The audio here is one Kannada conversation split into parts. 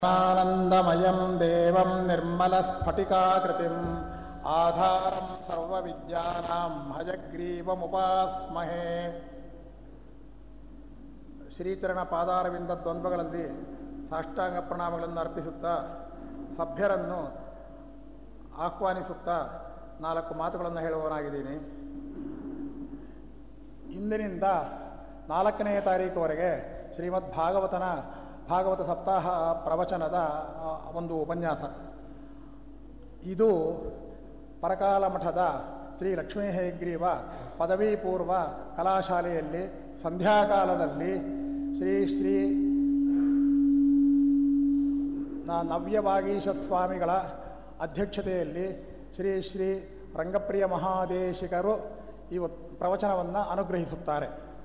आनन्दमयं देवं निर्मलस्फटिकाकृतिम् आधारं सर्वविद्यानां हयग्रीवमुपास्महे ಶ್ರೀಚರಣ ಪಾದಾರವಿಂದ ದ್ವಂದ್ವಗಳಲ್ಲಿ ಸಾಷ್ಟಾಂಗ ಪ್ರಣಾಮಗಳನ್ನು ಅರ್ಪಿಸುತ್ತಾ ಸಭ್ಯರನ್ನು ಆಹ್ವಾನಿಸುತ್ತಾ ನಾಲ್ಕು ಮಾತುಗಳನ್ನು ಹೇಳುವವನಾಗಿದ್ದೀನಿ ಇಂದಿನಿಂದ ನಾಲ್ಕನೆಯ ತಾರೀಕುವರೆಗೆ ಶ್ರೀಮದ್ ಭಾಗವತನ ಭಾಗವತ ಸಪ್ತಾಹ ಪ್ರವಚನದ ಆ, ಒಂದು ಉಪನ್ಯಾಸ ಇದು ಪರಕಾಲ ಮಠದ ಶ್ರೀ ಲಕ್ಷ್ಮೀ ಹೇಗ್ರೀವ ಪದವಿ ಪೂರ್ವ ಕಲಾಶಾಲೆಯಲ್ಲಿ ಸಂಧ್ಯಾಕಾಲದಲ್ಲಿ ಶ್ರೀ ಶ್ರೀ ನ- ನವ್ಯವಾಗೀಶ ಸ್ವಾಮಿಗಳ ಅಧ್ಯಕ್ಷತೆಯಲ್ಲಿ ಶ್ರೀ ಶ್ರೀ ರಂಗಪ್ರಿಯ ಮಹಾದೇಶಿಕರು ಈ ಒತ್- ಪ್ರವಚನವನ್ನು ಅನುಗ್ರಹಿಸುತ್ತಾರೆ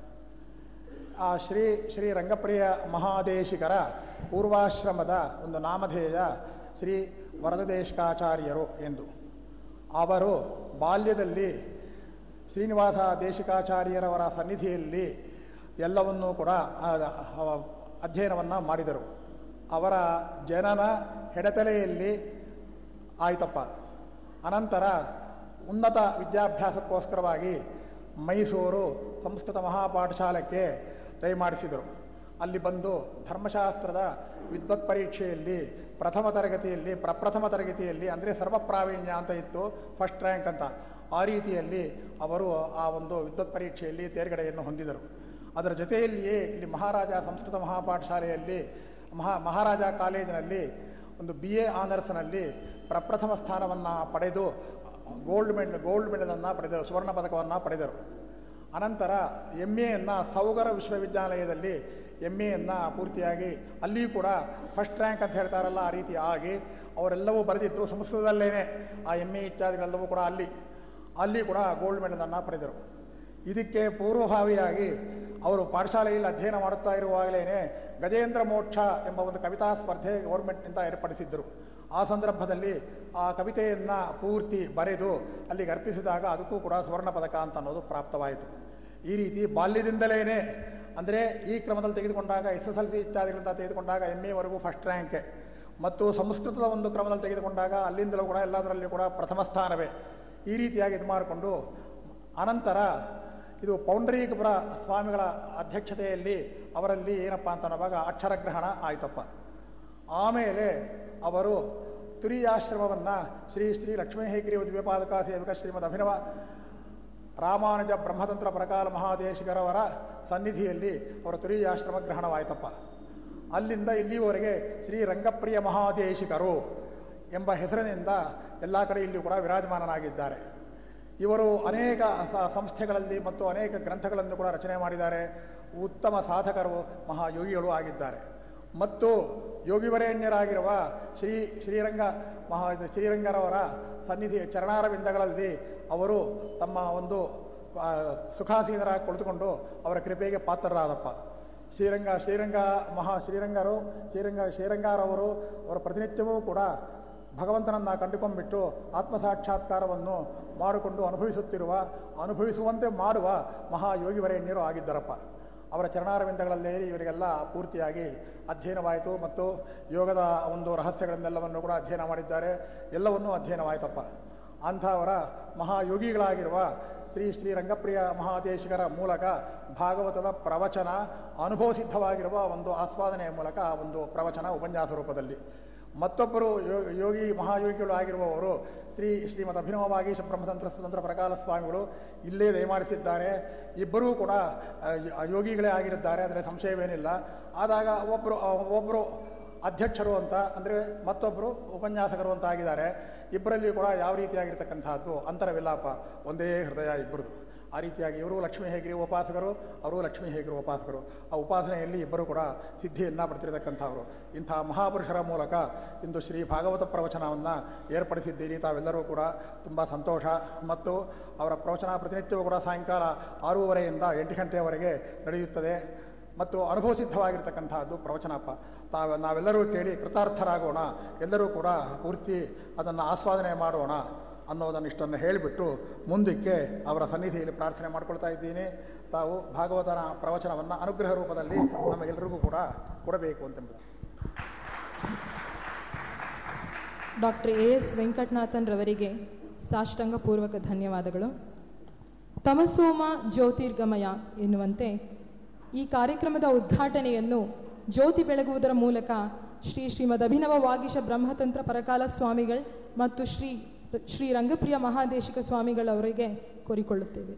ಆ ಶ್ರೀ ಶ್ರೀ ರಂಗಪ್ರಿಯ ಮಹಾದೇಶಿಕರ ಪೂರ್ವಾಶ್ರಮದ ಒಂದು ನಾಮಧೇಯ ಶ್ರೀ ವರದದೇಶಿಕಾಚಾರ್ಯರು ಎಂದು ಅವರು ಬಾಲ್ಯದಲ್ಲಿ ಶ್ರೀನಿವಾಸ ದೇಶಿಕಾಚಾರ್ಯರವರ ಸನ್ನಿಧಿಯಲ್ಲಿ ಎಲ್ಲವನ್ನೂ ಕೂಡ ಆ, ಆ, ಅಧ್ಯಯನವನ್ನು ಮಾಡಿದರು ಅವರ ಜನನ ಹೆಡತಲೆಯಲ್ಲಿ ಆಯ್ತಪ್ಪ ಅನಂತರ ಉನ್ನತ ವಿದ್ಯಾಭ್ಯಾಸಕ್ಕೋಸ್ಕರವಾಗಿ ಮೈಸೂರು ಸಂಸ್ಕೃತ ಮಹಾಪಾಠಶಾಲೆಗೆ ದಯಮಾಡಿಸಿದರು ಅಲ್ಲಿ ಬಂದು ಧರ್ಮಶಾಸ್ತ್ರದ ವಿದ್ವತ್ ಪರೀಕ್ಷೆಯಲ್ಲಿ ಪ್ರಥಮ ತರಗತಿಯಲ್ಲಿ ಪ್ರಪ್ರಥಮ ತರಗತಿಯಲ್ಲಿ ಅಂದರೆ ಸರ್ವಪ್ರಾವೀಣ್ಯ ಅಂತ ಇತ್ತು ಫಸ್ಟ್ ರ್ಯಾಂಕ್ ಅಂತ ಆ ರೀತಿಯಲ್ಲಿ ಅವರು ಆ ಒಂದು ವಿದ್ವತ್ ಪರೀಕ್ಷೆಯಲ್ಲಿ ತೇರ್ಗಡೆಯನ್ನು ಹೊಂದಿದರು ಅದರ ಜೊತೆಯಲ್ಲಿಯೇ ಇಲ್ಲಿ ಮಹಾರಾಜ ಸಂಸ್ಕೃತ ಮಹಾಪಾಠಶಾಲೆಯಲ್ಲಿ ಮಹಾ ಮಹಾರಾಜ ಕಾಲೇಜಿನಲ್ಲಿ ಒಂದು ಬಿ ಎ ಆನರ್ಸ್ನಲ್ಲಿ ಪ್ರಪ್ರಥಮ ಸ್ಥಾನವನ್ನು ಪಡೆದು ಗೋಲ್ಡ್ ಮೆಡಲ್ ಗೋಲ್ಡ್ ಮೆಡಲನ್ನು ಪಡೆದರು ಸುವರ್ಣ ಪದಕವನ್ನು ಪಡೆದರು ಅನಂತರ ಎಮ್ ಎಯನ್ನು ಸೌಗರ ವಿಶ್ವವಿದ್ಯಾಲಯದಲ್ಲಿ ಎಮ್ ಎಯನ್ನು ಪೂರ್ತಿಯಾಗಿ ಅಲ್ಲಿಯೂ ಕೂಡ ಫಸ್ಟ್ ರ್ಯಾಂಕ್ ಅಂತ ಹೇಳ್ತಾರಲ್ಲ ಆ ರೀತಿ ಆಗಿ ಅವರೆಲ್ಲವೂ ಬರೆದಿದ್ದು ಸಂಸ್ಕೃತದಲ್ಲೇನೆ ಆ ಎಮ್ ಎ ಇತ್ಯಾದಿಗಳೆಲ್ಲವೂ ಕೂಡ ಅಲ್ಲಿ ಅಲ್ಲಿ ಕೂಡ ಗೋಲ್ಡ್ ಮೆಡಲನ್ನು ಪಡೆದರು ಇದಕ್ಕೆ ಪೂರ್ವಭಾವಿಯಾಗಿ ಅವರು ಪಾಠಶಾಲೆಯಲ್ಲಿ ಅಧ್ಯಯನ ಮಾಡುತ್ತಾ ಇರುವಾಗಲೇ ಗಜೇಂದ್ರ ಮೋಕ್ಷ ಎಂಬ ಒಂದು ಕವಿತಾ ಸ್ಪರ್ಧೆ ಗೌರ್ಮೆಂಟ್ನಿಂದ ಏರ್ಪಡಿಸಿದ್ದರು ಆ ಸಂದರ್ಭದಲ್ಲಿ ಆ ಕವಿತೆಯನ್ನು ಪೂರ್ತಿ ಬರೆದು ಅಲ್ಲಿಗೆ ಅರ್ಪಿಸಿದಾಗ ಅದಕ್ಕೂ ಕೂಡ ಸ್ವರ್ಣ ಪದಕ ಅಂತ ಅನ್ನೋದು ಪ್ರಾಪ್ತವಾಯಿತು ಈ ರೀತಿ ಬಾಲ್ಯದಿಂದಲೇ ಅಂದರೆ ಈ ಕ್ರಮದಲ್ಲಿ ತೆಗೆದುಕೊಂಡಾಗ ಎಸ್ ಎಸ್ ಎಲ್ ಸಿ ಇತ್ಯಾದಿಗಳಿಂದ ತೆಗೆದುಕೊಂಡಾಗ ಎಮ್ ಎವರೆಗೂ ಫಸ್ಟ್ ರ್ಯಾಂಕ್ ಮತ್ತು ಸಂಸ್ಕೃತದ ಒಂದು ಕ್ರಮದಲ್ಲಿ ತೆಗೆದುಕೊಂಡಾಗ ಅಲ್ಲಿಂದಲೂ ಕೂಡ ಎಲ್ಲದರಲ್ಲಿ ಕೂಡ ಪ್ರಥಮ ಸ್ಥಾನವೇ ಈ ರೀತಿಯಾಗಿ ಇದು ಮಾಡಿಕೊಂಡು ಅನಂತರ ಇದು ಪೌಂಡ್ರೀಕಪುರ ಸ್ವಾಮಿಗಳ ಅಧ್ಯಕ್ಷತೆಯಲ್ಲಿ ಅವರಲ್ಲಿ ಏನಪ್ಪ ಅಂತ ಅನ್ನುವಾಗ ಅಕ್ಷರಗ್ರಹಣ ಆಯ್ತಪ್ಪ ಆಮೇಲೆ ಅವರು ತುರಿಯಾಶ್ರಮವನ್ನು ಶ್ರೀ ಶ್ರೀ ಲಕ್ಷ್ಮೀ ಹೇಗಿರಿ ದ್ವೀಪಾದಕ ಸೇವಕ ಶ್ರೀಮದ್ ಅಭಿನವ ರಾಮಾನುಜ ಬ್ರಹ್ಮತಂತ್ರ ಪ್ರಕಾಲ ಮಹಾದೇಶಿಕರವರ ಸನ್ನಿಧಿಯಲ್ಲಿ ಅವರ ತುರಿಯಾಶ್ರಮ ಗ್ರಹಣವಾಯ್ತಪ್ಪ ಅಲ್ಲಿಂದ ಇಲ್ಲಿವರೆಗೆ ಶ್ರೀ ರಂಗಪ್ರಿಯ ಮಹಾದೇಶಿಕರು ಎಂಬ ಹೆಸರಿನಿಂದ ಎಲ್ಲ ಕಡೆ ಇಲ್ಲಿಯೂ ಕೂಡ ವಿರಾಜಮಾನನಾಗಿದ್ದಾರೆ ಇವರು ಅನೇಕ ಸ- ಸಂಸ್ಥೆಗಳಲ್ಲಿ ಮತ್ತು ಅನೇಕ ಗ್ರಂಥಗಳನ್ನು ಕೂಡ ರಚನೆ ಮಾಡಿದ್ದಾರೆ ಉತ್ತಮ ಸಾಧಕರು ಮಹಾಯೋಗಿಗಳು ಆಗಿದ್ದಾರೆ ಮತ್ತು ಯೋಗಿವರೇಣ್ಯರಾಗಿರುವ ಶ್ರೀ ಶ್ರೀರಂಗ ಮಹಾ ಇದು ಶ್ರೀರಂಗರವರ ಸನ್ನಿಧಿ ಚರಣಾರವಿಂದಗಳಲ್ಲಿ ಅವರು ತಮ್ಮ ಒಂದು ಆ, ಸುಖಾಸೀನರಾಗಿ ಕುಳಿತುಕೊಂಡು ಅವರ ಕೃಪೆಗೆ ಪಾತ್ರರಾದಪ್ಪ ಶ್ರೀರಂಗ ಶ್ರೀರಂಗ ಮಹಾ ಶ್ರೀರಂಗರು ಶ್ರೀರಂಗ ಶ್ರೀರಂಗಾರವರು ಅವರ ಪ್ರತಿನಿತ್ಯವೂ ಕೂಡ ಭಗವಂತನನ್ನು ಕಂಡುಕೊಂಡ್ಬಿಟ್ಟು ಆತ್ಮ ಸಾಕ್ಷಾತ್ಕಾರವನ್ನು ಮಾಡಿಕೊಂಡು ಅನುಭವಿಸುತ್ತಿರುವ ಅನುಭವಿಸುವಂತೆ ಮಾಡುವ ಮಹಾಯೋಗಿವರೇಣ್ಯರು ಆಗಿದ್ದರಪ್ಪ ಅವರ ಚರಣಾರವಿಂದಗಳಲ್ಲೇ ಇವರಿಗೆಲ್ಲ ಪೂರ್ತಿಯಾಗಿ ಅಧ್ಯಯನವಾಯಿತು ಮತ್ತು ಯೋಗದ ಒಂದು ರಹಸ್ಯಗಳನ್ನೆಲ್ಲವನ್ನು ಕೂಡ ಅಧ್ಯಯನ ಮಾಡಿದ್ದಾರೆ ಎಲ್ಲವನ್ನೂ ಅಧ್ಯಯನವಾಯಿತಪ್ಪ ಅಂಥವರ ಮಹಾಯೋಗಿಗಳಾಗಿರುವ ಶ್ರೀ ಶ್ರೀ ರಂಗಪ್ರಿಯ ಮಹಾದೇಶಿಕರ ಮೂಲಕ ಭಾಗವತದ ಪ್ರವಚನ ಅನುಭವ ಸಿದ್ಧವಾಗಿರುವ ಒಂದು ಆಸ್ವಾದನೆಯ ಮೂಲಕ ಆ ಒಂದು ಪ್ರವಚನ ಉಪನ್ಯಾಸ ರೂಪದಲ್ಲಿ ಮತ್ತೊಬ್ಬರು ಯೋ- ಯೋಗಿ ಮಹಾಯೋಗಿಗಳು ಆಗಿರುವವರು ಶ್ರೀ ಶ್ರೀಮದ್ ಅಭಿನವವಾಗೀಶ ಬ್ರಹ್ಮತಂತ್ರ ಸ್ವತಂತ್ರ ಪ್ರಕಾಲ ಸ್ವಾಮಿಗಳು ಇಲ್ಲೇ ದಯಮಾಡಿಸಿದ್ದಾರೆ ಇಬ್ಬರೂ ಕೂಡ ಆ, ಯೋಗಿಗಳೇ ಆಗಿರುತ್ತಾರೆ ಅಂದರೆ ಸಂಶಯವೇನಿಲ್ಲ ಆದಾಗ ಒಬ್ಬರು ಒಬ್ಬರು ಅಧ್ಯಕ್ಷರು ಅಂತ ಅಂದರೆ ಮತ್ತೊಬ್ಬರು ಉಪನ್ಯಾಸಕರು ಅಂತ ಆಗಿದ್ದಾರೆ ಇಬ್ಬರಲ್ಲಿ ಕೂಡ ಯಾವ ರೀತಿಯಾಗಿರ್ತಕ್ಕಂಥದ್ದು ಅಂತರವಿಲ್ಲಪ್ಪ ಒಂದೇ ಹೃದಯ ಇಬ್ಬರದು ಆ ರೀತಿಯಾಗಿ ಇವರು ಲಕ್ಷ್ಮೀ ಹೇಗಿರಿ ಉಪಾಸಕರು ಅವರು ಲಕ್ಷ್ಮೀ ಹೇಗಿರಿ ಉಪಾಸಕರು ಆ ಉಪಾಸನೆಯಲ್ಲಿ ಇಬ್ಬರು ಕೂಡ ಸಿದ್ಧಿಯನ್ನು ಪಡ್ತಿರತಕ್ಕಂಥವ್ರು ಇಂಥ ಮಹಾಪುರುಷರ ಮೂಲಕ ಇಂದು ಶ್ರೀ ಭಾಗವತ ಪ್ರವಚನವನ್ನು ಏರ್ಪಡಿಸಿದ್ದೀರಿ ತಾವೆಲ್ಲರೂ ಕೂಡ ತುಂಬ ಸಂತೋಷ ಮತ್ತು ಅವರ ಪ್ರವಚನ ಪ್ರತಿನಿತ್ಯವೂ ಕೂಡ ಸಾಯಂಕಾಲ ಆರೂವರೆಯಿಂದ ಎಂಟು ಗಂಟೆಯವರೆಗೆ ನಡೆಯುತ್ತದೆ ಮತ್ತು ಅನುಭವ ಸಿದ್ಧವಾಗಿರ್ತಕ್ಕಂಥದ್ದು ಪ್ರವಚನಪ್ಪ ತಾವು ನಾವೆಲ್ಲರೂ ಕೇಳಿ ಕೃತಾರ್ಥರಾಗೋಣ ಎಲ್ಲರೂ ಕೂಡ ಪೂರ್ತಿ ಅದನ್ನು ಆಸ್ವಾದನೆ ಮಾಡೋಣ ಅನ್ನೋದನ್ನು ಇಷ್ಟನ್ನು ಹೇಳಿಬಿಟ್ಟು ಮುಂದಕ್ಕೆ ಅವರ ಸನ್ನಿಧಿಯಲ್ಲಿ ಪ್ರಾರ್ಥನೆ ಮಾಡ್ಕೊಳ್ತಾ ಇದ್ದೀನಿ ತಾವು ಭಾಗವತನ ಪ್ರವಚನವನ್ನು ಅನುಗ್ರಹ ರೂಪದಲ್ಲಿ ನಮಗೆಲ್ಲರಿಗೂ ಕೂಡ ಕೊಡಬೇಕು ಅಂತಂಬುದು ಡಾಕ್ಟರ್ ಎ ಎಸ್ ವೆಂಕಟನಾಥನ್ ರವರಿಗೆ ಸಾಷ್ಟಾಂಗ ಪೂರ್ವಕ ಧನ್ಯವಾದಗಳು ತಮಸೋಮ ಜ್ಯೋತಿರ್ಗಮಯ ಎನ್ನುವಂತೆ ಈ ಕಾರ್ಯಕ್ರಮದ ಉದ್ಘಾಟನೆಯನ್ನು ಜ್ಯೋತಿ ಬೆಳಗುವುದರ ಮೂಲಕ ಶ್ರೀ ಶ್ರೀಮದ್ ಅಭಿನವ ವಾಗೀಶ ಬ್ರಹ್ಮತಂತ್ರ ಪರಕಾಲ ಸ್ವಾಮಿಗಳು ಮತ್ತು ಶ್ರೀ ಶ್ರೀ ರಂಗಪ್ರಿಯ ಮಹಾದೇಶಿಕ ಸ್ವಾಮಿಗಳವರಿಗೆ ಕೋರಿಕೊಳ್ಳುತ್ತೇವೆ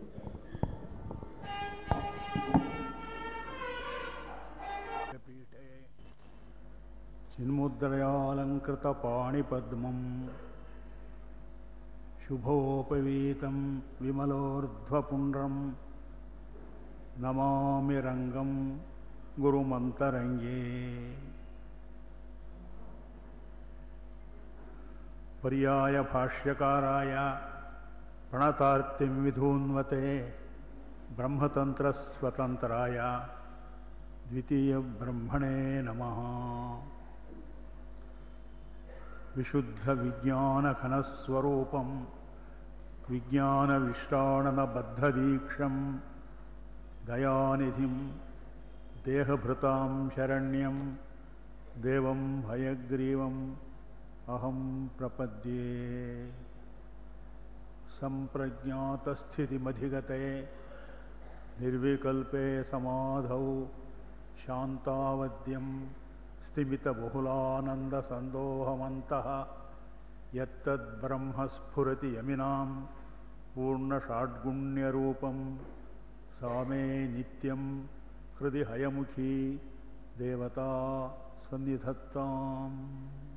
पीठे चिन्मुद्रयालङ्कृतपाणिपद्मम् शुभोपवीतं विमलोर्ध्वपुण्ड्रम् नमामि रङ्गं गुरुमन्तरङ्गे पर्याय भाष्यकाराय प्रणतार्तिं विधून्वते ब्रह्मतन्त्रस्वतन्त्राय द्वितीयब्रह्मणे नमः विशुद्धविज्ञानघनस्वरूपं विज्ञानविश्राणनबद्धदीक्षं दयानिधिं देहभृतां शरण्यं देवं हयग्रीवम् अहं प्रपद्ये सम्प्रज्ञातस्थितिमधिगते निर्विकल्पे समाधौ शान्तावद्यं स्तिमितबहुलानन्दसन्दोहमन्तः यत्तद्ब्रह्मस्फुरति यमिनां पूर्णषाड्गुण्यरूपं सा मे नित्यं हृदि हयमुखी देवता सन्निधत्ताम्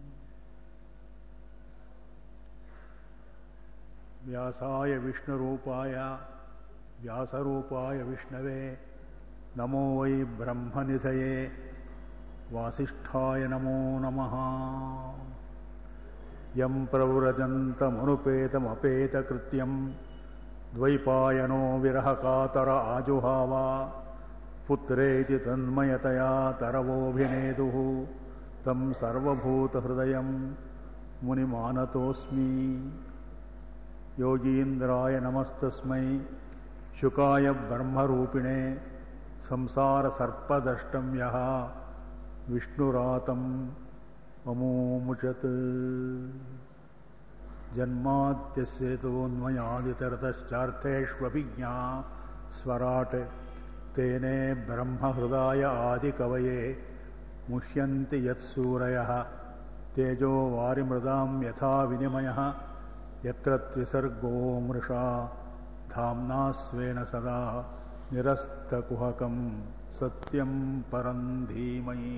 व्यासाय विष्णुरूपाय व्यासरूपाय विष्णवे नमो वै ब्रह्मनिधये वासिष्ठाय नमो नमः यं प्रव्रजन्तमनुपेतमपेतकृत्यं द्वैपायनो विरहकातर आजुहाव पुत्रेति तन्मयतया तरवोऽभिनेदुः तं सर्वभूतहृदयं मुनिमानतोऽस्मि योगीन्द्राय नमस्तस्मै शुकाय ब्रह्मरूपिणे संसारसर्पदष्टं यः विष्णुरातं ममोमुचत् जन्माद्यस्येतोऽन्वयादितरतश्चार्थेष्वभिज्ञा स्वराट् तेने ब्रह्महृदाय आदिकवये मुह्यन्ति यत्सूरयः तेजो वारिमृदां यथा विनिमयः यत्र त्रिसर्गो मृषा धाम्ना स्वेन सदा निरस्तकुहकं सत्यं परं धीमहि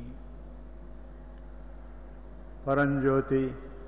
ಪರಂಜ್ಯೋತಿ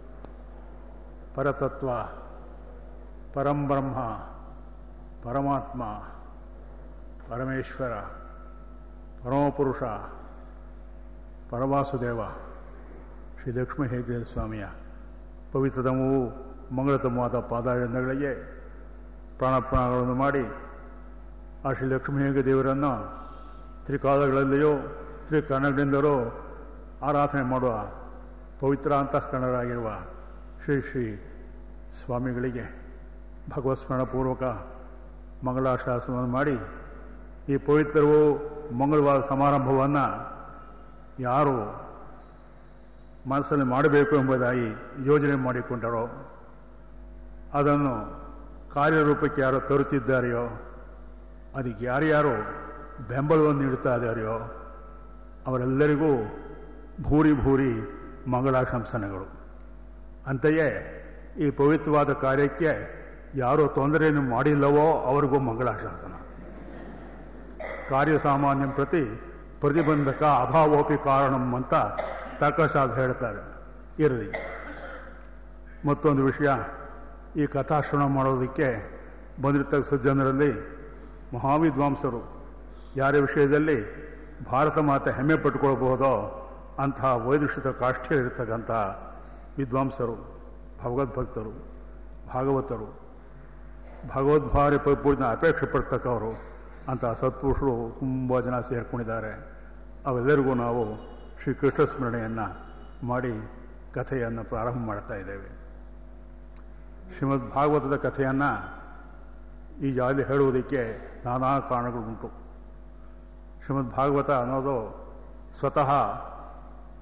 ಪರತತ್ವ ಪರಂಬ್ರಹ್ಮ ಪರಮಾತ್ಮ ಪರಮೇಶ್ವರ ಪರಮಪುರುಷ ಪರವಾಸುದೇವ ಶ್ರೀ ಲಕ್ಷ್ಮೀ ಹೇಗ್ರೇವ ಸ್ವಾಮಿಯ ಪವಿತ್ರತಮವೂ ಮಂಗಳತಮವಾದ ಪಾದಾಯಂದಗಳಿಗೆ ಪ್ರಾಣಪ್ರಾಣಗಳನ್ನು ಮಾಡಿ ಆ ಶ್ರೀ ಲಕ್ಷ್ಮೀ ಹೇಗೆ ದೇವರನ್ನು ತ್ರಿಕಾಲಗಳಲ್ಲಿಯೂ ತ್ರಿಕರಣಗಳಿಂದಲೂ ಆರಾಧನೆ ಮಾಡುವ ಪವಿತ್ರ ಅಂತಃಕರಣರಾಗಿರುವ ಶ್ರೀ ಶ್ರೀ ಸ್ವಾಮಿಗಳಿಗೆ ಭಗವತ್ ಸ್ಮರಣಪೂರ್ವಕ ಮಂಗಳಾಶಾಸನವನ್ನು ಮಾಡಿ ಈ ಪವಿತ್ರವೂ ಮಂಗಳವಾದ ಸಮಾರಂಭವನ್ನು ಯಾರು ಮನಸ್ಸಲ್ಲಿ ಮಾಡಬೇಕು ಎಂಬುದಾಗಿ ಯೋಜನೆ ಮಾಡಿಕೊಂಡರೋ ಅದನ್ನು ಕಾರ್ಯರೂಪಕ್ಕೆ ಯಾರು ತರುತ್ತಿದ್ದಾರೆಯೋ ಅದಕ್ಕೆ ಯಾರ್ಯಾರು ಬೆಂಬಲವನ್ನು ನೀಡುತ್ತಾ ಇದ್ದಾರೆಯೋ ಅವರೆಲ್ಲರಿಗೂ ಭೂರಿ ಭೂರಿ ಮಂಗಳಾಶಂಸನೆಗಳು ಅಂತೆಯೇ ಈ ಪವಿತ್ರವಾದ ಕಾರ್ಯಕ್ಕೆ ಯಾರು ತೊಂದರೆಯನ್ನು ಮಾಡಿಲ್ಲವೋ ಅವರಿಗೂ ಮಂಗಳಾಶಾಸನ ಕಾರ್ಯಸಾಮಾನ್ಯಂ ಪ್ರತಿ ಪ್ರತಿಬಂಧಕ ಅಭಾವೋಪಿ ಕಾರಣಂ ಅಂತ ತರ್ಕಶಾಸ್ತ್ರ ಹೇಳ್ತಾರೆ ಇರಲಿ ಮತ್ತೊಂದು ವಿಷಯ ಈ ಕಥಾಶ್ರವಣ ಮಾಡೋದಕ್ಕೆ ಬಂದಿರತಕ್ಕ ಜನರಲ್ಲಿ ಮಹಾವಿದ್ವಾಂಸರು ಯಾರ ವಿಷಯದಲ್ಲಿ ಭಾರತ ಮಾತೆ ಹೆಮ್ಮೆ ಪಟ್ಟುಕೊಳ್ಬಹುದೋ ಅಂತಹ ವೈದುಷಿತ ಕಾಷ್ಠ್ಯ ಇರತಕ್ಕಂಥ ವಿದ್ವಾಂಸರು ಭಗವದ್ಭಕ್ತರು ಭಾಗವತರು ಭಗವದ್ಭಾರಿ ಪರಿಪೂರ್ಣ ಅಪೇಕ್ಷೆ ಪಡ್ತಕ್ಕವರು ಅಂತಹ ಸತ್ಪುರುಷರು ತುಂಬ ಜನ ಸೇರ್ಕೊಂಡಿದ್ದಾರೆ ಅವೆಲ್ಲರಿಗೂ ನಾವು ಶ್ರೀಕೃಷ್ಣ ಸ್ಮರಣೆಯನ್ನು ಮಾಡಿ ಕಥೆಯನ್ನು ಪ್ರಾರಂಭ ಮಾಡ್ತಾ ಇದ್ದೇವೆ ಶ್ರೀಮದ್ ಭಾಗವತದ ಕಥೆಯನ್ನು ಈ ಜಾಲಿ ಹೇಳುವುದಕ್ಕೆ ನಾನಾ ಕಾರಣಗಳುಂಟು ಶ್ರೀಮದ್ ಭಾಗವತ ಅನ್ನೋದು ಸ್ವತಃ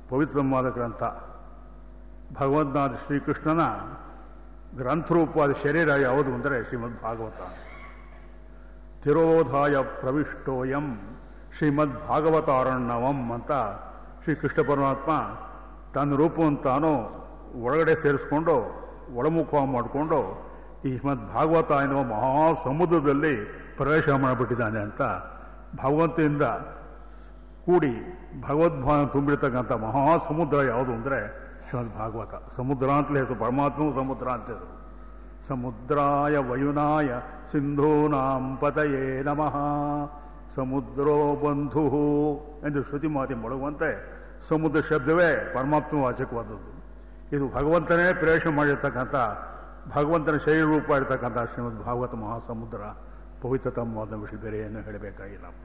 ಪವಿತ್ರವಾದ ಗ್ರಂಥ ಭಗವದ್ನಾಥ ಶ್ರೀಕೃಷ್ಣನ ಗ್ರಂಥರೂಪವಾದ ಶರೀರ ಯಾವುದು ಅಂದರೆ ಶ್ರೀಮದ್ ಭಾಗವತ ತಿರೋಧಾಯ ಪ್ರವಿಷ್ಟೋಯಂ ಶ್ರೀಮದ್ ಭಾಗವತಾರಣ್ಯವಂ ಅಂತ ಶ್ರೀಕೃಷ್ಣ ಪರಮಾತ್ಮ ತನ್ನ ರೂಪವನ್ನು ತಾನು ಒಳಗಡೆ ಸೇರಿಸ್ಕೊಂಡು ಒಳಮುಖ ಮಾಡಿಕೊಂಡು ಈ ಶ್ರೀಮದ್ ಭಾಗವತ ಎನ್ನುವ ಮಹಾ ಸಮುದ್ರದಲ್ಲಿ ಪ್ರವೇಶ ಮಾಡಿಬಿಟ್ಟಿದ್ದಾನೆ ಅಂತ ಭಗವಂತನಿಂದ ಕೂಡಿ ಭಗವದ್ಭಾವ ತುಂಬಿರ್ತಕ್ಕಂಥ ಮಹಾ ಸಮುದ್ರ ಯಾವುದು ಅಂದರೆ ಶ್ರೀಮದ್ ಭಾಗವತ ಸಮುದ್ರ ಅಂತಲೇ ಹೆಸರು ಪರಮಾತ್ಮವು ಸಮುದ್ರ ಅಂತ ಹೆಸರು ಸಮುದ್ರಾಯ ವಯುನಾಯ ಸಿಂಧೂನಾಂ ಪತಯೇ ನಮಃ ಸಮುದ್ರೋ ಬಂಧು ಎಂದು ಶ್ರುತಿ ಮಾತಿ ಮೊಳಗುವಂತೆ ಸಮುದ್ರ ಶಬ್ದವೇ ಪರಮಾತ್ಮ ವಾಚಕವಾದದ್ದು ಇದು ಭಗವಂತನೇ ಪ್ರವೇಶ ಮಾಡಿರ್ತಕ್ಕಂಥ ಭಗವಂತನ ಶರೀರ ರೂಪ ಇರತಕ್ಕಂಥ ಶ್ರೀಮದ್ ಭಾಗವತ ಮಹಾಸಮುದ್ರ ಪವಿತ್ರತಮವಾದ ವಿಷಯ ಬೇರೆ ಏನು ಹೇಳಬೇಕಾಗಿಲ್ಲಪ್ಪ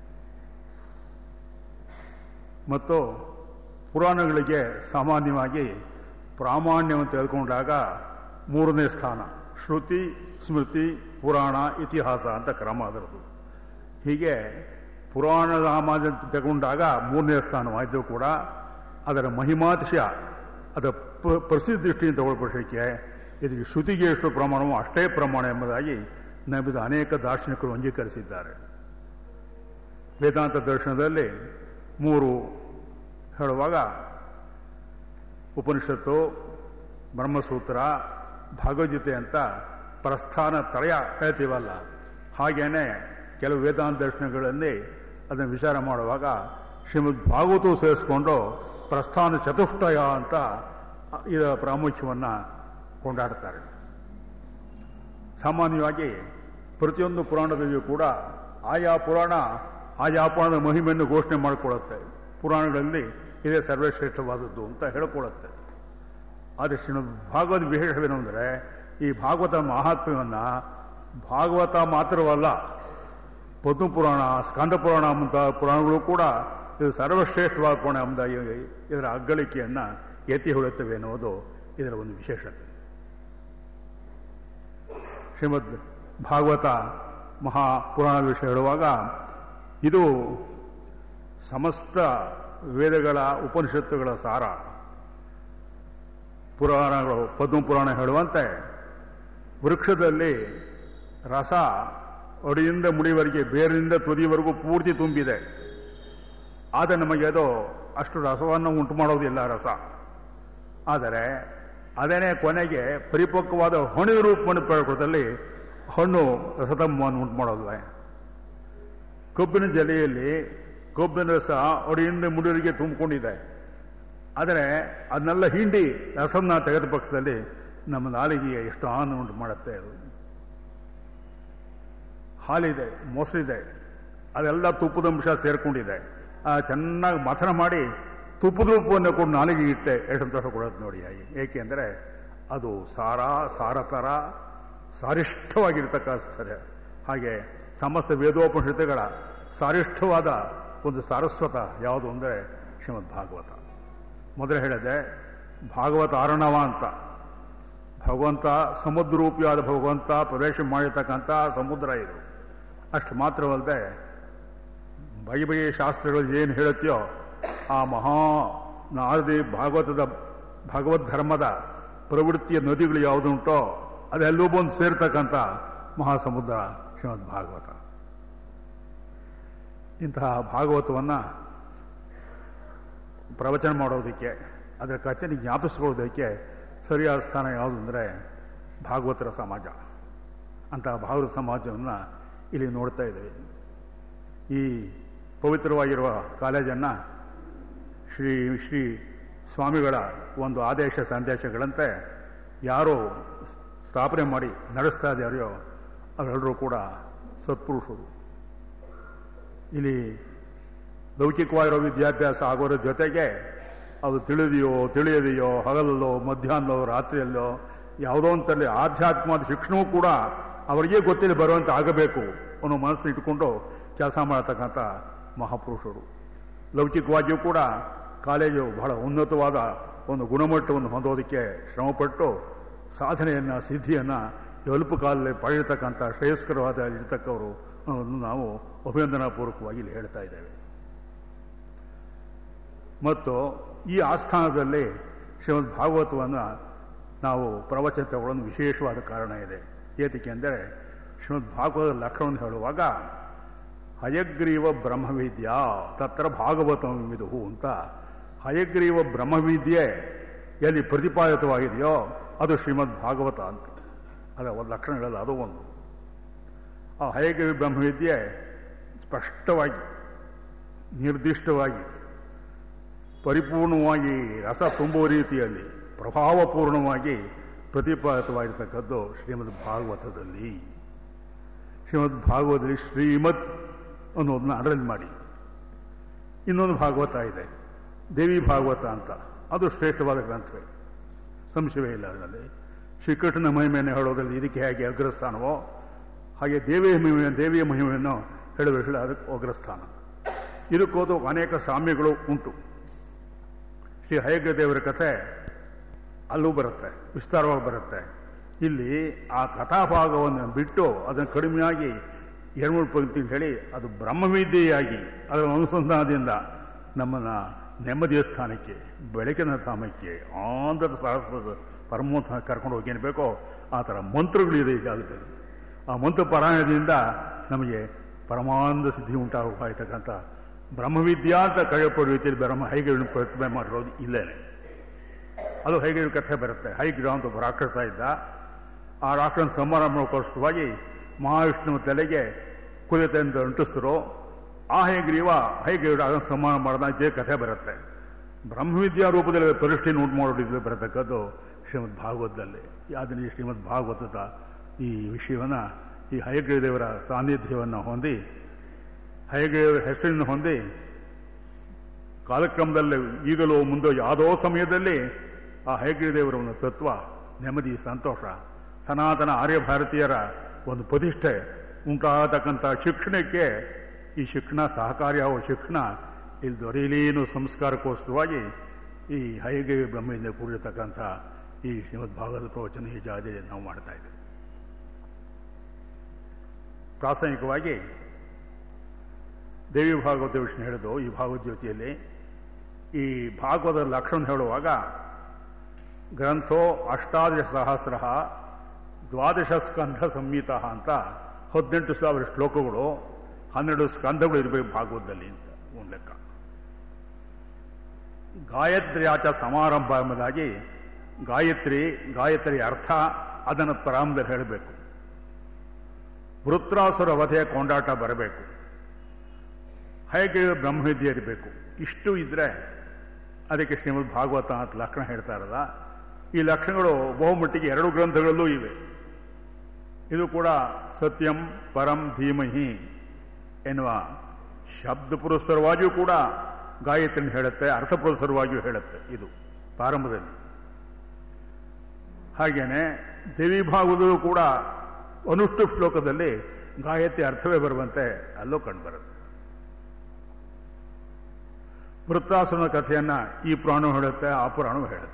ಮತ್ತು ಪುರಾಣಗಳಿಗೆ ಸಾಮಾನ್ಯವಾಗಿ ಪ್ರಾಮಾಣ್ಯವನ್ನು ತೆಗೆದುಕೊಂಡಾಗ ಮೂರನೇ ಸ್ಥಾನ ಶ್ರುತಿ ಸ್ಮೃತಿ ಪುರಾಣ ಇತಿಹಾಸ ಅಂತ ಕ್ರಮ ಅದರದು ಹೀಗೆ ಪುರಾಣ ಸಾಮಾನ್ಯ ತಗೊಂಡಾಗ ಮೂರನೇ ಸ್ಥಾನವಾಯಿತು ಕೂಡ ಅದರ ಮಹಿಮಾತಿಶಯ ಅದರ ಪ- ಪ್ರಸಿದ್ಧ ದೃಷ್ಟಿಯಿಂದ ತಗೊಳ್ಪಡಿಸಲಿಕ್ಕೆ ಇದಕ್ಕೆ ಶ್ರುತಿಗೆ ಎಷ್ಟು ಪ್ರಮಾಣವೋ ಅಷ್ಟೇ ಪ್ರಮಾಣ ಎಂಬುದಾಗಿ ನಂಬಿದ ಅನೇಕ ದಾರ್ಶನಿಕರು ಅಂಗೀಕರಿಸಿದ್ದಾರೆ ವೇದಾಂತ ದರ್ಶನದಲ್ಲಿ ಮೂರು ಹೇಳುವಾಗ ಉಪನಿಷತ್ತು ಬ್ರಹ್ಮಸೂತ್ರ ಭಗವದ್ಗೀತೆ ಅಂತ ಪ್ರಸ್ಥಾನ ತ್ರಯ ಹೇಳ್ತೀವಲ್ಲ ಹಾಗೇನೆ ಕೆಲವು ವೇದಾಂತ ದರ್ಶನಗಳಲ್ಲಿ ಅದನ್ನು ವಿಚಾರ ಮಾಡುವಾಗ ಶ್ರೀಮದ್ ಭಾಗವತವು ಸೇರಿಸ್ಕೊಂಡು ಪ್ರಸ್ಥಾನ ಚತುಷ್ಟಯ ಅಂತ ಇದರ ಪ್ರಾಮುಖ್ಯವನ್ನು ಕೊಂಡಾಡ್ತಾರೆ ಸಾಮಾನ್ಯವಾಗಿ ಪ್ರತಿಯೊಂದು ಪುರಾಣದಲ್ಲಿಯೂ ಕೂಡ ಆಯಾ ಪುರಾಣ ಆಯಾ ಪುರಾಣದ ಮಹಿಮೆಯನ್ನು ಘೋಷಣೆ ಮಾಡಿಕೊಳ್ಳುತ್ತೆ ಪುರಾಣಗಳಲ್ಲಿ ಇದೇ ಸರ್ವಶ್ರೇಷ್ಠವಾದದ್ದು ಅಂತ ಹೇಳಿಕೊಳ್ಳುತ್ತೆ ಆದರೆ ಶ್ರೀಮದ್ ಭಾಗವತ ವಿಶೇಷವೇನು ಅಂದರೆ ಈ ಭಾಗವತ ಮಹಾತ್ಮ್ಯವನ್ನು ಭಾಗವತ ಮಾತ್ರವಲ್ಲ ಪದ್ಮ ಪುರಾಣ ಸ್ಕಂದ ಪುರಾಣ ಮುಂತಾದ ಪುರಾಣಗಳು ಕೂಡ ಇದು ಸರ್ವಶ್ರೇಷ್ಠವಾದ ಪುರಾಣ ಎಂಬುದಾಗಿ ಇದರ ಅಗ್ಗಳಿಕೆಯನ್ನು ಎತ್ತಿ ಹೊಳುತ್ತವೆ ಎನ್ನುವುದು ಇದರ ಒಂದು ವಿಶೇಷತೆ ಶ್ರೀಮದ್ ಭಾಗವತ ಮಹಾ ಪುರಾಣ ವಿಷಯ ಹೇಳುವಾಗ ಇದು ಸಮಸ್ತ ವೇದಗಳ ಉಪನಿಷತ್ತುಗಳ ಸಾರ ಪುರಾಣಗಳು ಪದ್ಮ ಪುರಾಣ ಹೇಳುವಂತೆ ವೃಕ್ಷದಲ್ಲಿ ರಸ ಅಡಿಯಿಂದ ಮುಡಿವರೆಗೆ ಬೇರಿನಿಂದ ತುದಿವರೆಗೂ ಪೂರ್ತಿ ತುಂಬಿದೆ ಆದರೆ ನಮಗೆ ಅದು ಅಷ್ಟು ರಸವನ್ನು ಉಂಟು ಮಾಡೋದಿಲ್ಲ ರಸ ಆದರೆ ಅದೇನೇ ಕೊನೆಗೆ ಪರಿಪಕ್ವವಾದ ಹಣ್ಣಿನ ರೂಪವನ್ನು ಪ್ರಕೃತದಲ್ಲಿ ಹಣ್ಣು ರಸತಮವನ್ನು ಉಂಟು ಮಾಡೋಲ್ವೇ ಕಬ್ಬಿನ ಜಲೆಯಲ್ಲಿ ಕಬ್ಬಿನ ರಸ ಅಡಿಯಿಂದ ಮುಡಿವರೆಗೆ ತುಂಬಿಕೊಂಡಿದೆ ಆದರೆ ಅದನ್ನೆಲ್ಲ ಹಿಂಡಿ ರಸನ್ನ ತೆಗೆದ ಪಕ್ಷದಲ್ಲಿ ನಮ್ಮ ನಾಲಿಗೆಗೆ ಎಷ್ಟು ಆನಂದ ಉಂಟು ಮಾಡುತ್ತೆ ಅದು ಹಾಲಿದೆ ಮೊಸರಿದೆ ಅದೆಲ್ಲ ತುಪ್ಪದ ಅಂಶ ಸೇರ್ಕೊಂಡಿದೆ ಆ ಚೆನ್ನಾಗಿ ಮಥನ ಮಾಡಿ ತುಪ್ಪದ ರೂಪವನ್ನು ಕೊಟ್ಟು ನಾಲಿಗೆ ಇಟ್ಟೆ ಎಷ್ಟು ಸಂತೋಷ ಕೊಡೋದು ನೋಡಿ ಹಾಗೆ ಏಕೆಂದರೆ ಅದು ಸಾರ ಸಾರತರ ಸಾರಿಷ್ಠವಾಗಿರ್ತಕ್ಕಂಥದ್ದು ಹಾಗೆ ಸಮಸ್ತ ವೇದೋಪನಿಷತ್ತುಗಳ ಸಾರಿಷ್ಠವಾದ ಒಂದು ಸಾರಸ್ವತ ಯಾವುದು ಅಂದರೆ ಶ್ರೀಮದ್ ಭಾಗವತ ಮೊದಲೇ ಹೇಳಿದೆ ಭಾಗವತ ಆರಣವ ಅಂತ ಭಗವಂತ ಸಮುದ್ರರೂಪಿಯಾದ ಭಗವಂತ ಪ್ರವೇಶ ಮಾಡಿರ್ತಕ್ಕಂಥ ಸಮುದ್ರ ಇದು ಅಷ್ಟು ಮಾತ್ರವಲ್ಲದೆ ಬಗೆ ಬಗೆಯ ಶಾಸ್ತ್ರಗಳು ಏನು ಹೇಳುತ್ತೆಯೋ ಆ ಮಹಾ ನಾರದಿ ಭಾಗವತದ ಭಗವದ್ ಧರ್ಮದ ಪ್ರವೃತ್ತಿಯ ನದಿಗಳು ಯಾವುದುಂಟೋ ಅದೆಲ್ಲೂ ಬಂದು ಸೇರ್ತಕ್ಕಂಥ ಮಹಾಸಮುದ್ರ ಶ್ರೀಮದ್ ಭಾಗವತ ಇಂತಹ ಭಾಗವತವನ್ನು ಪ್ರವಚನ ಮಾಡೋದಕ್ಕೆ ಅದರ ಕಥೆನ ಜ್ಞಾಪಿಸ್ಕೊಳ್ಳೋದಕ್ಕೆ ಸರಿಯಾದ ಸ್ಥಾನ ಯಾವುದು ಅಂದರೆ ಭಾಗವತರ ಸಮಾಜ ಅಂತಹ ಭಾಗವತ ಸಮಾಜವನ್ನು ಇಲ್ಲಿ ನೋಡ್ತಾ ಇದ್ದೇವೆ ಈ ಪವಿತ್ರವಾಗಿರುವ ಕಾಲೇಜನ್ನು ಶ್ರೀ ಶ್ರೀ ಸ್ವಾಮಿಗಳ ಒಂದು ಆದೇಶ ಸಂದೇಶಗಳಂತೆ ಯಾರು ಸ್ಥಾಪನೆ ಮಾಡಿ ನಡೆಸ್ತಾ ಇದ್ದಾರೆಯೋ ಅವರೆಲ್ಲರೂ ಕೂಡ ಸತ್ಪುರುಷರು ಇಲ್ಲಿ ಲೌಕಿಕವಾಗಿರೋ ವಿದ್ಯಾಭ್ಯಾಸ ಆಗೋರ ಜೊತೆಗೆ ಅದು ತಿಳಿದೆಯೋ ತಿಳಿಯದೆಯೋ ಹಗಲಲ್ಲೋ ಮಧ್ಯಾಹ್ನದೋ ರಾತ್ರಿಯಲ್ಲೋ ಯಾವುದೋ ಅಂತಲ್ಲಿ ಆಧ್ಯಾತ್ಮದ ಶಿಕ್ಷಣವೂ ಕೂಡ ಅವರಿಗೆ ಗೊತ್ತಿಲ್ಲ ಬರುವಂತೆ ಆಗಬೇಕು ಅನ್ನೋ ಮನಸ್ಸು ಇಟ್ಕೊಂಡು ಕೆಲಸ ಮಾಡತಕ್ಕಂಥ ಮಹಾಪುರುಷರು ಲೌಕಿಕವಾಗಿಯೂ ಕೂಡ ಕಾಲೇಜು ಬಹಳ ಉನ್ನತವಾದ ಒಂದು ಗುಣಮಟ್ಟವನ್ನು ಹೊಂದೋದಕ್ಕೆ ಶ್ರಮಪಟ್ಟು ಸಾಧನೆಯನ್ನು ಸಿದ್ಧಿಯನ್ನು ಅಲ್ಪ ಕಾಲದಲ್ಲಿ ಪಡೆಯತಕ್ಕಂಥ ಶ್ರೇಯಸ್ಕರವಾದ ಇರತಕ್ಕವರು ಅನ್ನೋದನ್ನು ನಾವು ಅಭಿನಂದನಾಪೂರ್ವಕವಾಗಿ ಇಲ್ಲಿ ಹೇಳ್ತಾ ಇದ್ದೇವೆ ಮತ್ತು ಈ ಆಸ್ಥಾನದಲ್ಲಿ ಶ್ರೀಮದ್ ಭಾಗವತವನ್ನು ನಾವು ಪ್ರವಚನ ತಗೊಳ್ಳೋದು ವಿಶೇಷವಾದ ಕಾರಣ ಇದೆ ಏತಕ್ಕೆ ಅಂದರೆ ಶ್ರೀಮದ್ ಭಾಗವತ ಲಕ್ಷಣವನ್ನು ಹೇಳುವಾಗ ಹಯಗ್ರೀವ ಬ್ರಹ್ಮವಿದ್ಯಾ ತತ್ರ ಭಾಗವತಂ ವಿದುಹು ಅಂತ ಹಯಗ್ರೀವ ಬ್ರಹ್ಮವಿದ್ಯೆ ಎಲ್ಲಿ ಪ್ರತಿಪಾದಿತವಾಗಿದೆಯೋ ಅದು ಶ್ರೀಮದ್ ಭಾಗವತ ಅಂತ ಅದ ಒಂದು ಲಕ್ಷಣ ಹೇಳಲ್ಲ ಅದು ಒಂದು ಆ ಹಯಗ್ರೀವ ಬ್ರಹ್ಮವಿದ್ಯೆ ಸ್ಪಷ್ಟವಾಗಿ ನಿರ್ದಿಷ್ಟವಾಗಿ ಪರಿಪೂರ್ಣವಾಗಿ ರಸ ತುಂಬುವ ರೀತಿಯಲ್ಲಿ ಪ್ರಭಾವಪೂರ್ಣವಾಗಿ ಪ್ರತಿಪಾದಿತವಾಗಿರ್ತಕ್ಕದ್ದು ಶ್ರೀಮದ್ ಭಾಗವತದಲ್ಲಿ ಶ್ರೀಮದ್ ಭಾಗವತದಲ್ಲಿ ಶ್ರೀಮದ್ ಅನ್ನೋದನ್ನ ಅಂಡರ್ಲೈನ್ ಮಾಡಿ ಇನ್ನೊಂದು ಭಾಗವತ ಇದೆ ದೇವಿ ಭಾಗವತ ಅಂತ ಅದು ಶ್ರೇಷ್ಠವಾದ ಗ್ರಂಥವೇ ಸಂಶಯವೇ ಇಲ್ಲ ಅದರಲ್ಲಿ ಶ್ರೀಕೃಷ್ಣನ ಮಹಿಮೆಯನ್ನು ಹೇಳೋದ್ರಲ್ಲಿ ಇದಕ್ಕೆ ಹೇಗೆ ಅಗ್ರಸ್ಥಾನವೋ ಹಾಗೆ ದೇವಿಯ ಮಹಿಮೆ ದೇವಿಯ ಮಹಿಮೆಯನ್ನು ಹೇಳುವ ಹೇಳ ಅದಕ್ಕೆ ಅಗ್ರಸ್ಥಾನ ಇದಕ್ಕೋದು ಅನೇಕ ಸಾಮ್ಯಗಳು ಉಂಟು ಶ್ರೀ ಹಯಗ್ರ ದೇವರ ಕಥೆ ಅಲ್ಲೂ ಬರುತ್ತೆ ವಿಸ್ತಾರವಾಗಿ ಬರುತ್ತೆ ಇಲ್ಲಿ ಆ ಕಥಾಭಾಗವನ್ನು ಬಿಟ್ಟು ಅದನ್ನು ಕಡಿಮೆಯಾಗಿ ಎರಡು ಮೂರು ಪಂಕ್ತಿ ಹೇಳಿ ಅದು ಬ್ರಹ್ಮವಿದ್ಯೆಯಾಗಿ ಅದರ ಅನುಸಂಧಾನದಿಂದ ನಮ್ಮನ್ನ ನೆಮ್ಮದಿಯ ಸ್ಥಾನಕ್ಕೆ ಬೆಳಕಿನ ಧಾಮಕ್ಕೆ ಆಂಧ್ರದ ಸಹಸ್ರದ ಪರಮೋತ್ಸ ಕರ್ಕೊಂಡು ಹೋಗಿ ಏನು ಬೇಕೋ ಆ ಥರ ಮಂತ್ರಗಳಿದೆ ಈ ಜಾಗದಲ್ಲಿ ಆ ಮಂತ್ರ ಪಾರಾಯಣದಿಂದ ನಮಗೆ ಪರಮಾನಂದ ಸಿದ್ಧಿ ಉಂಟಾಗತಕ್ಕಂಥ ಬ್ರಹ್ಮವಿದ್ಯಾ ಅಂತ ಕಳೆಯಪಡುವ ರೀತಿಯಲ್ಲಿ ಬ್ರಹ್ಮ ಹೈಗಿರಣ ಪ್ರತಿಭೆ ಮಾಡಿರೋದು ಇಲ್ಲೇನೆ ಅದು ಹೈಗಿರ ಕಥೆ ಬರುತ್ತೆ ಹೈಗಿರ ಅಂತ ಒಬ್ಬ ರಾಕ್ಷಸ ಇದ್ದ ಆ ರಾಕ್ಷಸನ ಸಂಹಾರ ಮಾಡೋಕ್ಕೋಸ್ಕರವಾಗಿ ಮಹಾವಿಷ್ಣುವ ತಲೆಗೆ ಕುದಿತೆಂದು ಅಂಟಿಸಿದ್ರು ಆ ಹೈಗ್ರೀವ ಹೈಗ್ರೀವ ಅದನ್ನು ಸಂಹಾರ ಮಾಡಿದ ಇದೇ ಕಥೆ ಬರುತ್ತೆ ಬ್ರಹ್ಮವಿದ್ಯಾ ರೂಪದಲ್ಲಿ ಪರಿಷ್ಠಿನ ಉಂಟು ಮಾಡೋದಿದ್ದು ಬರತಕ್ಕದ್ದು ಶ್ರೀಮದ್ ಭಾಗವತದಲ್ಲಿ ಅದನ್ನು ಈ ಶ್ರೀಮದ್ ಭಾಗವತದ ಈ ವಿಷಯವನ್ನು ಈ ಹಯಗ್ರೀವ ದೇವರ ಸಾನ್ನಿಧ್ಯವನ್ನು ಹೊಂದಿ ಹಯಗ್ರೀವ ಹೆಸರನ್ನು ಹೊಂದಿ ಕಾಲಕ್ರಮದಲ್ಲಿ ಈಗಲೂ ಮುಂದೆ ಯಾವುದೋ ಸಮಯದಲ್ಲಿ ಆ ಹಯಗ್ರೀವ ದೇವರ ಒಂದು ತತ್ವ ನೆಮ್ಮದಿ ಸಂತೋಷ ಸನಾತನ ಆರ್ಯ ಭಾರತೀಯರ ಒಂದು ಪ್ರತಿಷ್ಠೆ ಉಂಟಾಗತಕ್ಕಂಥ ಶಿಕ್ಷಣಕ್ಕೆ ಈ ಶಿಕ್ಷಣ ಸಹಕಾರಿಯಾಗುವ ಶಿಕ್ಷಣ ಇಲ್ಲಿ ದೊರೆಯಲೇನು ಸಂಸ್ಕಾರಕ್ಕೋಸ್ಕರವಾಗಿ ಈ ಹೈಗ್ರೀವ ಬ್ರಹ್ಮೆಯಿಂದ ಕೂಡಿರತಕ್ಕಂಥ ಈ ಶ್ರೀಮದ್ ಭಾಗವತ ಪ್ರವಚನ ಈ ಜಾಗದಲ್ಲಿ ನಾವು ಮಾಡ್ತಾ ಇದ್ದೇವೆ ಪ್ರಾಸಂಗಿಕವಾಗಿ ದೇವಿ ಭಾಗವತ ವಿಷ್ಣು ಹೇಳಿದ್ದು ಈ ಭಾಗವತ ಜ್ಯೋತಿಯಲ್ಲಿ ಈ ಭಾಗವತದ ಲಕ್ಷಣ ಹೇಳುವಾಗ ಗ್ರಂಥೋ ಅಷ್ಟಾದಶ ಸಹಸ್ರ ದ್ವಾದಶ ಸ್ಕಂಧ ಸಂಹಿತ ಅಂತ ಹದಿನೆಂಟು ಸಾವಿರ ಶ್ಲೋಕಗಳು ಹನ್ನೆರಡು ಸ್ಕಂಧಗಳು ಇರಬೇಕು ಭಾಗವತದಲ್ಲಿ ಅಂತ ಒಂದು ಲೆಕ್ಕ ಗಾಯತ್ರಿ ಆಚ ಸಮಾರಂಭ ಎಂಬುದಾಗಿ ಗಾಯತ್ರಿ ಗಾಯತ್ರಿ ಅರ್ಥ ಅದನ್ನು ಪ್ರಾರಂಭದಲ್ಲಿ ಹೇಳಬೇಕು ವೃತ್ರಾಸುರ ವಧೆಯ ಕೊಂಡಾಟ ಬರಬೇಕು ಹೇಗೆ ಬ್ರಹ್ಮವಿದ್ಯೆ ಇರಬೇಕು ಇಷ್ಟು ಇದ್ರೆ ಅದಕ್ಕೆ ಶ್ರೀಮದ್ ಭಾಗವತ ಅಂತ ಲಕ್ಷಣ ಹೇಳ್ತಾ ಇರಲ್ಲ ಈ ಲಕ್ಷಣಗಳು ಬಹುಮಟ್ಟಿಗೆ ಎರಡು ಗ್ರಂಥಗಳಲ್ಲೂ ಇವೆ ಇದು ಕೂಡ ಸತ್ಯಂ ಪರಂ ಧೀಮಹಿ ಎನ್ನುವ ಶಬ್ದ ಪುರಸ್ಸರವಾಗಿಯೂ ಕೂಡ ಗಾಯತ್ರಿನ ಹೇಳುತ್ತೆ ಅರ್ಥ ಪುರಸ್ಸರವಾಗಿಯೂ ಹೇಳುತ್ತೆ ಇದು ಪ್ರಾರಂಭದಲ್ಲಿ ಹಾಗೇನೆ ದೇವಿ ಭಾಗದಲ್ಲೂ ಕೂಡ ಅನುಷ್ಠು ಶ್ಲೋಕದಲ್ಲಿ ಗಾಯತ್ರಿ ಅರ್ಥವೇ ಬರುವಂತೆ ಅಲ್ಲೂ ಕಂಡುಬರುತ್ತೆ ವೃತ್ತಾಸುರನ ಕಥೆಯನ್ನ ಈ ಪುರಾಣ ಹೇಳುತ್ತೆ ಆ ಪುರಾಣವೂ ಹೇಳುತ್ತೆ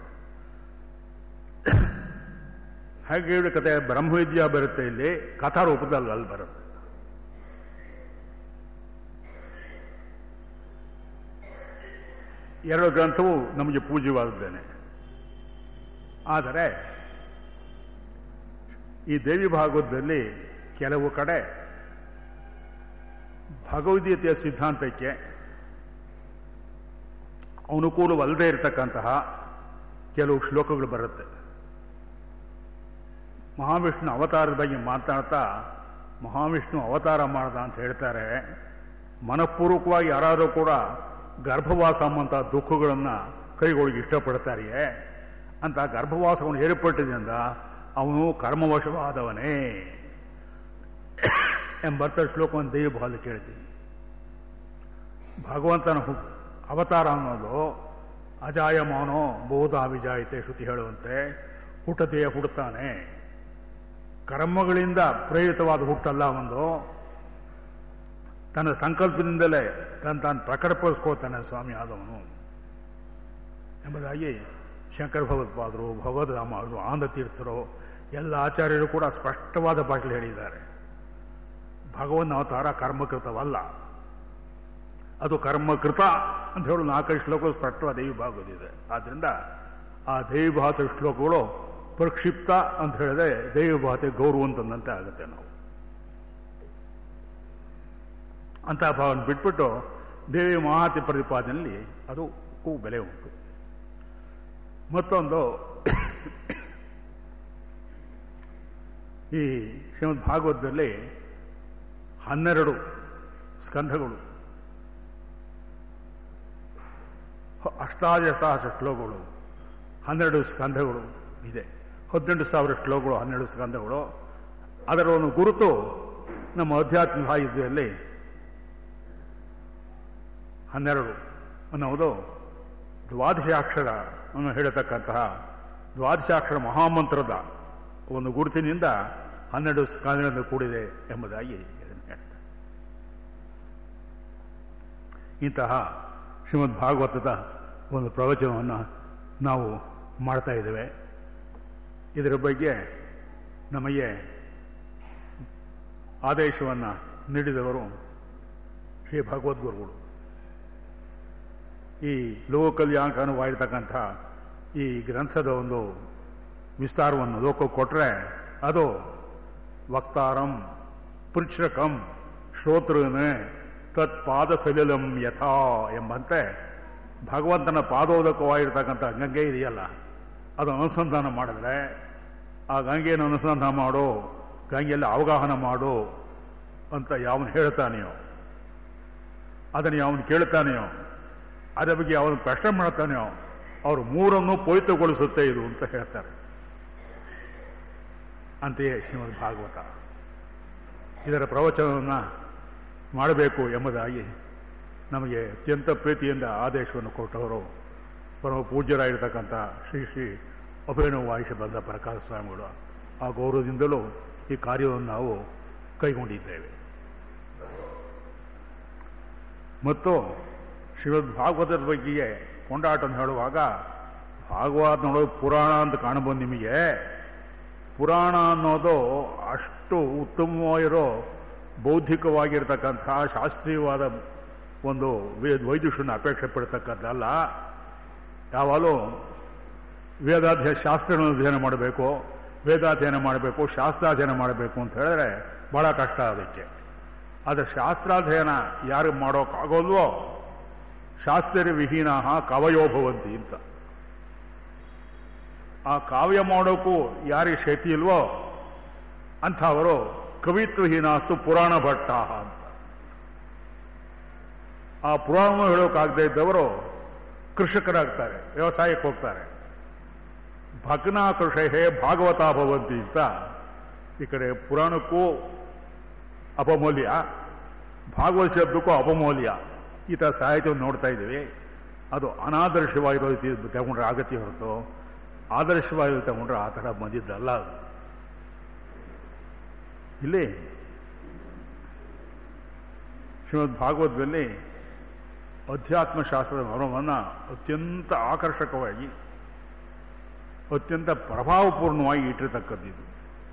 ಹಾಗೆ ಕಥೆ ಬ್ರಹ್ಮವಿದ್ಯಾ ಬರುತ್ತೆ ಇಲ್ಲಿ ಕಥಾ ರೂಪದಲ್ಲಿ ಅಲ್ಲಿ ಬರುತ್ತೆ ಎರಡು ಗ್ರಂಥವು ನಮಗೆ ಪೂಜ್ಯವಾದದ್ದೇನೆ ಆದರೆ ಈ ದೇವಿ ಭಾಗವತದಲ್ಲಿ ಕೆಲವು ಕಡೆ ಭಗವದ್ಗೀತೆಯ ಸಿದ್ಧಾಂತಕ್ಕೆ ಅನುಕೂಲವಲ್ಲದೆ ಇರತಕ್ಕಂತಹ ಕೆಲವು ಶ್ಲೋಕಗಳು ಬರುತ್ತೆ ಮಹಾವಿಷ್ಣು ಅವತಾರದ ಬಗ್ಗೆ ಮಾತಾಡ್ತಾ ಮಹಾವಿಷ್ಣು ಅವತಾರ ಮಾಡ್ದ ಅಂತ ಹೇಳ್ತಾರೆ ಮನಪೂರ್ವಕವಾಗಿ ಯಾರಾದರೂ ಕೂಡ ಗರ್ಭವಾಸ ಎಂಬಂಥ ದುಃಖಗಳನ್ನು ಕೈಗೊಳ್ಳಿಗೆ ಇಷ್ಟಪಡ್ತಾರೆಯೇ ಅಂತ ಗರ್ಭವಾಸವನ್ನು ಏರ್ಪಟ್ಟಿದ್ದರಿಂದ ಅವನು ಕರ್ಮವಶವಾದವನೇ ಎಂಬರ್ಥ ಶ್ಲೋಕವನ್ನು ದೇವಿ ಭಾಗ ಕೇಳ್ತೀನಿ ಭಗವಂತನ ಅವತಾರ ಅನ್ನೋದು ಅಜಾಯಮಾನೋ ಬೋಧ ವಿಜಾಯಿತೆ ಶ್ರುತಿ ಹೇಳುವಂತೆ ಹುಟ್ಟತೆಯ ಹುಡುತ್ತಾನೆ ಕರ್ಮಗಳಿಂದ ಪ್ರೇರಿತವಾದ ಹುಟ್ಟಲ್ಲ ಒಂದು ತನ್ನ ಸಂಕಲ್ಪದಿಂದಲೇ ತನ್ನ ತಾನು ಪ್ರಕಟಪಡಿಸ್ಕೊಳ್ತಾನೆ ಸ್ವಾಮಿ ಆದವನು ಎಂಬುದಾಗಿ ಶಂಕರ ಭಗವತ್ಪಾದರು ಭಗವದ್ರಾಮರು ಆನಂದ ತೀರ್ಥರು ಎಲ್ಲ ಆಚಾರ್ಯರು ಕೂಡ ಸ್ಪಷ್ಟವಾದ ಭಾಷೆಯಲ್ಲಿ ಹೇಳಿದ್ದಾರೆ ಭಗವನ್ ಅವತಾರ ಕರ್ಮಕೃತವಲ್ಲ ಅದು ಕರ್ಮಕೃತ ಅಂತ ಹೇಳಿ ನಾಲ್ಕೈದು ಶ್ಲೋಕಗಳು ಸ್ಪಷ್ಟವಾದ ದೇವಿ ಭಾಗವತಿದೆ ಆದ್ದರಿಂದ ಆ ದೇವಿ ಭಾಗದ ಶ್ಲೋಕಗಳು ಪ್ರಕ್ಷಿಪ್ತ ಅಂತ ಹೇಳಿದ್ರೆ ದೇವಿ ಭಾಗತೆ ಗೌರವ ಅಂತಂದಂತೆ ಆಗುತ್ತೆ ನಾವು ಅಂತ ಭಾವನ ಬಿಟ್ಬಿಟ್ಟು ದೇವಿ ಮಹಾತಿ ಪ್ರತಿಪಾದನೆಯಲ್ಲಿ ಅದು ಕೂ ಬೆಲೆ ಉಂಟು ಮತ್ತೊಂದು ಈ ಶ್ರೀಮದ್ ಭಾಗವತದಲ್ಲಿ ಹನ್ನೆರಡು ಸ್ಕಂಧಗಳು ಅಷ್ಟಾದಶ ಸಹಸ್ರ ಶ್ಲೋಕಗಳು ಹನ್ನೆರಡು ಸ್ಕಂಧಗಳು ಇದೆ ಹದಿನೆಂಟು ಸಾವಿರ ಶ್ಲೋಕಗಳು ಹನ್ನೆರಡು ಸ್ಕಂಧಗಳು ಅದರ ಒಂದು ಗುರುತು ನಮ್ಮ ಅಧ್ಯಾತ್ಮ ಸಾಹಿತ್ಯದಲ್ಲಿ ಹನ್ನೆರಡು ಅನ್ನುವುದು ದ್ವಾದಶಾಕ್ಷರ ಅನ್ನು ಹೇಳತಕ್ಕಂತಹ ದ್ವಾದಶಾಕ್ಷರ ಮಹಾಮಂತ್ರದ ಒಂದು ಗುರುತಿನಿಂದ ಹನ್ನೆರಡು ಸ್ಕಂದಗಳಿಂದ ಕೂಡಿದೆ ಎಂಬುದಾಗಿ ಇದನ್ನು ಹೇಳ್ತಾರೆ ಇಂತಹ ಶ್ರೀಮದ್ ಭಾಗವತದ ಒಂದು ಪ್ರವಚನವನ್ನು ನಾವು ಮಾಡ್ತಾ ಇದ್ದೇವೆ ಇದರ ಬಗ್ಗೆ ನಮಗೆ ಆದೇಶವನ್ನು ನೀಡಿದವರು ಶ್ರೀ ಭಗವದ್ಗುರುಗಳು ಈ ಲೋಕಲ್ಯಾಂಕನವಾಗಿರ್ತಕ್ಕಂಥ ಈ ಗ್ರಂಥದ ಒಂದು ವಿಸ್ತಾರವನ್ನು ಲೋಕಕ್ಕೆ ಕೊಟ್ಟರೆ ಅದು ವಕ್ತಾರಂ ಪೃಚ್ಛಕಂ ಶ್ರೋತೃನೇ ತತ್ಪಾದ ಸಲಿಲಂ ಯಥಾ ಎಂಬಂತೆ ಭಗವಂತನ ಪಾದೋದಕವಾಗಿರ್ತಕ್ಕಂಥ ಗಂಗೆ ಇದೆಯಲ್ಲ ಅದು ಅನುಸಂಧಾನ ಮಾಡಿದ್ರೆ ಆ ಗಂಗೆಯನ್ನು ಅನುಸಂಧಾನ ಮಾಡು ಗಂಗೆಯಲ್ಲಿ ಅವಗಾಹನ ಮಾಡು ಅಂತ ಯಾವನು ಹೇಳ್ತಾನೆಯೋ ಅದನ್ನು ಯಾವನು ಕೇಳ್ತಾನೆಯೋ ಅದರ ಬಗ್ಗೆ ಅವನು ಪ್ರಶ್ನೆ ಮಾಡ್ತಾನೆಯೋ ಅವರು ಮೂರನ್ನು ಪವಿತ್ರಗೊಳಿಸುತ್ತೆ ಇದು ಅಂತ ಹೇಳ್ತಾರೆ ಅಂತೆಯೇ ಶ್ರೀಮದ್ ಭಾಗವತ ಇದರ ಪ್ರವಚನವನ್ನು ಮಾಡಬೇಕು ಎಂಬುದಾಗಿ ನಮಗೆ ಅತ್ಯಂತ ಪ್ರೀತಿಯಿಂದ ಆದೇಶವನ್ನು ಕೊಟ್ಟವರು ಪರಮ ಪೂಜ್ಯರಾಗಿರ್ತಕ್ಕಂಥ ಶ್ರೀ ಶ್ರೀ ಅಭಿನವ ವಾಯುಷ ಬಂದ ಪ್ರಕಾಶ ಸ್ವಾಮಿಗಳು ಆ ಗೌರವದಿಂದಲೂ ಈ ಕಾರ್ಯವನ್ನು ನಾವು ಕೈಗೊಂಡಿದ್ದೇವೆ ಮತ್ತು ಶ್ರೀಮದ್ ಭಾಗವತದ ಬಗ್ಗೆಯೇ ಕೊಂಡಾಟ ಹೇಳುವಾಗ ಭಾಗವತ ನೋಡೋದು ಪುರಾಣ ಅಂತ ಕಾಣಬಹುದು ನಿಮಗೆ ಪುರಾಣ ಅನ್ನೋದು ಅಷ್ಟು ಉತ್ತಮವಾಗಿರೋ ಬೌದ್ಧಿಕವಾಗಿರ್ತಕ್ಕಂಥ ಶಾಸ್ತ್ರೀಯವಾದ ಒಂದು ವೈದ್ಯುಷನ ಅಪೇಕ್ಷೆ ಪಡ್ತಕ್ಕದ್ದಲ್ಲ ಯಾವಾಗಲೂ ವೇದಾಧ್ಯ ಶಾಸ್ತ್ರಗಳನ್ನು ಅಧ್ಯಯನ ಮಾಡಬೇಕು ವೇದಾಧ್ಯಯನ ಮಾಡಬೇಕು ಶಾಸ್ತ್ರಾಧ್ಯಯನ ಮಾಡಬೇಕು ಅಂತ ಹೇಳಿದ್ರೆ ಬಹಳ ಕಷ್ಟ ಅದಕ್ಕೆ ಆದರೆ ಶಾಸ್ತ್ರಾಧ್ಯಯನ ಯಾರು ಮಾಡೋಕ್ಕಾಗೋಲ್ವೋ ಶಾಸ್ತ್ರ ವಿಹೀನ ಕವಯೋಭವಂತಿ ಅಂತ ಆ ಕಾವ್ಯ ಮಾಡೋಕ್ಕೂ ಯಾರಿಗೆ ಶಕ್ತಿ ಇಲ್ವೋ ಅಂಥವರು ಕವಿತ್ವಹೀನಾಸ್ತು ಪುರಾಣ ಭಟ್ಟ ಅಂತ ಆ ಪುರಾಣ ಹೇಳೋಕ್ಕಾಗದೇ ಇದ್ದವರು ಕೃಷಿಕರಾಗ್ತಾರೆ ವ್ಯವಸಾಯಕ್ಕೆ ಹೋಗ್ತಾರೆ ಭಗ್ನ ಕೃಷೇ ಭಾಗವತ ಭವಂತಿ ಅಂತ ಈ ಕಡೆ ಪುರಾಣಕ್ಕೂ ಅಪಮೌಲ್ಯ ಭಾಗವತ ಶಬ್ದಕ್ಕೂ ಅಪಮೌಲ್ಯ ಈ ಥರ ಸಾಹಿತ್ಯವನ್ನು ನೋಡ್ತಾ ಇದ್ದೀವಿ ಅದು ಅನಾದರ್ಶವಾಗಿರೋ ರೀತಿ ತಗೊಂಡ್ರೆ ಆಗತ್ಯ ಹೊರತು ಆದರ್ಶವಾಗಿ ತಗೊಂಡ್ರೆ ಆ ಥರ ಬಂದಿದ್ದಲ್ಲ ಅದು ಇಲ್ಲಿ ಶ್ರೀಮದ್ ಭಾಗವತದಲ್ಲಿ ಅಧ್ಯಾತ್ಮ ಶಾಸ್ತ್ರದ ಮರ್ಮವನ್ನು ಅತ್ಯಂತ ಆಕರ್ಷಕವಾಗಿ ಅತ್ಯಂತ ಪ್ರಭಾವಪೂರ್ಣವಾಗಿ ಇಟ್ಟಿರ್ತಕ್ಕದ್ದು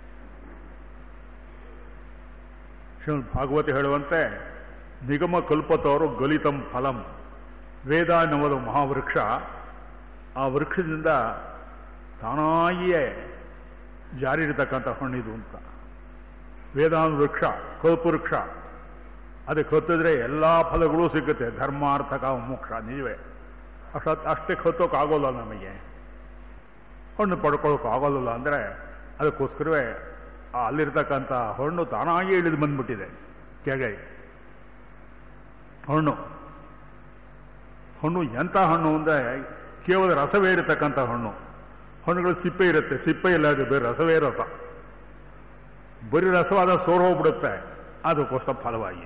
ಶ್ರೀಮದ್ ಭಾಗವತಿ ಹೇಳುವಂತೆ ನಿಗಮ ಕಲ್ಪತವರು ಗಲಿತಂ ಫಲಂ ವೇದ ಎನ್ನುವುದು ಮಹಾವೃಕ್ಷ ಆ ವೃಕ್ಷದಿಂದ ತಾನಾಗಿಯೇ ಜಾರಿ ಇರತಕ್ಕಂಥ ಹಣ್ಣಿದು ಅಂತ ವೇದಾಂತ ವೃಕ್ಷ ಕಲ್ಪವೃಕ್ಷ ಅದಕ್ಕೆ ಹತ್ತಿದ್ರೆ ಎಲ್ಲ ಫಲಗಳು ಸಿಗುತ್ತೆ ಧರ್ಮ ಅರ್ಥ ಕಾಮ ಮೋಕ್ಷ ನಿಜವೇ ಅಷ್ಟ ಅಷ್ಟೇ ಹತ್ತೋಕ್ಕಾಗೋಲ್ಲ ನಮಗೆ ಹಣ್ಣು ಪಡ್ಕೊಳ್ಳೋಕ್ಕಾಗೋಲ್ಲ ಅಂದರೆ ಅದಕ್ಕೋಸ್ಕರವೇ ಆ ಅಲ್ಲಿರ್ತಕ್ಕಂಥ ಹಣ್ಣು ತಾನಾಗಿ ಇಳಿದು ಬಂದ್ಬಿಟ್ಟಿದೆ ಕೆಳಗೆ ಹಣ್ಣು ಹಣ್ಣು ಎಂಥ ಹಣ್ಣು ಅಂದರೆ ಕೇವಲ ರಸವೇ ಇರತಕ್ಕಂಥ ಹಣ್ಣು ಹಣ್ಣುಗಳು ಸಿಪ್ಪೆ ಇರುತ್ತೆ ಸಿಪ್ಪೆ ಇಲ್ಲ ಅದು ಬೇರೆ ರಸವೇ ರಸ ಬರೀ ರಸವಾದ ಸೋರ್ ಹೋಗ್ಬಿಡುತ್ತೆ ಅದಕ್ಕೋಸ್ಕರ ಫಲವಾಗಿ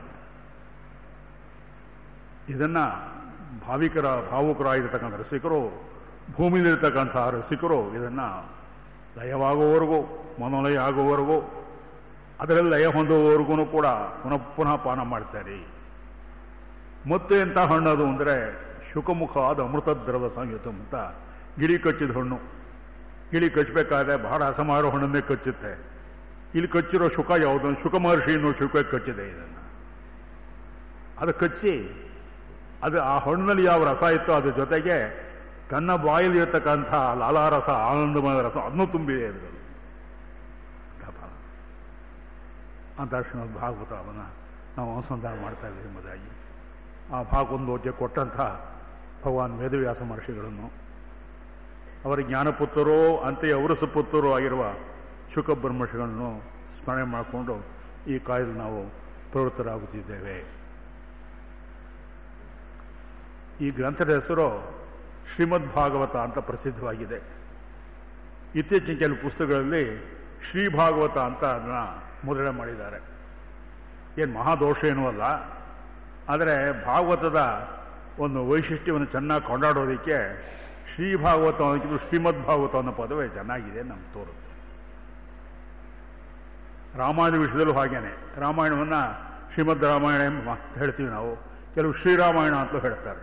ಇದನ್ನ ಭಾವಿಕರ ಭಾವುಕರಾಗಿರ್ತಕ್ಕಂಥ ರಸಿಕರು ಭೂಮಿಲಿರ್ತಕ್ಕಂಥ ರಸಿಕರು ಇದನ್ನ ಲಯವಾಗುವವರೆಗೂ ಮನೋಲಯ ಆಗುವವರೆಗೂ ಅದರಲ್ಲಿ ಲಯ ಹೊಂದುವವರೆಗೂ ಕೂಡ ಪುನಃ ಪುನಃ ಪಾನ ಮಾಡ್ತಾರೆ ಮತ್ತೆ ಎಂಥ ಹಣ್ಣು ಅದು ಅಂದರೆ ಶುಕಮುಖ ಆದ ಅಮೃತ ದ್ರವ ಸಂಯುತ ಅಂತ ಗಿಳಿ ಕಚ್ಚಿದ ಹಣ್ಣು ಗಿಳಿ ಕಚ್ಚಬೇಕಾದ್ರೆ ಬಹಳ ಅಸಮಾರೋ ಹಣ್ಣನ್ನೇ ಕಚ್ಚುತ್ತೆ ಇಲ್ಲಿ ಕಚ್ಚಿರೋ ಶುಕ ಯಾವುದು ಶುಕ ಮಹರ್ಷಿ ಅನ್ನೋ ಶುಕ ಕಚ್ಚಿದೆ ಇದನ್ನು ಅದು ಕಚ್ಚಿ ಅದು ಆ ಹಣ್ಣಿನಲ್ಲಿ ಯಾವ ರಸ ಇತ್ತೋ ಅದ್ರ ಜೊತೆಗೆ ತನ್ನ ಬಾಯಲ್ಲಿ ಇರತಕ್ಕಂಥ ಲಾಲಾರಸ ಆನಂದಮಯ ರಸ ಅದನ್ನು ತುಂಬಿದೆ ಅದರಲ್ಲಿ ಕಪಾಲ ಅಂತ ಶ್ರೀಮದ್ ಭಾಗವತವನ್ನು ನಾವು ಅನುಸಂಧಾನ ಮಾಡ್ತಾ ಇದ್ದೀವಿ ಎಂಬುದಾಗಿ ಆ ಭಾಗವೊಂದು ಕೊಟ್ಟಂಥ ಭಗವಾನ್ ವೇದವ್ಯಾಸ ಮಹರ್ಷಿಗಳನ್ನು ಅವರ ಜ್ಞಾನಪುತ್ರರೋ ಅಂತೆಯೇ ಅವರ ಸುಪುತ್ರರೋ ಆಗಿರುವ ಶುಕ ಬ್ರಹ್ಮರ್ಷಿಗಳನ್ನು ಸ್ಮರಣೆ ಮಾಡಿಕೊಂಡು ಈ ಕಾಯ್ದೆ ನಾವು ಪ್ರವೃತ್ತರಾಗುತ್ತಿದ್ದೇವೆ ಈ ಗ್ರಂಥದ ಹೆಸರು ಶ್ರೀಮದ್ ಭಾಗವತ ಅಂತ ಪ್ರಸಿದ್ಧವಾಗಿದೆ ಇತ್ತೀಚಿನ ಕೆಲವು ಪುಸ್ತಕಗಳಲ್ಲಿ ಶ್ರೀ ಭಾಗವತ ಅಂತ ಅದನ್ನ ಮುದ್ರಣೆ ಮಾಡಿದ್ದಾರೆ ಏನು ಮಹಾದೋಷ ಏನೂ ಅಲ್ಲ ಆದರೆ ಭಾಗವತದ ಒಂದು ವೈಶಿಷ್ಟ್ಯವನ್ನು ಚೆನ್ನಾಗಿ ಕೊಂಡಾಡೋದಕ್ಕೆ ಶ್ರೀ ಭಾಗವತ ಅನ್ನೋದಕ್ಕಿಂತ ಶ್ರೀಮದ್ ಭಾಗವತ ಅನ್ನೋ ಪದವೇ ಚೆನ್ನಾಗಿದೆ ನಮ್ಗೆ ತೋರುತ್ತೆ ರಾಮಾಯಣ ವಿಷಯದಲ್ಲೂ ಹಾಗೇನೆ ರಾಮಾಯಣವನ್ನು ಶ್ರೀಮದ್ ರಾಮಾಯಣ ಅಂತ ಹೇಳ್ತೀವಿ ನಾವು ಕೆಲವು ಶ್ರೀರಾಮಾಯಣ ಅಂತಲೂ ಹೇಳ್ತಾರೆ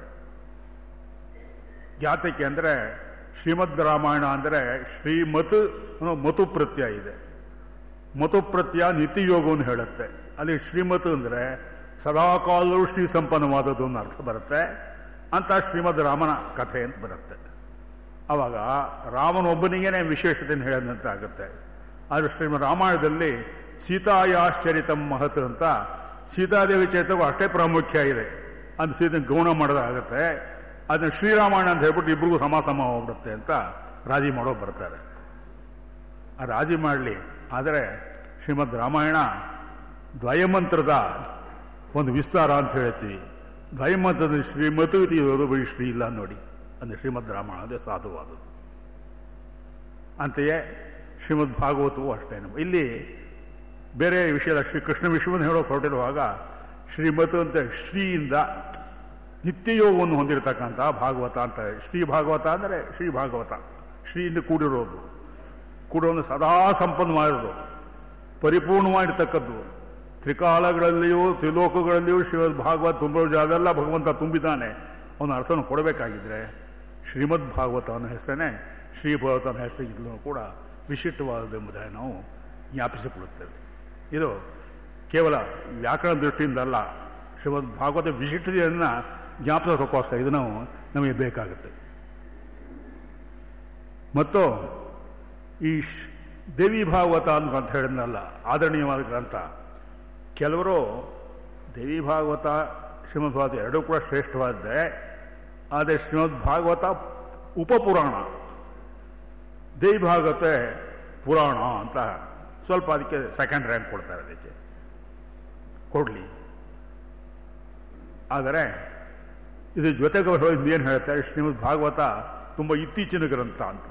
ಜಾತಕ್ಕೆ ಅಂದರೆ ಶ್ರೀಮದ್ ರಾಮಾಯಣ ಅಂದರೆ ಶ್ರೀಮತ್ ಅನ್ನೋ ಮತು ಪ್ರತ್ಯಯ ಇದೆ ಮತು ಪ್ರತ್ಯಯ ನಿತ್ಯಯೋಗವನ್ನು ಹೇಳುತ್ತೆ ಅಲ್ಲಿ ಶ್ರೀಮತ್ ಅಂದರೆ ಸದಾಕಾಲವೂ ಶ್ರೀ ಸಂಪನ್ನವಾದದ್ದು ಅನ್ನೋ ಅರ್ಥ ಬರುತ್ತೆ ಅಂತ ಶ್ರೀಮದ್ ರಾಮನ ಕಥೆ ಅಂತ ಬರುತ್ತೆ ಅವಾಗ ರಾಮನೊಬ್ಬನಿಗೇನೆ ವಿಶೇಷತೆಯನ್ನು ಹೇಳದಂತೆ ಆಗುತ್ತೆ ಆದರೆ ಶ್ರೀಮದ್ ರಾಮಾಯಣದಲ್ಲಿ ಸೀತಾಯಾಶ್ಚರಿತಂ ಮಹತ್ ಅಂತ ಸೀತಾದೇವಿ ಚರಿತಕ್ಕೂ ಅಷ್ಟೇ ಪ್ರಾಮುಖ್ಯ ಇದೆ ಅದು ಸೀತೆ ಗೌಣ ಮಾಡೋದಾಗುತ್ತೆ ಅದನ್ನ ಶ್ರೀರಾಮಾಯಣ ಅಂತ ಹೇಳ್ಬಿಟ್ಟು ಇಬ್ರಿಗೂ ಸಮ ಸಮ ಹೋಗ್ಬಿಡುತ್ತೆ ಅಂತ ರಾಜಿ ಮಾಡೋ ಬರ್ತಾರೆ ಆ ರಾಜಿ ಮಾಡಲಿ ಆದರೆ ಶ್ರೀಮದ್ ರಾಮಾಯಣ ದ್ವಯಮಂತ್ರದ ಒಂದು ವಿಸ್ತಾರ ಅಂತ ಹೇಳ್ತೀವಿ ದ್ವಯಮಂತ್ರದ ಶ್ರೀಮತು ಇರೋದು ಬರೀ ಶ್ರೀ ಇಲ್ಲ ನೋಡಿ ಅಂದರೆ ಶ್ರೀಮದ್ ರಾಮಾಯಣ ಅದೇ ಸಾಧುವಾದದ್ದು ಅಂತೆಯೇ ಶ್ರೀಮದ್ ಭಾಗವತವು ಅಷ್ಟೇ ಇಲ್ಲಿ ಬೇರೆ ವಿಷಯದ ಶ್ರೀ ಕೃಷ್ಣ ವಿಶ್ವವನ್ನು ಹೇಳೋಕೆ ಹೊರಟಿರುವಾಗ ಶ್ರೀಮತ್ ಅಂತ ಶ್ರೀಯಿಂದ ನಿತ್ಯಯೋಗವನ್ನು ಹೊಂದಿರತಕ್ಕಂಥ ಭಾಗವತ ಅಂತ ಶ್ರೀ ಭಾಗವತ ಅಂದರೆ ಶ್ರೀ ಭಾಗವತ ಶ್ರೀಯಿಂದ ಕೂಡಿರೋದು ಕೂಡೋದು ಸದಾ ಸಂಪನ್ನವಾಗಿರೋದು ಪರಿಪೂರ್ಣವಾಗಿರ್ತಕ್ಕದ್ದು ತ್ರಿಕಾಲಗಳಲ್ಲಿಯೂ ತ್ರಿಲೋಕಗಳಲ್ಲಿಯೂ ಶ್ರೀಮದ್ ಭಾಗವತ ತುಂಬ ಅದೆಲ್ಲ ಭಗವಂತ ತುಂಬಿದ್ದಾನೆ ಅವನ ಅರ್ಥವನ್ನು ಕೊಡಬೇಕಾಗಿದ್ರೆ ಶ್ರೀಮದ್ ಭಾಗವತ ಅನ್ನೋ ಹೆಸರೇ ಶ್ರೀ ಭಾಗವತ ಅನ್ನೋ ಹೆಸರಿಗಿಲ್ಲೂ ಕೂಡ ವಿಶಿಷ್ಟವಾದದೆಂಬುದಾಗಿ ನಾವು ಜ್ಞಾಪಿಸಿಕೊಳ್ಳುತ್ತೇವೆ ಇದು ಕೇವಲ ವ್ಯಾಕರಣ ದೃಷ್ಟಿಯಿಂದ ಅಲ್ಲ ಶ್ರೀಮದ್ ಭಾಗವತ ವಿಶಿಷ್ಟತೆಯನ್ನು ಜ್ಞಾಪಕಕ್ಕೋಸ್ಕರ ಇದು ನಾವು ನಮಗೆ ಬೇಕಾಗುತ್ತೆ ಮತ್ತು ಈ ದೇವಿ ಭಾಗವತ ಅಂತ ಹೇಳಿದ್ನಲ್ಲ ಆದರಣೀಯವಾದ ಗ್ರಂಥ ಕೆಲವರು ದೇವಿ ಭಾಗವತ ಶ್ರೀಮದ್ ಭಾಗವತ ಎರಡೂ ಕೂಡ ಶ್ರೇಷ್ಠವಾದ್ದೆ ಆದರೆ ಶ್ರೀಮದ್ ಭಾಗವತ ಉಪಪುರಾಣ ದೇವಿ ಭಾಗವತ ಪುರಾಣ ಅಂತ ಸ್ವಲ್ಪ ಅದಕ್ಕೆ ಸೆಕೆಂಡ್ ರ್ಯಾಂಕ್ ಕೊಡ್ತಾರೆ ಅದಕ್ಕೆ ಕೊಡಲಿ ಆದರೆ ಇದು ಜೊತೆಗೆ ಏನು ಹೇಳ್ತಾರೆ ಶ್ರೀಮದ್ ಭಾಗವತ ತುಂಬ ಇತ್ತೀಚಿನ ಗ್ರಂಥ ಅಂತ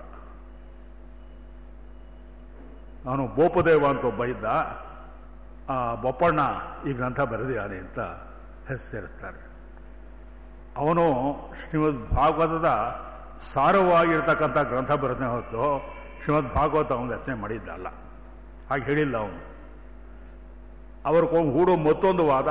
ಅವನು ಬೋಪದೇವ ಅಂತ ಒಬ್ಬ ಇದ್ದ ಆ ಬೊಪ್ಪಣ್ಣ ಈ ಗ್ರಂಥ ಬರೆದಿದ್ದಾನೆ ಅಂತ ಹೆಸರಿಸ್ತಾರೆ ಅವನು ಶ್ರೀಮದ್ ಭಾಗವತದ ಸಾರವಾಗಿರ್ತಕ್ಕಂಥ ಗ್ರಂಥ ಬರೆದೇ ಹೊತ್ತು ಶ್ರೀಮದ್ ಭಾಗವತ ಅವನು ರಚನೆ ಮಾಡಿದ್ದಲ್ಲ ಹಾಗೆ ಹೇಳಿಲ್ಲ ಅವನು ಅವರು ಹೂಡೋ ಮತ್ತೊಂದು ವಾದ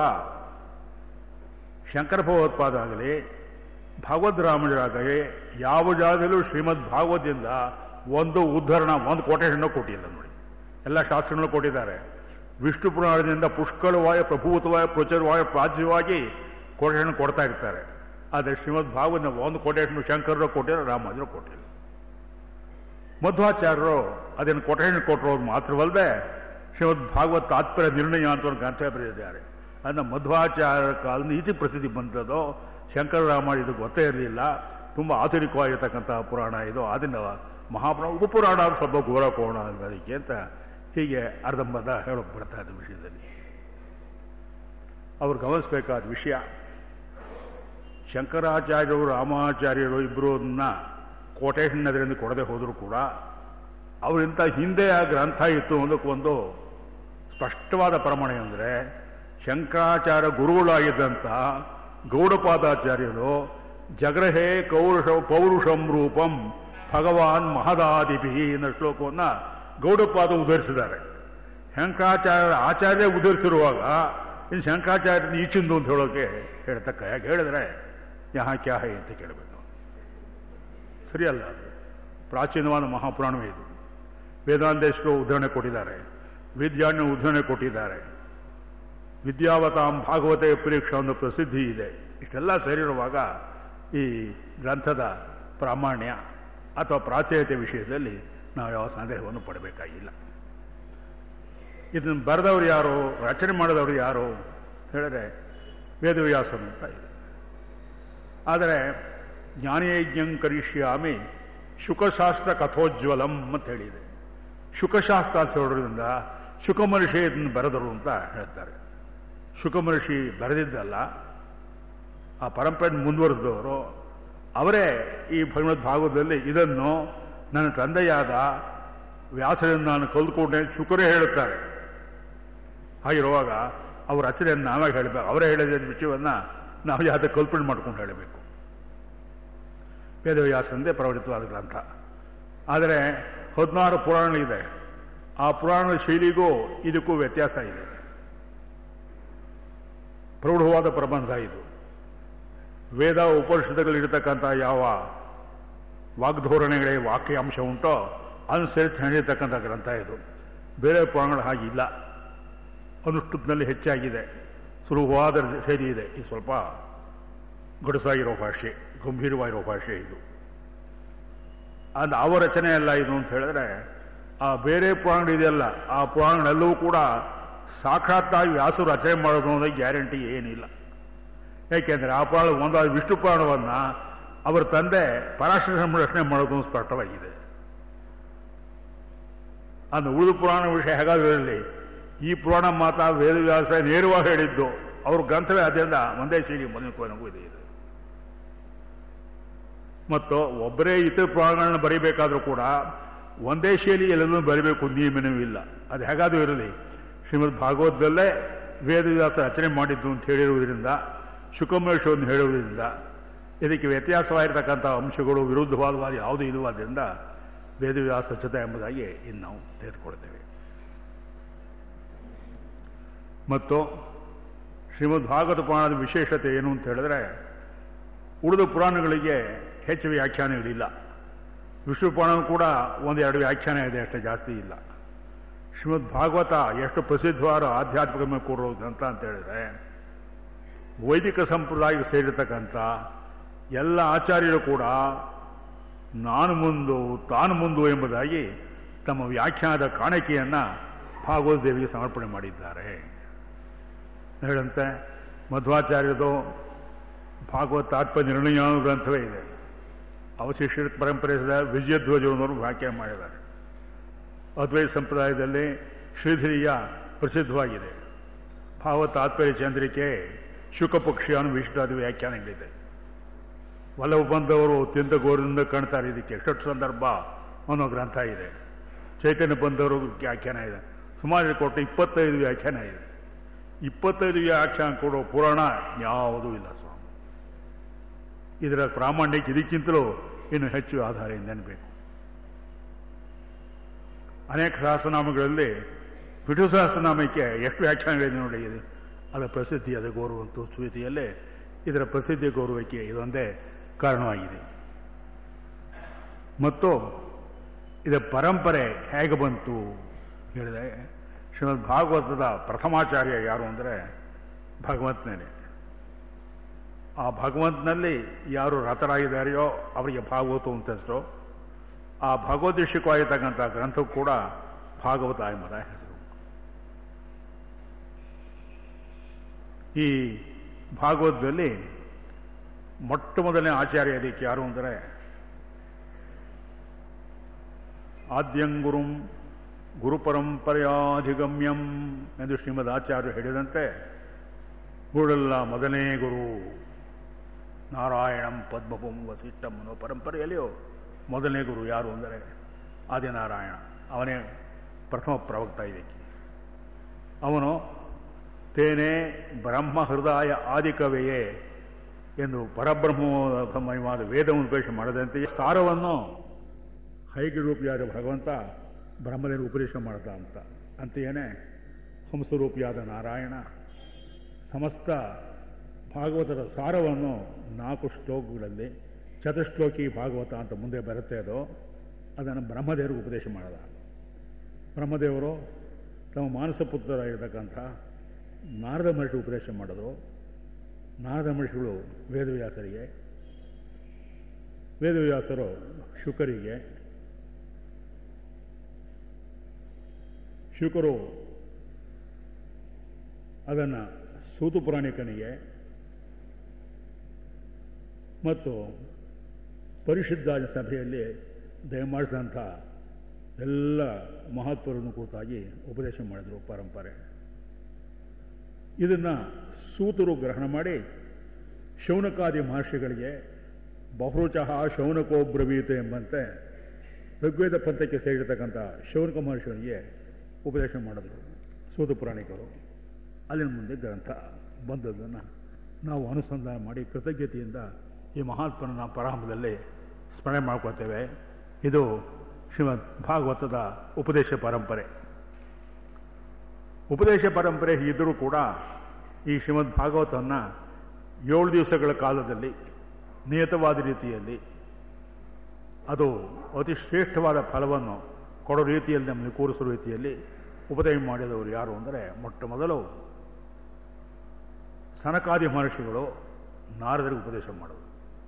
ಶಂಕರ ಭಗವತ್ಪಾದ ಆಗಲಿ ಭಾಗವತ್ ರಾಮರಾಗಲಿ ಯಾವ ಜಾಗದಲ್ಲೂ ಶ್ರೀಮದ್ ಭಾಗವತದಿಂದ ಒಂದು ಉದ್ಧರಣ ಒಂದು ಕೊಟೇಶನ್ ಕೊಟ್ಟಿಲ್ಲ ನೋಡಿ ಎಲ್ಲ ಶಾಸ್ತ್ರಗಳು ಕೊಟ್ಟಿದ್ದಾರೆ ವಿಷ್ಣು ಪುರಾಣದಿಂದ ಪುಷ್ಕಳವಾಯ ಪ್ರಭೂತವಾಯ ಪ್ರಚುರವಾಯ ಪ್ರಾಚ್ಯವಾಗಿ ಕೊಟೇಶನ್ ಕೊಡ್ತಾ ಇರ್ತಾರೆ ಆದರೆ ಶ್ರೀಮದ್ ಭಾಗವತ ಒಂದು ಕೊಟೇಶನ್ ಶಂಕರರು ಕೊಟ್ಟಿಲ್ಲ ರಾಮಾಜರು ಕೊಟ್ಟಿಲ್ಲ ಮಧ್ವಾಚಾರ್ಯರು ಅದನ್ನು ಕೊಟೇಶನ್ ಕೊಟ್ಟಿರೋದು ಮಾತ್ರವಲ್ಲದೆ ಶ್ರೀಮದ್ ಭಾಗವತ್ ತಾತ್ಪರ್ಯ ನಿರ್ಣಯ ಅಂತ ಒಂದು ಗ್ರಂಥ ಬರೆದಿದ್ದಾರೆ ಅದನ್ನ ಮಧ್ವಾಚಾರ್ಯ ಕಾಲದ ಈಚೆ ಪ್ರಸಿದ್ಧಿ ಬಂದದ್ದು ಶಂಕರ ರಾಮಾಯಣ ಇದು ಗೊತ್ತೇ ಇರಲಿಲ್ಲ ತುಂಬ ಆಧುನಿಕವಾಗಿರ್ತಕ್ಕಂಥ ಪುರಾಣ ಇದು ಅದನ್ನ ಮಹಾಪುರಾಣ ಉಪಪುರಾಣ ಅದು ಸ್ವಲ್ಪ ಘೋರ ಕೋಣ ಅದಕ್ಕೆ ಅಂತ ಹೀಗೆ ಅರ್ಧಂಬರ್ಧ ಹೇಳೋಕೆ ಬರ್ತಾ ಇದೆ ವಿಷಯದಲ್ಲಿ ಅವ್ರು ಗಮನಿಸಬೇಕಾದ ವಿಷಯ ಶಂಕರಾಚಾರ್ಯರು ರಾಮಾಚಾರ್ಯರು ಇಬ್ಬರು ಅದನ್ನ ಕೋಟೇಶನ್ ಅದರಿಂದ ಕೊಡದೆ ಹೋದರೂ ಕೂಡ ಅವರಿಂತ ಹಿಂದೆ ಆ ಗ್ರಂಥ ಇತ್ತು ಅನ್ನೋದಕ್ಕೊಂದು ಸ್ಪಷ್ಟವಾದ ಪ್ರಮಾಣ ಅಂದರೆ ಶಂಕರಾಚಾರ್ಯ ಗುರುಗಳಾಗಿದ್ದಂಥ ಗೌಡಪಾದಾಚಾರ್ಯರು ಜಗ್ರಹೇ ಕೌರುಷ ಪೌರುಷಂ ರೂಪಂ ಭಗವಾನ್ ಮಹದಾದಿಭಿ ಅನ್ನೋ ಶ್ಲೋಕವನ್ನು ಗೌಡಪಾದ ಉದರಿಸಿದ್ದಾರೆ ಶಂಕರಾಚಾರ್ಯ ಆಚಾರ್ಯ ಉದರಿಸಿರುವಾಗ ಇನ್ನು ಶಂಕರಾಚಾರ್ಯನ ಈಚಿಂದು ಅಂತ ಹೇಳೋಕೆ ಹೇಳ್ತಕ್ಕ ಯಾಕೆ ಹೇಳಿದ್ರೆ ಯಹ ಕ್ಯಾ ಹೈ ಅಂತ ಕೇಳಬೇಕು ಸರಿಯಲ್ಲ ಪ್ರಾಚೀನವಾದ ಮಹಾಪುರಾಣವೇ ಇದು ವೇದಾಂತೇಶ್ವರು ಉದಾಹರಣೆ ಕೊಟ್ಟಿದ್ದಾರೆ ವಿದ್ಯಾಣ್ಯ ಉದಾಹರಣೆ ಕೊಟ್ಟಿದ್ದಾರೆ ವಿದ್ಯಾವತಾಂ ಭಾಗವತೆ ಪರೀಕ್ಷಾ ಒಂದು ಪ್ರಸಿದ್ಧಿ ಇದೆ ಇಷ್ಟೆಲ್ಲ ಸೇರಿರುವಾಗ ಈ ಗ್ರಂಥದ ಪ್ರಾಮಾಣ್ಯ ಅಥವಾ ಪ್ರಾಚೀನತೆ ವಿಷಯದಲ್ಲಿ ನಾವು ಯಾವ ಸಂದೇಹವನ್ನು ಪಡಬೇಕಾಗಿಲ್ಲ ಇದನ್ನು ಬರೆದವರು ಯಾರು ರಚನೆ ಮಾಡಿದವರು ಯಾರು ಹೇಳಿದ್ರೆ ವೇದವ್ಯಾಸರು ಅಂತ ಇದೆ ಆದರೆ ಜ್ಞಾನಯಜ್ಞಂ ಕರಿಷ್ಯಾಮಿ ಶುಕಶಾಸ್ತ್ರ ಕಥೋಜ್ವಲಂ ಅಂತ ಹೇಳಿದೆ ಶುಕಶಾಸ್ತ್ರ ಅಂತ ಹೇಳೋದ್ರಿಂದ ಶುಕಮಹರ್ಷಿ ಇದನ್ನು ಬರೆದರು ಅಂತ ಹೇಳ್ತಾರೆ ಶುಕಮಹರ್ಷಿ ಬರೆದಿದ್ದಲ್ಲ ಆ ಪರಂಪರೆ ಮುಂದುವರೆಸಿದವರು ಅವರೇ ಈ ಭಗವದ್ ಭಾಗವತದಲ್ಲಿ ಇದನ್ನು ನನ್ನ ತಂದೆಯಾದ ವ್ಯಾಸರಿಂದ ನಾನು ಕಲ್ತ್ಕೊಂಡೆ ಶುಕರೇ ಹೇಳುತ್ತಾರೆ ಹಾಗಿರುವಾಗ ಅವ್ರ ರಚನೆಯನ್ನು ನಾವೇ ಹೇಳಬೇಕು ಅವರೇ ಹೇಳಿದ ವಿಷಯವನ್ನು ನಾವು ಯಾವ್ದು ಕಲ್ಪನೆ ಮಾಡ್ಕೊಂಡು ಹೇಳಬೇಕು ವೇದವ್ಯಾಸಂದೇ ಪ್ರವೃತ್ತವಾದ ಗ್ರಂಥ ಆದರೆ ಹದಿನಾರು ಪುರಾಣಗಳಿದೆ ಆ ಪುರಾಣದ ಶೈಲಿಗೂ ಇದಕ್ಕೂ ವ್ಯತ್ಯಾಸ ಇದೆ ಪ್ರೌಢವಾದ ಪ್ರಬಂಧ ಇದು ವೇದ ಉಪನಿಷತ್ತುಗಳಿರ್ತಕ್ಕಂಥ ಯಾವ ವಾಗ್ಧೋರಣೆಗಳೇ ವಾಕ್ಯಾಂಶ ಉಂಟೋ ಅನುಸರಿಸಿ ನಡೆಯತಕ್ಕಂಥ ಗ್ರಂಥ ಇದು ಬೇರೆ ಪುರಾಣಗಳು ಹಾಗಿಲ್ಲ ಅನುಷ್ಠುಪ್ನಲ್ಲಿ ಹೆಚ್ಚಾಗಿದೆ ಸುಲಭವಾದ ಶೈಲಿ ಇದೆ ಇದು ಸ್ವಲ್ಪ ಗಡುಸಾಗಿರೋ ಭಾಷೆ ಗಂಭೀರವಾಗಿರೋ ಭಾಷೆ ಇದು ಅದು ಅವ ರಚನೆ ಅಲ್ಲ ಇದು ಅಂತ ಹೇಳಿದ್ರೆ ಆ ಬೇರೆ ಪುರಾಣಗಳಿದೆಯಲ್ಲ ಆ ಪುರಾಣಗಳೆಲ್ಲವೂ ಕೂಡ ಸಾಕ್ಷಾತ್ತಾಗಿ ವ್ಯಾಸರು ರಚನೆ ಮಾಡೋದು ಅನ್ನೋದಕ್ಕೆ ಗ್ಯಾರಂಟಿ ಏನಿಲ್ಲ ಯಾಕೆಂದ್ರೆ ಆ ಪುರಾಣ ಒಂದಾದ ವಿಷ್ಣು ಪುರಾಣವನ್ನು ಅವರ ತಂದೆ ಪರಾಶರ ರಚನೆ ಮಾಡೋದು ಸ್ಪಷ್ಟವಾಗಿದೆ ಅದು ಉಳಿದ ಪುರಾಣ ವಿಷಯ ಹೇಗಾದ್ರೂ ಇರಲಿ ಈ ಪುರಾಣ ಮಾತ್ರ ವೇದವ್ಯಾಸ ನೇರವಾಗಿ ಹೇಳಿದ್ದು ಅವ್ರ ಗ್ರಂಥವೇ ಆದ್ದರಿಂದ ಒಂದೇ ಶೈಲಿ ಮೊದಲಕ್ಕೂ ಇದೆ ಇದು ಮತ್ತು ಒಬ್ಬರೇ ಇತರ ಪುರಾಣಗಳನ್ನ ಬರೀಬೇಕಾದ್ರೂ ಕೂಡ ಒಂದೇ ಶೈಲಿ ಎಲ್ಲದನ್ನು ಬರೀಬೇಕು ನಿಯಮನೂ ಇಲ್ಲ ಅದು ಹೇಗಾದ್ರೂ ಇರಲಿ ಶ್ರೀಮದ್ ಭಾಗವತದಲ್ಲೇ ವೇದವ್ಯಾಸ ರಚನೆ ಮಾಡಿದ್ದು ಅಂತ ಹೇಳಿರುವುದರಿಂದ ಶುಕಮಹರ್ಷಿಯನ್ನು ಹೇಳುವುದರಿಂದ ಇದಕ್ಕೆ ವ್ಯತ್ಯಾಸವಾಗಿರ್ತಕ್ಕಂಥ ಅಂಶಗಳು ವಿರುದ್ಧವಾದವಾದ ಯಾವುದೂ ಇಲ್ಲವಾದ್ದರಿಂದ ವೇದವ್ಯಾಸ ರಚಿತ ಎಂಬುದಾಗಿ ಇನ್ನು ನಾವು ತೆಗೆದುಕೊಳ್ತೇವೆ ಮತ್ತು ಶ್ರೀಮದ್ ಭಾಗವತ ಪುರಾಣದ ವಿಶೇಷತೆ ಏನು ಅಂತ ಹೇಳಿದ್ರೆ ಉಳಿದ ಪುರಾಣಗಳಿಗೆ ಹೆಚ್ಚು ವ್ಯಾಖ್ಯಾನಗಳಿಲ್ಲ ವಿಷ್ಣು ಪುರಾಣ ಕೂಡ ಒಂದೆರಡು ವ್ಯಾಖ್ಯಾನ ಇದೆ ಅಷ್ಟೇ ಜಾಸ್ತಿ ಇಲ್ಲ ಶ್ರೀಮದ್ ಭಾಗವತ ಎಷ್ಟು ಪ್ರಸಿದ್ಧವಾದ ಆಧ್ಯಾತ್ಮಿಕ ಮೇಲೆ ಕೂರೋ ಗ್ರಂಥ ಅಂತ ಹೇಳಿದ್ರೆ ವೈದಿಕ ಸಂಪ್ರದಾಯಕ್ಕೆ ಸೇರಿರ್ತಕ್ಕಂಥ ಎಲ್ಲ ಆಚಾರ್ಯರು ಕೂಡ ನಾನು ಮುಂದು ತಾನು ಮುಂದು ಎಂಬುದಾಗಿ ತಮ್ಮ ವ್ಯಾಖ್ಯಾನದ ಕಾಣಿಕೆಯನ್ನು ಭಾಗವತ ದೇವಿಗೆ ಸಮರ್ಪಣೆ ಮಾಡಿದ್ದಾರೆ ಹೇಳಂತೆ ಮಧ್ವಾಚಾರ್ಯದು ಭಾಗವತ ತಾತ್ಪರ್ಯ ನಿರ್ಣಯ ಅನ್ನೋ ಗ್ರಂಥವೇ ಇದೆ ಅವಶಿಷ್ಟ ಪರಂಪರೆಯ ವಿಜಯಧ್ವಜವನ್ನು ವ್ಯಾಖ್ಯಾನ ಮಾಡಿದ್ದಾರೆ ಅದ್ವೈತ ಸಂಪ್ರದಾಯದಲ್ಲಿ ಶ್ರೀಧರಿಯ ಪ್ರಸಿದ್ಧವಾಗಿದೆ ಭಾವ ತಾತ್ಪರ್ಯ ಚಂದ್ರಿಕೆ ಶುಕಪಕ್ಷಿ ಅನ್ನೋ ವಿಶಿಷ್ಟಾದ ವ್ಯಾಖ್ಯಾನಗಳಿದೆ ವಲ್ಲಭ ಬಂದವರು ಅತ್ಯಂತ ಗೌರವದಿಂದ ಕಾಣ್ತಾರೆ ಇದಕ್ಕೆ ಷಟ್ ಸಂದರ್ಭ ಅನ್ನೋ ಗ್ರಂಥ ಇದೆ ಚೈತನ್ಯ ಬಂದವರು ವ್ಯಾಖ್ಯಾನ ಇದೆ ಸುಮಾರು ಕೊಟ್ಟು ಇಪ್ಪತ್ತೈದು ವ್ಯಾಖ್ಯಾನ ಇದೆ ಇಪ್ಪತ್ತೈದು ವ್ಯಾಖ್ಯಾನ ಕೊಡೋ ಪುರಾಣ ಯಾವುದೂ ಇಲ್ಲ ಸ್ವಾಮಿ ಇದರ ಪ್ರಾಮಾಣ್ಯಕ್ಕೆ ಇದಕ್ಕಿಂತಲೂ ಇನ್ನು ಹೆಚ್ಚು ಆಧಾರ ಬೇಕು ಅನೇಕ ಸಹಸ್ರನಾಮಗಳಲ್ಲಿ ವಿಠು ಸಹಸ್ರನಾಮಕ್ಕೆ ಎಷ್ಟು ವ್ಯಾಖ್ಯಾನಗಳಿದೆ ನೋಡಿ ಇದು ಅದರ ಪ್ರಸಿದ್ಧಿ ಅದ ಗೌರವಂತೂ ಸುದ್ದಿಯಲ್ಲೇ ಇದರ ಪ್ರಸಿದ್ಧಿ ಗೌರವಕ್ಕೆ ಇದೊಂದೇ ಕಾರಣವಾಗಿದೆ ಮತ್ತು ಇದರ ಪರಂಪರೆ ಹೇಗೆ ಬಂತು ಹೇಳಿದೆ ಶ್ರೀಮದ್ ಭಾಗವತದ ಪ್ರಥಮಾಚಾರ್ಯ ಯಾರು ಅಂದರೆ ಭಗವಂತನೇ ಆ ಭಗವಂತನಲ್ಲಿ ಯಾರು ರಥರಾಗಿದ್ದಾರೆಯೋ ಅವರಿಗೆ ಭಾಗವತ ಅಂತ ಹೆಸರು ಆ ಭಗವದ್ವಿಷಯಕವಾಗಿರ್ತಕ್ಕಂಥ ಗ್ರಂಥವು ಕೂಡ ಭಾಗವತ ಎಂಬುದ ಹೆಸರು ಈ ಭಾಗವತದಲ್ಲಿ ಮೊಟ್ಟ ಮೊದಲನೇ ಆಚಾರ್ಯ ಅದಕ್ಕೆ ಯಾರು ಅಂದರೆ ಆದ್ಯಂಗುರುಂ ಗುರುಪರಂಪರೆಯಾಧಿಗಮ್ಯಂ ಎಂದು ಶ್ರೀಮದ್ ಆಚಾರ್ಯರು ಹೇಳಿದಂತೆ ಗುರುಳೆಲ್ಲ ಮೊದಲನೇ ಗುರು ನಾರಾಯಣಂ ಪದ್ಮಪಂ ವಸಿಷ್ಠಂ ಅನ್ನೋ ಪರಂಪರೆಯಲ್ಲಿಯೂ ಮೊದಲನೇ ಗುರು ಯಾರು ಅಂದರೆ ಆದಿನಾರಾಯಣ ಅವನೇ ಪ್ರಥಮ ಪ್ರವಕ್ತ ಇದಕ್ಕೆ ಅವನು ತೇನೇ ಬ್ರಹ್ಮ ಹೃದಯ ಆದಿಕವೆಯೇ ಎಂದು ಪರಬ್ರಹ್ಮಮಯವಾದ ವೇದವನ್ನು ಉಪದೇಶ ಮಾಡದಂತೆಯೇ ಸಾರವನ್ನು ಹೈಗಿರೂಪಿಯಾದ ಭಗವಂತ ಬ್ರಹ್ಮದೇವ ಉಪದೇಶ ಮಾಡ್ದ ಅಂತ ಅಂತೆಯೇ ಹಂಸರೂಪಿಯಾದ ನಾರಾಯಣ ಸಮಸ್ತ ಭಾಗವತದ ಸಾರವನ್ನು ನಾಲ್ಕು ಶ್ಲೋಕಗಳಲ್ಲಿ ಚತುಶ್ಲೋಕಿ ಭಾಗವತ ಅಂತ ಮುಂದೆ ಬರುತ್ತೆ ಅದು ಅದನ್ನು ಬ್ರಹ್ಮದೇವರಿಗೆ ಉಪದೇಶ ಮಾಡದ ಬ್ರಹ್ಮದೇವರು ತಮ್ಮ ಮಾನಸ ಪುತ್ರರಾಗಿರ್ತಕ್ಕಂಥ ನಾರದ ಮಹರ್ಷಿ ಉಪದೇಶ ಮಾಡಿದ್ರು ನಾರದ ಮಹರ್ಷಿಗಳು ವೇದವ್ಯಾಸರಿಗೆ ವೇದವ್ಯಾಸರು ಶುಕರಿಗೆ ಶುಕರು ಅದನ್ನು ಸೂತು ಪುರಾಣಿಕನಿಗೆ ಮತ್ತು ಪರಿಶುದ್ಧ ಸಭೆಯಲ್ಲಿ ದಯಮಾಡಿಸಿದಂಥ ಎಲ್ಲ ಮಹತ್ವರನ್ನು ಕುರಿತಾಗಿ ಉಪದೇಶ ಮಾಡಿದರು ಪರಂಪರೆ ಇದನ್ನು ಸೂತರು ಗ್ರಹಣ ಮಾಡಿ ಶೌನಕಾದಿ ಮಹರ್ಷಿಗಳಿಗೆ ಬಹುರುಚಃ ಶೌನಕೋ ಬ್ರವೀತೆ ಎಂಬಂತೆ ಋಗ್ವೇದ ಪಂಥಕ್ಕೆ ಸೇರಿರ್ತಕ್ಕಂಥ ಶೌನಕ ಮಹರ್ಷಿಗಳಿಗೆ ಉಪದೇಶ ಮಾಡಿದ್ರು ಸೂತ ಪುರಾಣಿಕರು ಅಲ್ಲಿನ ಮುಂದೆ ಗ್ರಂಥ ಬಂದದ್ದನ್ನು ನಾವು ಅನುಸಂಧಾನ ಮಾಡಿ ಕೃತಜ್ಞತೆಯಿಂದ ಈ ಮಹಾತ್ಮನ ಪ್ರಾರಂಭದಲ್ಲಿ ಸ್ಮರಣೆ ಮಾಡ್ಕೋತೇವೆ ಇದು ಶ್ರೀಮದ್ ಭಾಗವತದ ಉಪದೇಶ ಪರಂಪರೆ ಉಪದೇಶ ಪರಂಪರೆ ಇದ್ದರೂ ಕೂಡ ಈ ಶ್ರೀಮದ್ ಭಾಗವತವನ್ನು ಏಳು ದಿವಸಗಳ ಕಾಲದಲ್ಲಿ ನಿಯತವಾದ ರೀತಿಯಲ್ಲಿ ಅದು ಅತಿ ಶ್ರೇಷ್ಠವಾದ ಫಲವನ್ನು ಕೊಡೋ ರೀತಿಯಲ್ಲಿ ನಮಗೆ ಕೂರಿಸೋ ರೀತಿಯಲ್ಲಿ ಉಪದೇಶ ಮಾಡಿದವರು ಯಾರು ಅಂದರೆ ಮೊಟ್ಟ ಮೊದಲು ಸನಕಾದಿ ಮಹರ್ಷಿಗಳು ನಾರದರಿಗೆ ಉಪದೇಶ ಮಾಡೋದು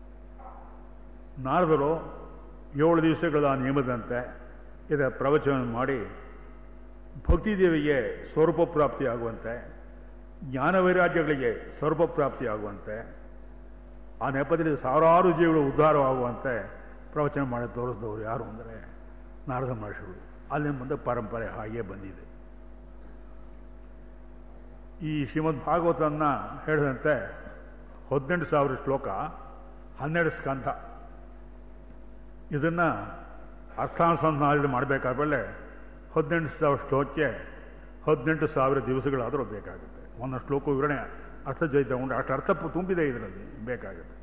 ನಾರದರು ಏಳು ದಿವಸಗಳ ನಿಯಮದಂತೆ ಇದರ ಪ್ರವಚನ ಮಾಡಿ ಭಕ್ತಿದೇವಿಗೆ ಸ್ವರೂಪ ಪ್ರಾಪ್ತಿಯಾಗುವಂತೆ ಜ್ಞಾನವೈರಾಗ್ಯಗಳಿಗೆ ಸ್ವರೂಪ ಪ್ರಾಪ್ತಿಯಾಗುವಂತೆ ಆ ನೆಪದಲ್ಲಿ ಸಾವಿರಾರು ಜೀವಗಳು ಉದ್ಧಾರವಾಗುವಂತೆ ಪ್ರವಚನ ಮಾಡಿ ತೋರಿಸಿದವರು ಯಾರು ಅಂದರೆ ನಾರದ ಮಹರ್ಷಿಗಳು ಅಲ್ಲಿ ಮುಂದೆ ಪರಂಪರೆ ಹಾಗೆ ಬಂದಿದೆ ಈ ಶ್ರೀಮದ್ ಭಾಗವತನ್ನ ಹೇಳಿದಂತೆ ಹದಿನೆಂಟು ಸಾವಿರ ಶ್ಲೋಕ ಹನ್ನೆರಡು ಸ್ಕಂಧ ಇದನ್ನು ಅರ್ಥಾನುಸಂಧಾನ ಮಾಡಬೇಕಾದ್ಮೇಲೆ ಹದಿನೆಂಟು ಸಾವಿರ ಶ್ಲೋಕಕ್ಕೆ ಹದಿನೆಂಟು ಸಾವಿರ ದಿವಸಗಳಾದರೂ ಬೇಕಾಗುತ್ತೆ ಒಂದೊಂದು ಶ್ಲೋಕ ವಿವರಣೆ ಅರ್ಥ ಜೈ ತಗೊಂಡು ಅಷ್ಟು ಅರ್ಥ ತುಂಬಿದೆ ಇದರಲ್ಲಿ ಬೇಕಾಗುತ್ತೆ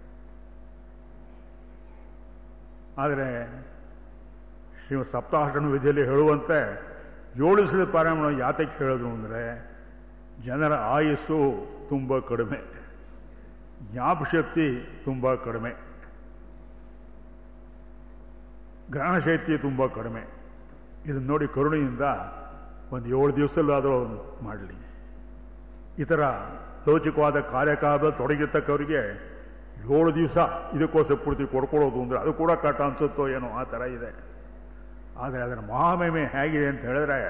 ಆದರೆ ಶ್ರೀ ಸಪ್ತಾಷ್ಟಮ ವಿಧಿಯಲ್ಲಿ ಹೇಳುವಂತೆ ಏಳು ಸಲ ಪಾರಾಯಣ ಯಾತಕ್ಕೆ ಹೇಳಿದ್ರು ಅಂದರೆ ಜನರ ಆಯುಸ್ಸು ತುಂಬ ಕಡಿಮೆ ಜ್ಞಾಪಶಕ್ತಿ ತುಂಬ ಕಡಿಮೆ ಗ್ರಹಣಶಕ್ತಿ ತುಂಬ ಕಡಿಮೆ ಇದನ್ನು ನೋಡಿ ಕರುಣೆಯಿಂದ ಒಂದು ಏಳು ದಿವಸದಲ್ಲಾದರೂ ಮಾಡಲಿ ಈ ಥರ ಲೌಚಿಕವಾದ ಕಾರ್ಯಕ್ರಮದಲ್ಲಿ ತೊಡಗಿರ್ತಕ್ಕವರಿಗೆ ಏಳು ದಿವಸ ಇದಕ್ಕೋಸ್ಕರ ಪೂರ್ತಿ ಕೊಡ್ಕೊಳ್ಳೋದು ಅಂದರೆ ಅದು ಕೂಡ ಕಟ್ಟ ಅನ್ಸುತ್ತೋ ಏನೋ ಆ ಥರ ಇದೆ ಆದರೆ ಅದರ ಮಹಾಮಹಿಮೆ ಹೇಗಿದೆ ಅಂತ ಹೇಳಿದ್ರೆ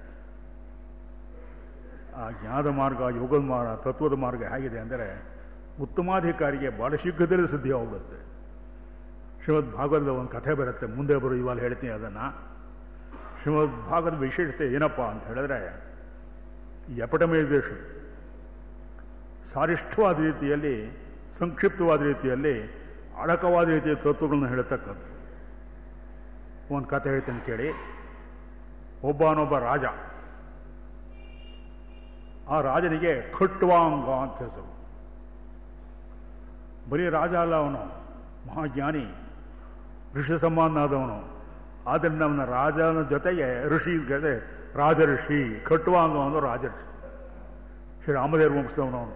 ಆ ಜ್ಞಾನದ ಮಾರ್ಗ ಯೋಗದ ಮಾರ್ಗ ತತ್ವದ ಮಾರ್ಗ ಹೇಗಿದೆ ಅಂದರೆ ಉತ್ತಮಾಧಿಕಾರಿಗೆ ಬಹಳ ಶೀಘ್ರದಲ್ಲಿ ಸಿದ್ಧಿ ಹೋಗುತ್ತೆ ಶ್ರೀಮದ್ ಭಾಗವತದ ಒಂದು ಕಥೆ ಬರುತ್ತೆ ಮುಂದೆ ಬರೋ ಇವಾಗ ಹೇಳ್ತೀನಿ ಅದನ್ನು ಶ್ರೀಮದ್ ಭಾಗದ ವಿಶೇಷತೆ ಏನಪ್ಪ ಅಂತ ಹೇಳಿದ್ರೆ ಎಪಟಮೈಸೇಷನ್ ಸಾರಿಷ್ಠವಾದ ರೀತಿಯಲ್ಲಿ ಸಂಕ್ಷಿಪ್ತವಾದ ರೀತಿಯಲ್ಲಿ ಅಡಕವಾದ ರೀತಿಯ ತತ್ವಗಳನ್ನು ಹೇಳತಕ್ಕದ್ದು ಒಂದು ಕಥೆ ಹೇಳ್ತೀನಿ ಕೇಳಿ ಒಬ್ಬನೊಬ್ಬ ರಾಜ ಆ ರಾಜನಿಗೆ ಖಟ್ವಾಂಗ ಅಂತ ಹೆಸರು ಬರೀ ರಾಜ ಅಲ್ಲ ಅವನು ಮಹಾಜ್ಞಾನಿ ಋಷಿ ಸಮಾನಾದವನು ಆದ್ದರಿಂದ ಅವನ ರಾಜನ ಜೊತೆಗೆ ಋಷಿ ಜೊತೆ ರಾಜಋಷಿ ಖಟ್ವಾಂಗ ಅವನು ರಾಜಋಷಿ ಶ್ರೀ ರಾಮದೇವ್ರ ವಂಶದವನು ಅವನು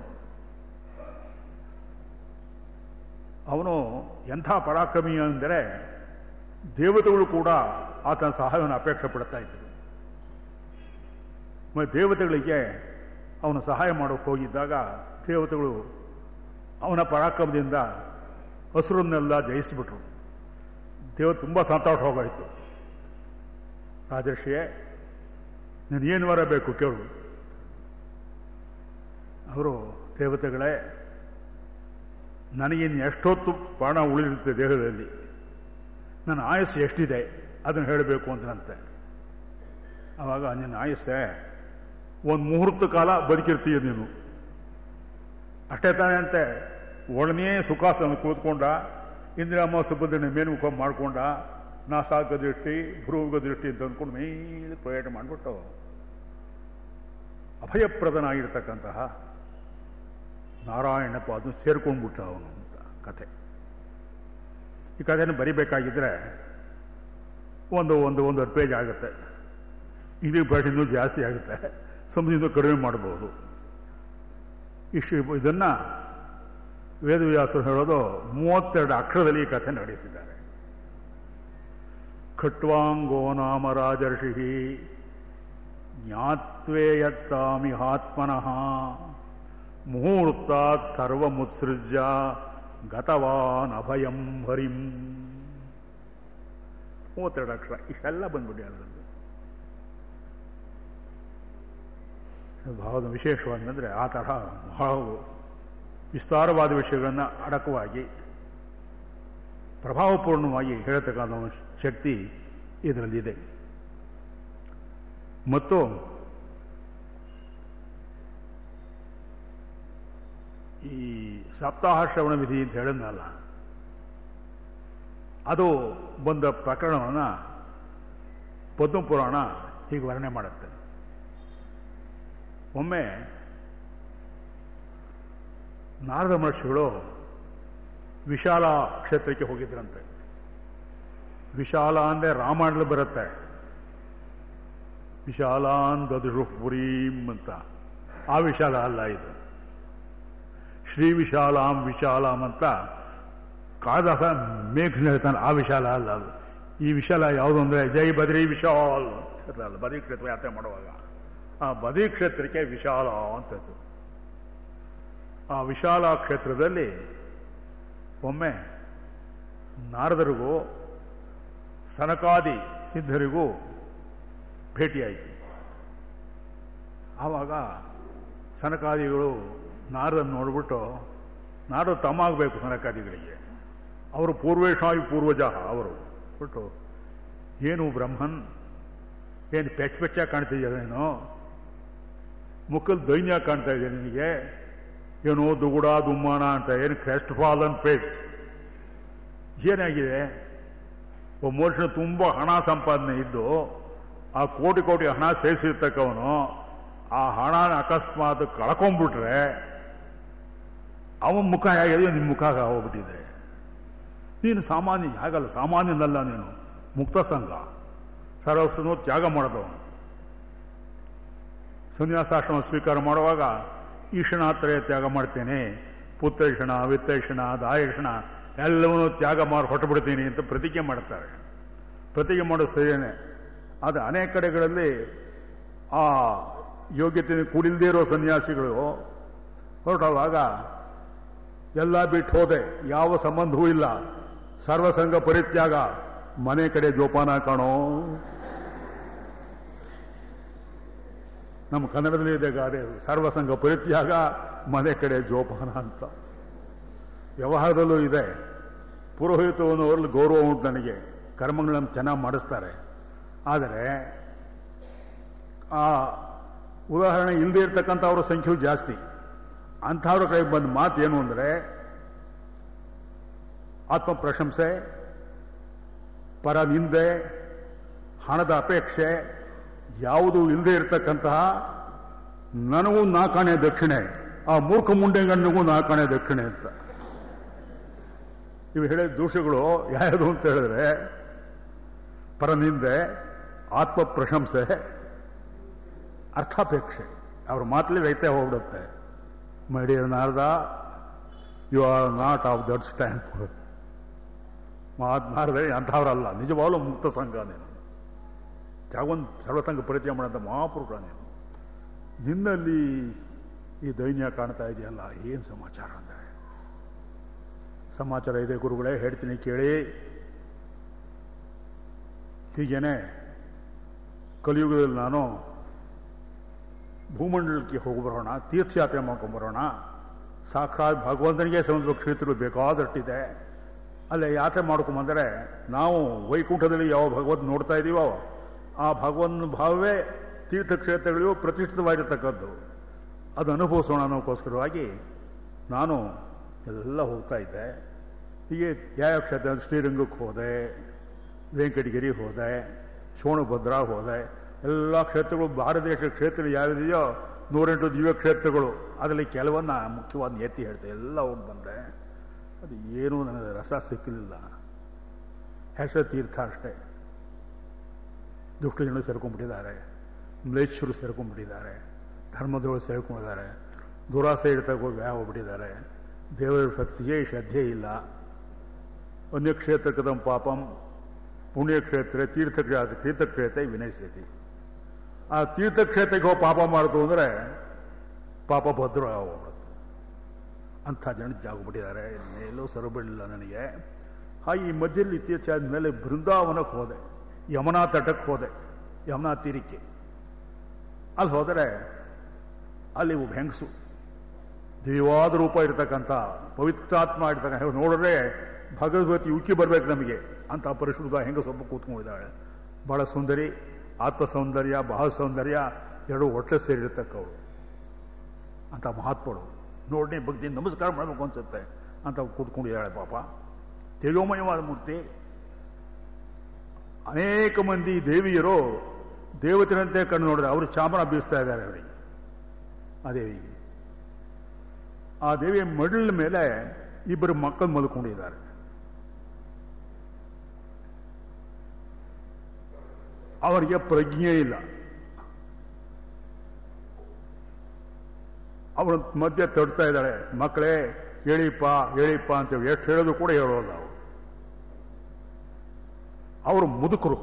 ಅವನು ಎಂಥ ಪರಾಕ್ರಮಿ ಅಂದರೆ ದೇವತೆಗಳು ಕೂಡ ಆತನ ಸಹಾಯವನ್ನು ಅಪೇಕ್ಷೆ ಪಡ್ತಾ ಇದ್ದರು ಮತ್ತು ದೇವತೆಗಳಿಗೆ ಅವನು ಸಹಾಯ ಮಾಡೋಕ್ಕೆ ಹೋಗಿದ್ದಾಗ ದೇವತೆಗಳು ಅವನ ಪರಾಕ್ರಮದಿಂದ ಹಸುರನ್ನೆಲ್ಲ ಜಯಿಸಿಬಿಟ್ರು ದೇವರು ತುಂಬ ಸಂತೋಷ ಹೋಗಾಯಿತು ರಾಜರ್ಷಿಯೇ ನೀನೇನು ವರ ಬೇಕು ಕೇಳು ಅವರು ದೇವತೆಗಳೇ ನನಗಿನ್ನು ಎಷ್ಟೊತ್ತು ಪ್ರಾಣ ಉಳಿದಿರುತ್ತೆ ದೇಹದಲ್ಲಿ ನನ್ನ ಆಯಸ್ಸು ಎಷ್ಟಿದೆ ಅದನ್ನು ಹೇಳಬೇಕು ಅಂತನಂತೆ ಆವಾಗ ನಿನ್ನ ಆಯಸ್ಸೆ ಒಂದು ಮುಹೂರ್ತ ಕಾಲ ಬದುಕಿರ್ತೀಯ ನೀನು ಅಷ್ಟೇ ತಾನೇ ಅಂತೆ ಒಡನೆ ಸುಖಾಸನ ಕೂತ್ಕೊಂಡ ಇಂದಿರಾಮ ಸುಬ್ಬದಿನ ಮೇಲ್ಮುಖ ಮಾಡ್ಕೊಂಡ ನಾ ಸಾಕ ದೃಷ್ಟಿ ಭ್ರೂಗ ದೃಷ್ಟಿ ಅಂತ ಅಂದ್ಕೊಂಡು ಮೇಲೆ ಪ್ರಯಾಣ ಮಾಡಿಬಿಟ್ಟು ಅಭಯಪ್ರದನಾಗಿರ್ತಕ್ಕಂತಹ ನಾರಾಯಣಪ್ಪ ಅದನ್ನು ಸೇರ್ಕೊಂಡ್ಬಿಟ್ಟ ಅವನು ಅಂತ ಕಥೆ ಈ ಕಥೆನ ಬರಿಬೇಕಾಗಿದ್ರೆ ಒಂದು ಒಂದು ಒಂದೂವರೆ ಪೇಜ್ ಆಗುತ್ತೆ ಇಂಗ್ಲೀಷ್ ಭಾಷೆ ಇನ್ನೂ ಜಾಸ್ತಿ ಆಗುತ್ತೆ ಸಮಯದಿಂದ ಕಡಿಮೆ ಮಾಡಬಹುದು ಇಷ್ಟು ಇದನ್ನ ವೇದವ್ಯಾಸರು ಹೇಳೋದು ಮೂವತ್ತೆರಡು ಅಕ್ಷರದಲ್ಲಿ ಈ ಕಥೆ ನಡೆಸಿದ್ದಾರೆ ಖಟ್ವಾಂಗೋ ನಾಮ ರಾಜರ್ಷಿ ಜ್ಞಾತ್ವೇ ಯತ್ತಾಮಿಹಾತ್ಮನಃ ಮುಹೂರ್ತಾತ್ ಸರ್ವಮುತ್ಸೃಜ್ಯ ಗತವಾನ್ ಅಭಯಂ ಹರಿಂ ಮೂವತ್ತೆರಡು ಅಕ್ಷರ ಇಷ್ಟೆಲ್ಲ ಬಂದ್ಬಿಡಿ ಅದರಲ್ಲಿ ಭಾವದ ವಿಶೇಷವಾದಂದರೆ ಆ ತರಹ ಬಹಳ ವಿಸ್ತಾರವಾದ ವಿಷಯಗಳನ್ನು ಅಡಕವಾಗಿ ಪ್ರಭಾವಪೂರ್ಣವಾಗಿ ಹೇಳತಕ್ಕಂಥ ಒಂದು ಶಕ್ತಿ ಇದರಲ್ಲಿದೆ ಮತ್ತು ಈ ಸಪ್ತಾಹ ಶ್ರವಣ ವಿಧಿ ಅಂತ ಹೇಳಿದ್ನಲ್ಲ ಅದು ಬಂದ ಪ್ರಕರಣವನ್ನು ಪದ್ಮಪುರಾಣ ಹೀಗೆ ವರ್ಣನೆ ಮಾಡುತ್ತೆ ಒಮ್ಮೆ ನಾರದ ಮಹರ್ಷಿಗಳು ವಿಶಾಲ ಕ್ಷೇತ್ರಕ್ಕೆ ಹೋಗಿದ್ರಂತೆ ವಿಶಾಲ ಅಂದರೆ ರಾಮಾಯಣದಲ್ಲಿ ಬರುತ್ತೆ ವಿಶಾಲಾನ್ ದದುಷುಪುರೀಂ ಅಂತ ಆ ವಿಶಾಲ ಅಲ್ಲ ಇದು ಶ್ರೀ ವಿಶಾಲಾಂ ವಿಶಾಲಾಂ ಅಂತ ಕಾಳಿದಾಸ ಮೇಘ್ನ ಹೇಳ್ತಾನೆ ಆ ವಿಶಾಲ ಅಲ್ಲ ಅದು ಈ ವಿಶಾಲ ಯಾವುದು ಅಂದರೆ ಜೈ ಬದ್ರಿ ವಿಶಾಲ್ ಇರಲ್ಲ ಬದ್ರಿ ಕ್ಷೇತ್ರ ಯಾತ್ರೆ ಮಾಡುವಾಗ ಆ ಬದ್ರಿ ಕ್ಷೇತ್ರಕ್ಕೆ ವಿಶಾಲ ಅಂತ ಹೆಸರು ಆ ವಿಶಾಲ ಕ್ಷೇತ್ರದಲ್ಲಿ ಒಮ್ಮೆ ನಾರದರಿಗೂ ಸನಕಾದಿ ಸಿದ್ಧರಿಗೂ ಭೇಟಿಯಾಯಿತು ಆವಾಗ ಸನಕಾದಿಗಳು ನಾರದನ್ನು ನೋಡ್ಬಿಟ್ಟು ನಾರದ ತಮ್ಮಾಗಬೇಕು ಸನಕಾದಿಗಳಿಗೆ ಅವರು ಪೂರ್ವೇಶಾಯು ಪೂರ್ವಜ ಅವರು ಬಿಟ್ಟು ಏನು ಬ್ರಹ್ಮನ್ ಏನು ಪೆಚ್ಚ ಪೆಚ್ಚ ಕಾಣ್ತಿದ್ಯೇನೋ ಮುಖದ ದೈನ್ಯ ಕಾಣ್ತಾ ಇದೆ ನಿನಗೆ ಏನೋ ದುಗುಡ ದುಮ್ಮಾನ ಅಂತ ಏನು ಕ್ರೆಸ್ಟ್ ಫಾಲನ್ ಫೇಸ್ ಏನಾಗಿದೆ ಒಬ್ಬ ಮನುಷ್ಯನ ತುಂಬ ಹಣ ಸಂಪಾದನೆ ಇದ್ದು ಆ ಕೋಟಿ ಕೋಟಿ ಹಣ ಸೇರಿಸಿರ್ತಕ್ಕವನು ಆ ಹಣನ ಅಕಸ್ಮಾತ್ ಕಳ್ಕೊಂಡ್ಬಿಟ್ರೆ ಅವನ ಮುಖ ಹೇಗಿದೆ ನಿಮ್ಮ ಮುಖ ಹೋಗ್ಬಿಟ್ಟಿದೆ ನೀನು ಸಾಮಾನ್ಯ ಹಾಗಲ್ಲ ಸಾಮಾನ್ಯನಲ್ಲ ನೀನು ಮುಕ್ತ ಸಂಘ ಸರ್ವಸ್ವನು ತ್ಯಾಗ ಮಾಡಿದವನು ಸನ್ಯಾಸಾಶ್ರಮ ಸ್ವೀಕಾರ ಮಾಡುವಾಗ ಈಶನಾತ್ರಯ ತ್ಯಾಗ ಮಾಡ್ತೇನೆ ಪುತ್ರೈಷಣ ವಿತ್ತೈಷಣ ದಾಯಷಣ ಎಲ್ಲವನ್ನೂ ತ್ಯಾಗ ಮಾಡಿ ಹೊಟ್ಟುಬಿಡ್ತೀನಿ ಅಂತ ಪ್ರತಿಜ್ಞೆ ಮಾಡ್ತಾರೆ ಪ್ರತಿಜ್ಞೆ ಮಾಡೋದು ಸರಿಯೇನೆ ಆದರೆ ಅನೇಕ ಕಡೆಗಳಲ್ಲಿ ಆ ಯೋಗ್ಯತೆ ಕೂಡಿಲ್ಲದೇ ಇರೋ ಸನ್ಯಾಸಿಗಳು ಹೊರಟವಾಗ ಎಲ್ಲ ಬಿಟ್ಟು ಹೋದೆ ಯಾವ ಸಂಬಂಧವೂ ಇಲ್ಲ ಸರ್ವಸಂಗ ಪರಿತ್ಯಾಗ ಮನೆ ಕಡೆ ಜೋಪಾನ ಕಾಣೋ ನಮ್ಮ ಕನ್ನಡದಲ್ಲಿ ಇದೆ ಗಾದೆ ಅದು. ಸರ್ವಸಂಗ ಪರಿತ್ಯಾಗ ಮನೆ ಕಡೆ ಜೋಪಾನ ಅಂತ ವ್ಯವಹಾರದಲ್ಲೂ ಇದೆ ಪುರೋಹಿತವನ್ನು ಅವರಲ್ಲಿ ಗೌರವ ಉಂಟು ನನಗೆ ಕರ್ಮಗಳನ್ನು ಚೆನ್ನಾಗಿ ಮಾಡಿಸ್ತಾರೆ ಆದರೆ ಆ ಉದಾಹರಣೆ ಇಲ್ಲದೆ ಇರ್ತಕ್ಕಂಥವ್ರ ಸಂಖ್ಯೆಯು ಜಾಸ್ತಿ ಅಂಥವ್ರ ಕೈ ಬಂದ ಮಾತು ಏನು ಅಂದರೆ ಆತ್ಮ ಪ್ರಶಂಸೆ ಪರ ನಿಂದೆ ಹಣದ ಅಪೇಕ್ಷೆ ಯಾವುದೂ ಇಲ್ಲದೆ ಇರತಕ್ಕಂತಹ ನನಗೂ ನಾಕಾಣೆ ದಕ್ಷಿಣೆ ಆ ಮೂರ್ಖ ಮುಂಡೆಗಣ್ಣಿಗೂ ನಾಕಾಣೆ ದಕ್ಷಿಣೆ ಅಂತ ಇವು ಹೇಳಿದ ದೋಷಗಳು ಯಾವುದು ಅಂತ ಹೇಳಿದ್ರೆ ಪರನಿಂದೆ ಆತ್ಮ ಪ್ರಶಂಸೆ ಅರ್ಥಾಪೇಕ್ಷೆ ಅವ್ರ ಮಾತಲ್ಲಿ ವ್ಯತ್ಯಯ ಹೋಗ್ಬಿಡುತ್ತೆ my dear Narada you are not of that stamp ಮಾತನಾಡಿದ್ರೆ ಅಂಥವ್ರಲ್ಲ ನಿಜವಾಗ್ಲೂ ಮುಕ್ತ ಸಂಘ ನೀನು ಜಾಗೊಂದು ಸರ್ವಸಂಗ ಪರಿಚಯ ಮಾಡೋಂಥ ಮಹಾಪುರುಷ ನೀನು ನಿನ್ನಲ್ಲಿ ಈ ದೈನ್ಯ ಕಾಣ್ತಾ ಇದೆಯಲ್ಲ ಏನು ಸಮಾಚಾರ ಅಂದರೆ ಸಮಾಚಾರ ಇದೆ ಗುರುಗಳೇ ಹೇಳ್ತೀನಿ ಕೇಳಿ ಹೀಗೇನೆ ಕಲಿಯುಗದಲ್ಲಿ ನಾನು ಭೂಮಂಡಲಕ್ಕೆ ಹೋಗಿ ಬರೋಣ ತೀರ್ಥಯಾತ್ರೆ ಮಾಡ್ಕೊಂಬರೋಣ ಸಾಕ್ಷಾತ್ ಭಗವಂತನಿಗೆ ಸಮುದ್ರ ಕ್ಷೇತ್ರಗಳು ಬೇಕಾದಷ್ಟಿದೆ ಅಲ್ಲೇ ಯಾತ್ರೆ ಮಾಡ್ಕೊಂಬಂದರೆ ನಾವು ವೈಕುಂಠದಲ್ಲಿ ಯಾವ ಭಗವಂತ ನೋಡ್ತಾ ಇದ್ದೀವೋ ಆ ಭಗವನ್ ಭಾವವೇ ತೀರ್ಥಕ್ಷೇತ್ರಗಳಿಗೂ ಪ್ರತಿಷ್ಠಿತವಾಗಿರ್ತಕ್ಕದ್ದು ಅದು ಅನುಭವಿಸೋಣ ಅನ್ನೋಕ್ಕೋಸ್ಕರವಾಗಿ ನಾನು ಎಲ್ಲ ಹೋಗ್ತಾ ಇದ್ದೆ ಹೀಗೆ ಯಾವ ಕ್ಷೇತ್ರ ಶ್ರೀರಂಗಕ್ಕೆ ಹೋದೆ ವೆಂಕಟಗಿರಿ ಹೋದೆ ಶೋಣಭದ್ರ ಹೋದೆ ಎಲ್ಲ ಕ್ಷೇತ್ರಗಳು ಭಾರತ ದೇಶದ ಕ್ಷೇತ್ರ ಯಾವಿದೆಯೋ ನೂರೆಂಟು ದಿವ್ಯ ಕ್ಷೇತ್ರಗಳು ಅದರಲ್ಲಿ ಕೆಲವನ್ನ ಮುಖ್ಯವಾದ ಎತ್ತಿ ಹೇಳ್ತೆ ಎಲ್ಲ ಹೋಗಿ ಬಂದೆ ಅದು ಏನೂ ನನಗೆ ರಸ ಸಿಕ್ಕಲಿಲ್ಲ ಹೆಸರು ತೀರ್ಥ ಅಷ್ಟೇ ದುಷ್ಟ ಜನರು ಸೇರ್ಕೊಂಡ್ಬಿಟ್ಟಿದ್ದಾರೆ ಮ್ಲೇಚ್ಛರು ಸೇರ್ಕೊಂಡ್ಬಿಟ್ಟಿದ್ದಾರೆ ಧರ್ಮದವರು ಸೇರ್ಕೊಂಡಿದ್ದಾರೆ ದುರಾಸೆ ಇಡ್ತಾ ಹೋಗಿ ವ್ಯಾ ಹೋಗ್ಬಿಟ್ಟಿದ್ದಾರೆ ದೇವರ ಭಕ್ತಿಗೆ ಶ್ರದ್ಧೆ ಇಲ್ಲ ಅನ್ಯಕ್ಷೇತ್ರಕದಂ ಪಾಪಂ ಪುಣ್ಯಕ್ಷೇತ್ರ ತೀರ್ಥಕ್ಷೇತ್ರ ತೀರ್ಥಕ್ಷೇತ್ರ ವಿನಶ್ಯತಿ ಆ ತೀರ್ಥಕ್ಷೇತ್ರಕ್ಕೆ ಹೋಗಿ ಪಾಪ ಮಾಡಿತು ಅಂದರೆ ಪಾಪ ಭದ್ರ ಹೋಗ್ಬಿಡುತ್ತೆ ಅಂಥ ಜನ ಜಾಗ್ಬಿಟ್ಟಿದ್ದಾರೆ ಇನ್ನೆಲ್ಲೂ ಸರಬಿಡಲಿಲ್ಲ ನನಗೆ ಹಾಗೆ ಈ ಮಧ್ಯದಲ್ಲಿ ಇತ್ತೀಚೆ ಮೇಲೆ ಬೃಂದಾವನಕ್ಕೆ ಹೋದೆ ಯಮುನಾ ತಟಕ್ಕೆ ಹೋದೆ ಯಮುನಾ ತೀರಕ್ಕೆ ಅಲ್ಲಿ ಹೋದರೆ ಅಲ್ಲಿ ಒಬ್ಬ ಹೆಂಗಸು ದಿವ್ಯವಾದ ರೂಪ ಇರತಕ್ಕಂಥ ಪವಿತ್ರಾತ್ಮ ಇರ್ತಕ್ಕಂಥ ನೋಡಿದ್ರೆ ಭಗವತಿ ಉಕ್ಕಿ ಬರ್ಬೇಕು ನಮಗೆ ಅಂತ ಪರಿಶುದ್ಧ ಹೆಂಗಸು ಒಬ್ಬ ಕೂತ್ಕೊಂಡಿದ್ದಾಳೆ ಬಹಳ ಸುಂದರಿ ಆತ್ಮ ಸೌಂದರ್ಯ ಬಹಳ ಸೌಂದರ್ಯ ಎರಡು ಒಟ್ಟೆ ಸೇರಿರ್ತಕ್ಕವಳು ಅಂತ ಮಹಾತ್ಮಳು ನೋಡಿ ಭಕ್ತಿ ನಮಸ್ಕಾರ ಮಾಡಬೇಕು ಅನ್ಸುತ್ತೆ ಅಂತ ಕೂತ್ಕೊಂಡಿದ್ದಾಳೆ ಪಾಪ ತೇಜೋಮಯವಾದ ಮೂರ್ತಿ ಅನೇಕ ಮಂದಿ ದೇವಿಯರು ದೇವತೆರಂತೆ ಕಣ್ಣು ನೋಡಿದ್ರೆ ಅವರು ಚಾಮರ ಬೀಸ್ತಾ ಇದ್ದಾರೆ ಅವರಿಗೆ ಆ ದೇವಿಗೆ ಆ ದೇವಿಯ ಮಡಲ ಮೇಲೆ ಇಬ್ಬರು ಮಕ್ಕಳು ಮಲ್ಕೊಂಡಿದ್ದಾರೆ ಅವರಿಗೆ ಪ್ರಜ್ಞೆ ಇಲ್ಲ ಅವಳು ಮಧ್ಯೆ ತಡ್ತಾ ಇದ್ದಾಳೆ ಮಕ್ಕಳೇ ಹೇಳಿಪ್ಪ ಹೇಳಿಪ್ಪ ಅಂತೇಳಿ ಎಷ್ಟು ಹೇಳೋದು ಕೂಡ ಹೇಳೋಲ್ಲ ಅವರು ಅವರು ಮುದುಕರು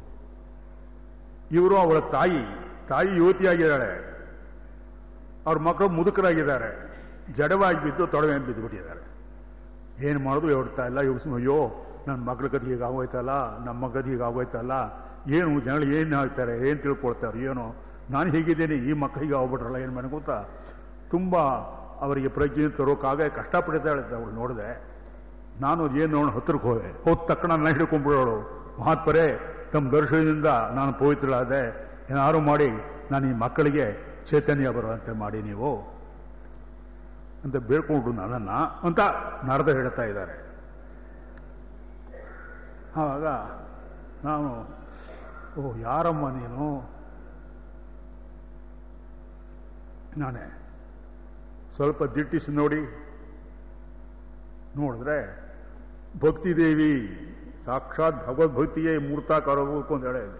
ಇವರು ಅವಳ ತಾಯಿ ತಾಯಿ ಯುವತಿಯಾಗಿದ್ದಾಳೆ ಅವ್ರ ಮಕ್ಕಳು ಮುದುಕರಾಗಿದ್ದಾರೆ ಜಡವಾಗಿ ಬಿದ್ದು ತೊಡವೆ ಬಿದ್ದುಬಿಟ್ಟಿದ್ದಾರೆ ಏನು ಮಾಡೋದು ಹೇಳ್ತಾ ಇಲ್ಲ ಇವ್ರು ಅಯ್ಯೋ ನನ್ನ ಮಗಳ ಗತಿ ಹೀಗೆ ಆಗೋಯ್ತಲ್ಲ ನಮ್ಮ ಗತಿ ಹೀಗೆ ಆಗೋಯ್ತಲ್ಲ ಏನು ಜನಗಳು ಏನು ಹೇಳ್ತಾರೆ ಏನು ತಿಳ್ಕೊಳ್ತಾರೆ ಏನೋ ನಾನು ಹೀಗಿದ್ದೀನಿ ಈ ಮಕ್ಕಳಿಗೆ ಆಗ್ಬಿಟ್ರಲ್ಲ ಏನು ಮಾಡಿ ಗೊತ್ತಾ ತುಂಬ ಅವರಿಗೆ ಪ್ರಜ್ಞೆ ತರೋಕ್ಕಾಗ ಕಷ್ಟಪಡ್ತಾಳೆ ಅವಳು ನೋಡಿದೆ ನಾನು ಏನು ನೋಡೋಣ ಹತ್ರಕ್ಕೆ ಹೋದೆ ಹೋದ ತಕ್ಷಣ ನನ್ನ ಹಿಡ್ಕೊಂಡ್ಬಿಡೋಳು ಮಹಾತ್ಮರೇ ತಮ್ಮ ದರ್ಶನದಿಂದ ನಾನು ಪವಿತ್ರಳಾದೆ ಏನಾರು ಮಾಡಿ ನಾನು ಈ ಮಕ್ಕಳಿಗೆ ಚೈತನ್ಯ ಬರುವಂತೆ ಮಾಡಿ ನೀವು ಅಂತ ಬೇಡ್ಕೊಂಡು ನನ್ನನ್ನ ಅಂತ ನಾರದ ಹೇಳ್ತಾ ಇದ್ದಾರೆ ಆವಾಗ ನಾನು ಓ ಯಾರಮ್ಮ ನೀನು ನಾನೇ ಸ್ವಲ್ಪ ದಿಟ್ಟಿಸಿ ನೋಡಿ ನೋಡಿದ್ರೆ ಭಕ್ತಿದೇವಿ ಸಾಕ್ಷಾತ್ ಭಗವದ್ಭಕ್ತಿಯೇ ಮೂರ್ತಾಕಾರ ಹೋಗ್ಬೇಕು ಅಂತ ಹೇಳಿ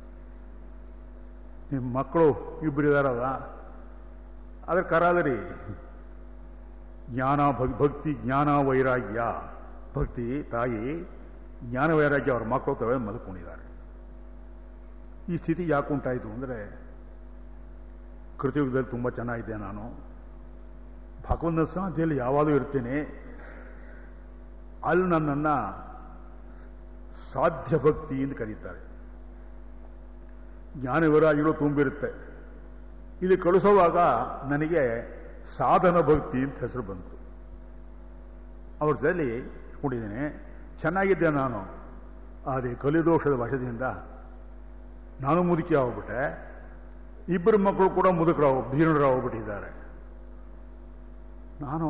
ನಿಮ್ಮ ಮಕ್ಕಳು ಇಬ್ಬರು ಇದಾರಲ್ಲ ಅದ್ರ ಕರಾದರಿ ಜ್ಞಾನ ಭಕ್- ಭಕ್ತಿ ಜ್ಞಾನ ವೈರಾಗ್ಯ ಭಕ್ತಿ ತಾಯಿ ಜ್ಞಾನ ವೈರಾಗ್ಯ ಅವ್ರ ಮಕ್ಕಳು ತವೆ ಮಲ್ಕೊಂಡಿದ್ದಾರೆ ಈ ಸ್ಥಿತಿ ಯಾಕೆ ಉಂಟಾಯಿತು ಅಂದರೆ ಕೃತಿಯುಗದಲ್ಲಿ ತುಂಬ ಚೆನ್ನಾಗಿದೆ ನಾನು ಭಗವಂತ ಸಾಧ್ಯದಲ್ಲಿ ಯಾವಾಗಲೂ ಇರ್ತೀನಿ ಅಲ್ಲಿ ನನ್ನನ್ನು ಸಾಧ್ಯ ಭಕ್ತಿ ಎಂದು ಕರೀತಾರೆ ಜ್ಞಾನ ವೈರಾಗ್ಯಗಳು ತುಂಬಿರುತ್ತೆ ಇಲ್ಲಿ ಕಳಿಸೋವಾಗ ನನಗೆ ಸಾಧನ ಭಕ್ತಿ ಅಂತ ಹೆಸರು ಬಂತು ಅವ್ರ ಜೊತೆಲಿ ಇಟ್ಕೊಂಡಿದ್ದೀನಿ ಚೆನ್ನಾಗಿದ್ದೆ ನಾನು ಆದರೆ ಕಲಿದೋಷದ ವಶದಿಂದ ನಾನು ಮುದುಕಿ ಆಗ್ಬಿಟ್ಟೆ ಇಬ್ಬರು ಮಕ್ಕಳು ಕೂಡ ಮುದುಕರಾಗ ಭೀರಣರಾಗ್ಬಿಟ್ಟಿದ್ದಾರೆ ನಾನು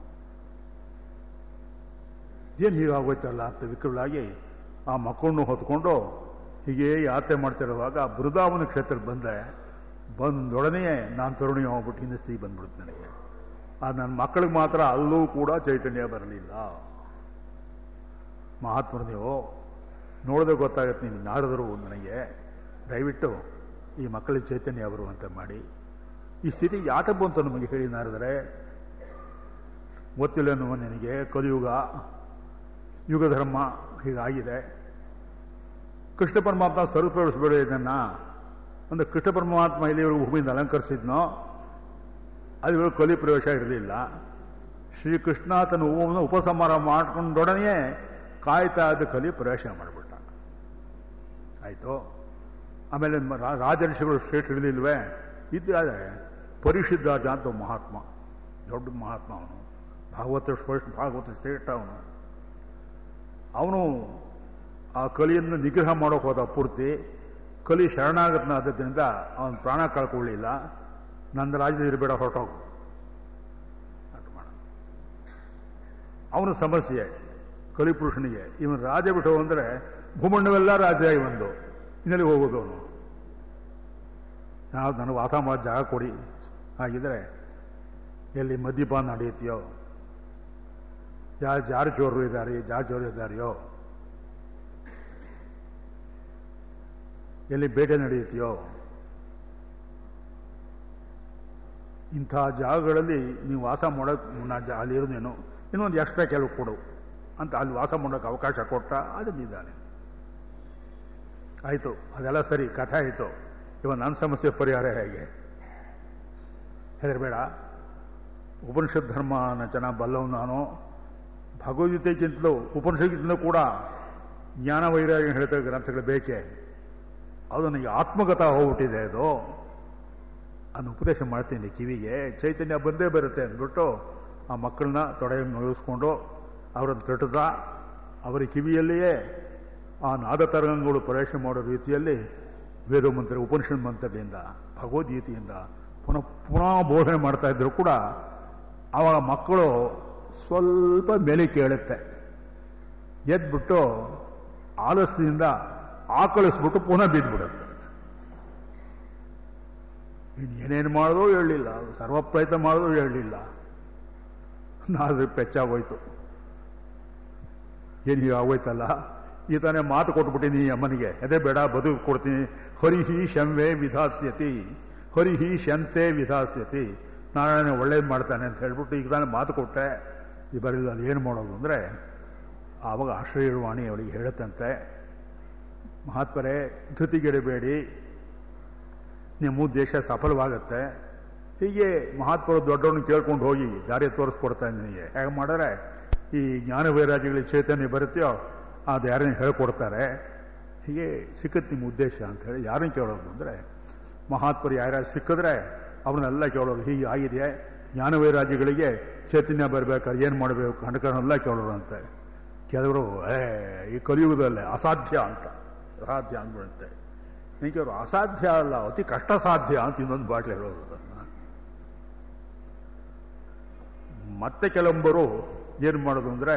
ಏನು ಹೀಗಾಗೋಯ್ತಲ್ಲ ಅಂತ ವಿಕೃಳಾಗಿ ಆ ಮಕ್ಕಳನ್ನು ಹೊತ್ಕೊಂಡು ಹೀಗೆ ಯಾತ್ರೆ ಮಾಡ್ತಿರುವಾಗ ಬೃಂದಾವನ ಕ್ಷೇತ್ರಕ್ಕೆ ಬಂದೆ ಬಂದೊಡನೆಯೇ ನಾನು ತರುಣಿ ಹೋಗ್ಬಿಟ್ಟು ಹಿಂದೆ ಸ್ಥಿತಿ ಬಂದ್ಬಿಡ್ತು ನನಗೆ ಆ ನನ್ನ ಮಕ್ಕಳಿಗೆ ಮಾತ್ರ ಅಲ್ಲೂ ಕೂಡ ಚೈತನ್ಯ ಬರಲಿಲ್ಲ ಮಹಾತ್ಮರು ನೀವು ನೋಡಿದ್ರೆ ಗೊತ್ತಾಗತ್ತೆ ನೀವು ನಾರದರು ನನಗೆ ದಯವಿಟ್ಟು ಈ ಮಕ್ಕಳಿಗೆ ಚೈತನ್ಯ ಬರುವಂತೆ ಮಾಡಿ ಈ ಸ್ಥಿತಿ ಯಾಟ ಬಂತು ನಮಗೆ ಹೇಳಿ ನಾರದರೆ ಗೊತ್ತಿಲ್ಲ ಅನ್ನುವ ನಿನಗೆ ಕಲಿಯುಗ ಯುಗ ಧರ್ಮ ಹೀಗಾಗಿದೆ ಕೃಷ್ಣ ಪರಮಾತ್ಮ ಸ್ವರೂಪಡಿಸ್ಬೇಡ ಇದನ್ನ ಒಂದು ಕೃಷ್ಣ ಪರಮಾತ್ಮ ಇಲ್ಲಿವರು ಭೂಮಿಯಿಂದ ಅಲಂಕರಿಸಿದ್ನೋ ಅದು ಇವರು ಕಲಿ ಪ್ರವೇಶ ಇರಲಿಲ್ಲ ಶ್ರೀಕೃಷ್ಣ ತನ್ನ ಹೂವನ್ನು ಉಪಸಂಹಾರ ಮಾಡ್ಕೊಂಡೊಡನೆಯೇ ಕಾಯ್ತಾ ಇದ್ದ ಕಲಿ ಪ್ರವೇಶ ಮಾಡಿಬಿಟ್ಟ ಆಯಿತು ಆಮೇಲೆ ಮ- ರಾ- ರಾಜಋಷಿಗಳು ಶ್ರೇಷ್ಠ ಹಿಡಿದಿಲ್ವೇ ಇದ್ದಾಳೆ ಪರಿಶುದ್ಧಾಜ ಅಂತ ಒಬ್ಬ ಮಹಾತ್ಮ ದೊಡ್ಡ ಮಹಾತ್ಮ ಅವನು ಭಾಗವತ ಶ್ರೇಷ್ಠ ಭಾಗವತ ಶ್ರೇಷ್ಠ ಅವನು ಅವನು ಆ ಕಲಿಯನ್ನು ನಿಗ್ರಹ ಮಾಡೋಕೆ ಹೋದ ಪೂರ್ತಿ ಕಲಿ ಶರಣಾಗತನಾದದ್ರಿಂದ ಅವನ ಪ್ರಾಣ ಕಳ್ಕೊಳ್ಳಿಲ್ಲ ನನ್ನ ರಾಜ್ಯದಲ್ಲಿ ಇರಬೇಡ ಹೊರಟೋಗು ಅಂತ ಮಾಡ ಅವನ ಸಮಸ್ಯೆ ಕಲಿಪುರುಷನಿಗೆ ಇವನು ರಾಜ ಬಿಟ್ಟು ಅಂದರೆ ಭೂಮಂಡವೆಲ್ಲ ರಾಜ ಇವಂದು ಇನ್ನಲ್ಲಿ ಹೋಗೋದು ಅವನು ನಾವು ನನಗೆ ವಾಸ ಮಾಡೋ ಜಾಗ ಕೊಡಿ ಹಾಗಿದ್ರೆ ಎಲ್ಲಿ ಮದ್ಯಪಾನ ನಡೆಯುತ್ತೆಯೋ ಯಾರು ಜಾರು ಚೋರರು ಇದ್ದಾರೆ ಜಾರು ಚೋರು ಇದ್ದಾರೆಯೋ ಎಲ್ಲಿ ಬೇಟೆ ನಡೆಯುತ್ತೆಯೋ ಇಂಥ ಜಾಗಗಳಲ್ಲಿ ನೀವು ವಾಸ ಮಾಡೋಕೆ ನಾನು ಜಾ- ಅಲ್ಲಿ ಇರೋದೇನು ಇನ್ನೊಂದು ಎಕ್ಸ್ಟ್ರಾ ಕೆಲವು ಕೊಡು ಅಂತ ಅಲ್ಲಿ ವಾಸ ಮಾಡೋಕೆ ಅವಕಾಶ ಕೊಟ್ಟ ಅದನ್ನಿದ್ದಾನೆ ಆಯಿತು ಅದೆಲ್ಲ ಸರಿ ಕಥೆ ಆಯಿತು ಇವಾಗ ನನ್ನ ಸಮಸ್ಯೆ ಪರಿಹಾರ ಹೇಗೆ ಹೆದರಬೇಡ ಉಪನಿಷತ್ ಧರ್ಮನ ಚೆನ್ನಾಗಿ ಬಲ್ಲವ್ ನಾನು ಭಗವದ್ಗೀತೆಗಿಂತಲೂ ಉಪನಿಷತ್ಗಿಂತಲೂ ಕೂಡ ಜ್ಞಾನ ವೈರಾಗ್ಯ ಹೇಳ್ತಾ ಗ್ರಂಥಗಳು ಬೇಕೇ ಅದು ನನಗೆ ಆತ್ಮಗತ ಹೋಗ್ಬಿಟ್ಟಿದೆ ಅದು ಅದನ್ನು ಉಪದೇಶ ಮಾಡ್ತೀನಿ ಕಿವಿಗೆ ಚೈತನ್ಯ ಬಂದೇ ಬರುತ್ತೆ ಅಂದ್ಬಿಟ್ಟು ಆ ಮಕ್ಕಳನ್ನ ತೊಡೆಗೆ ನೋಯಿಸ್ಕೊಂಡು ಅವರನ್ನು ತಟ್ಟುತ್ತಾ ಅವರ ಕಿವಿಯಲ್ಲಿಯೇ ಆ ನಾದ ತರಂಗಗಳು ಪ್ರವೇಶ ಮಾಡೋ ರೀತಿಯಲ್ಲಿ ವೇದ ಮಂತ್ರ ಉಪನಿಷತ್ ಮಂತ್ರದಿಂದ ಭಗವದ್ಗೀತೆಯಿಂದ ಪುನಃ ಪುನಃ ಬೋಧನೆ ಮಾಡ್ತಾ ಇದ್ರು ಕೂಡ ಆವಾಗ ಮಕ್ಕಳು ಸ್ವಲ್ಪ ಮೇಲೆ ಕೇಳುತ್ತೆ ಎದ್ಬಿಟ್ಟು ಆಲಸ್ಯದಿಂದ ಆಕಳಿಸ್ಬಿಟ್ಟು ಪುನಃ ಬಿದ್ದುಬಿಡುತ್ತೆ ಇನ್ನು ಏನೇನು ಮಾಡಿದ್ರು ಹೇಳಲಿಲ್ಲ ಸರ್ವ ಪ್ರಯತ್ನ ಮಾಡಿದ್ರು ಹೇಳಲಿಲ್ಲ ನಾದ್ರೆ ಪೆಚ್ಚಾಗೋಯ್ತು ಏನು ಹೀಗೆ ಆಗೋಯ್ತಲ್ಲ ಈ ತಾನೇ ಮಾತು ಕೊಟ್ಬಿಟ್ಟಿನಿ ಅಮ್ಮನಿಗೆ ಅದೇ ಬೇಡ ಬದುಕು ಕೊಡ್ತೀನಿ ಹರಿಹಿ ಶಂವೆ ವಿಧಾಸ್ಯತಿ ಹರಿಹಿ ಶಂತೆ ವಿಧಾಸ್ಯತಿ ನಾರಾಯಣ ಒಳ್ಳೇದು ಮಾಡ್ತಾನೆ ಅಂತ ಹೇಳ್ಬಿಟ್ಟು ಈಗ ತಾನೇ ಮಾತು ಕೊಟ್ಟೆ ಈ ಬರಲಿಲ್ಲ ಅದು ಏನು ಮಾಡೋದು ಅಂದರೆ ಆವಾಗ ಆಶ್ರಯವಾಣಿ ಅವಳಿಗೆ ಹೇಳುತ್ತಂತೆ ಮಹಾತ್ಮರೇ ಧೃತಿಗೆಡಬೇಡಿ ನಿಮ್ಮ ಉದ್ದೇಶ ಸಫಲವಾಗುತ್ತೆ ಹೀಗೆ ಮಹಾತ್ಮರು ದೊಡ್ಡವ್ರನ್ನ ಕೇಳ್ಕೊಂಡು ಹೋಗಿ ದಾರಿ ತೋರಿಸ್ಕೊಡ್ತಾ ನಿನಗೆ ಹೇಗೆ ಮಾಡಿದ್ರೆ ಈ ಜ್ಞಾನ ವೈರಾಜ್ಯಗಳಿಗೆ ಚೈತನ್ಯ ಬರುತ್ತೆಯೋ ಅದು ಯಾರನ್ನ ಹೇಳ್ಕೊಡ್ತಾರೆ ಹೀಗೆ ಸಿಕ್ಕತ್ತೆ ನಿಮ್ಮ ಉದ್ದೇಶ ಅಂತ ಹೇಳಿ ಯಾರನ್ನ ಕೇಳೋದು ಅಂದರೆ ಮಹಾತ್ಮರು ಯಾರ್ಯಾರು ಸಿಕ್ಕಿದ್ರೆ ಅವ್ರನ್ನೆಲ್ಲ ಕೇಳೋರು ಹೀಗೆ ಆಗಿದೆ ಜ್ಞಾನ ವೈರಾಜ್ಯಗಳಿಗೆ ಚೈತನ್ಯ ಬರಬೇಕಾದ್ರೆ ಏನು ಮಾಡಬೇಕು ಕಂಡಕರನ್ನೆಲ್ಲ ಕೇಳೋರು ಅಂತೆ ಕೆಲವರು ಏ ಈ ಕಲಿಯುಗದಲ್ಲೇ ಅಸಾಧ್ಯ ಅಂತ ಅಸಾಧ್ಯ ಅಂದ್ಬಿಡುತ್ತೆ ನಿಮಗೆ ಅವರು ಅಸಾಧ್ಯ ಅಲ್ಲ ಅತಿ ಕಷ್ಟ ಸಾಧ್ಯ ಅಂತ ಇನ್ನೊಂದು ಬಾಟ್ಲಿ ಹೇಳೋದು ಅದನ್ನ ಮತ್ತೆ ಕೆಲವೊಬ್ಬರು ಏನು ಮಾಡೋದು ಅಂದರೆ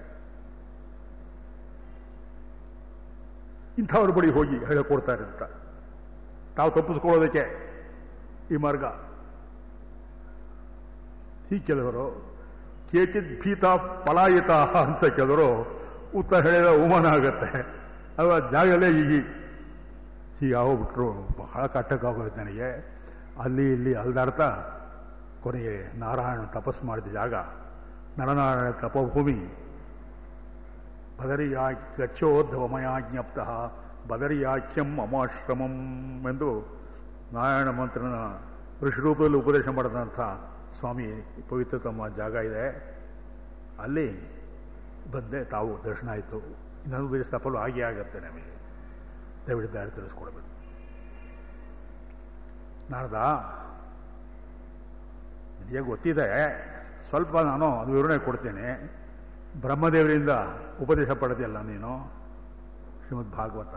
ಇಂಥವ್ರ ಬಳಿ ಹೋಗಿ ಹೇಳಿಕೊಡ್ತಾರೆ ಅಂತ ತಾವು ತಪ್ಪಿಸ್ಕೊಳ್ಳೋದಕ್ಕೆ ಈ ಮಾರ್ಗ ಈ ಕೆಲವರು ಕೇಚಿತ್ ಭೀತ ಪಲಾಯಿತ ಅಂತ ಕೆಲವರು ಉತ್ತರ ಹೇಳಿದ ಅವಮಾನ ಆಗುತ್ತೆ ಅಲ್ವಾ ಜಾಗಲ್ಲೇ ಹೀಗೆ ಹೀಗೆ ಆಗೋಗ್ಬಿಟ್ರು ಬಹಳ ಕಟ್ಟಕ್ಕಾಗೋಯ್ತು ನನಗೆ ಅಲ್ಲಿ ಇಲ್ಲಿ ಅಲ್ದಾಡ್ತಾ ಕೊನೆಗೆ ನಾರಾಯಣ ತಪಸ್ಸು ಮಾಡಿದ ಜಾಗ ನರನಾರಾಯಣ ತಪಭೂಮಿ ಬದರಿಯಾ ಗಚ್ಚೋದ್ಧವಮಯ ಜ್ಞಪ್ತ ಬದರಿಯಾಖ್ಯಂ ಅಮಾಶ್ರಮಂ ಎಂದು ನಾರಾಯಣ ಮಂತ್ರನ ಋಷಿರೂಪದಲ್ಲಿ ಉಪದೇಶ ಮಾಡಿದಂಥ ಸ್ವಾಮಿ ಪವಿತ್ರತಮ ಜಾಗ ಇದೆ ಅಲ್ಲಿ ಬಂದೆ ತಾವು ದರ್ಶನ ಆಯಿತು ಇನ್ನೊಂದು ಬೇರೆ ಸಫಲ ಆಗಿ ಆಗತ್ತೆ ನಮಗೆ ದಯವಿಟ್ಟು ದಾರಿ ತಿಳಿಸ್ಕೊಡ್ಬೇಕು ನಾಡ್ದ ನಿನಗೆ ಗೊತ್ತಿದೆ ಸ್ವಲ್ಪ ನಾನು ಅದು ವಿವರಣೆ ಕೊಡ್ತೇನೆ ಬ್ರಹ್ಮದೇವರಿಂದ ಉಪದೇಶ ಪಡೆದಿಲ್ಲ ನೀನು ಶ್ರೀಮದ್ ಭಾಗವತ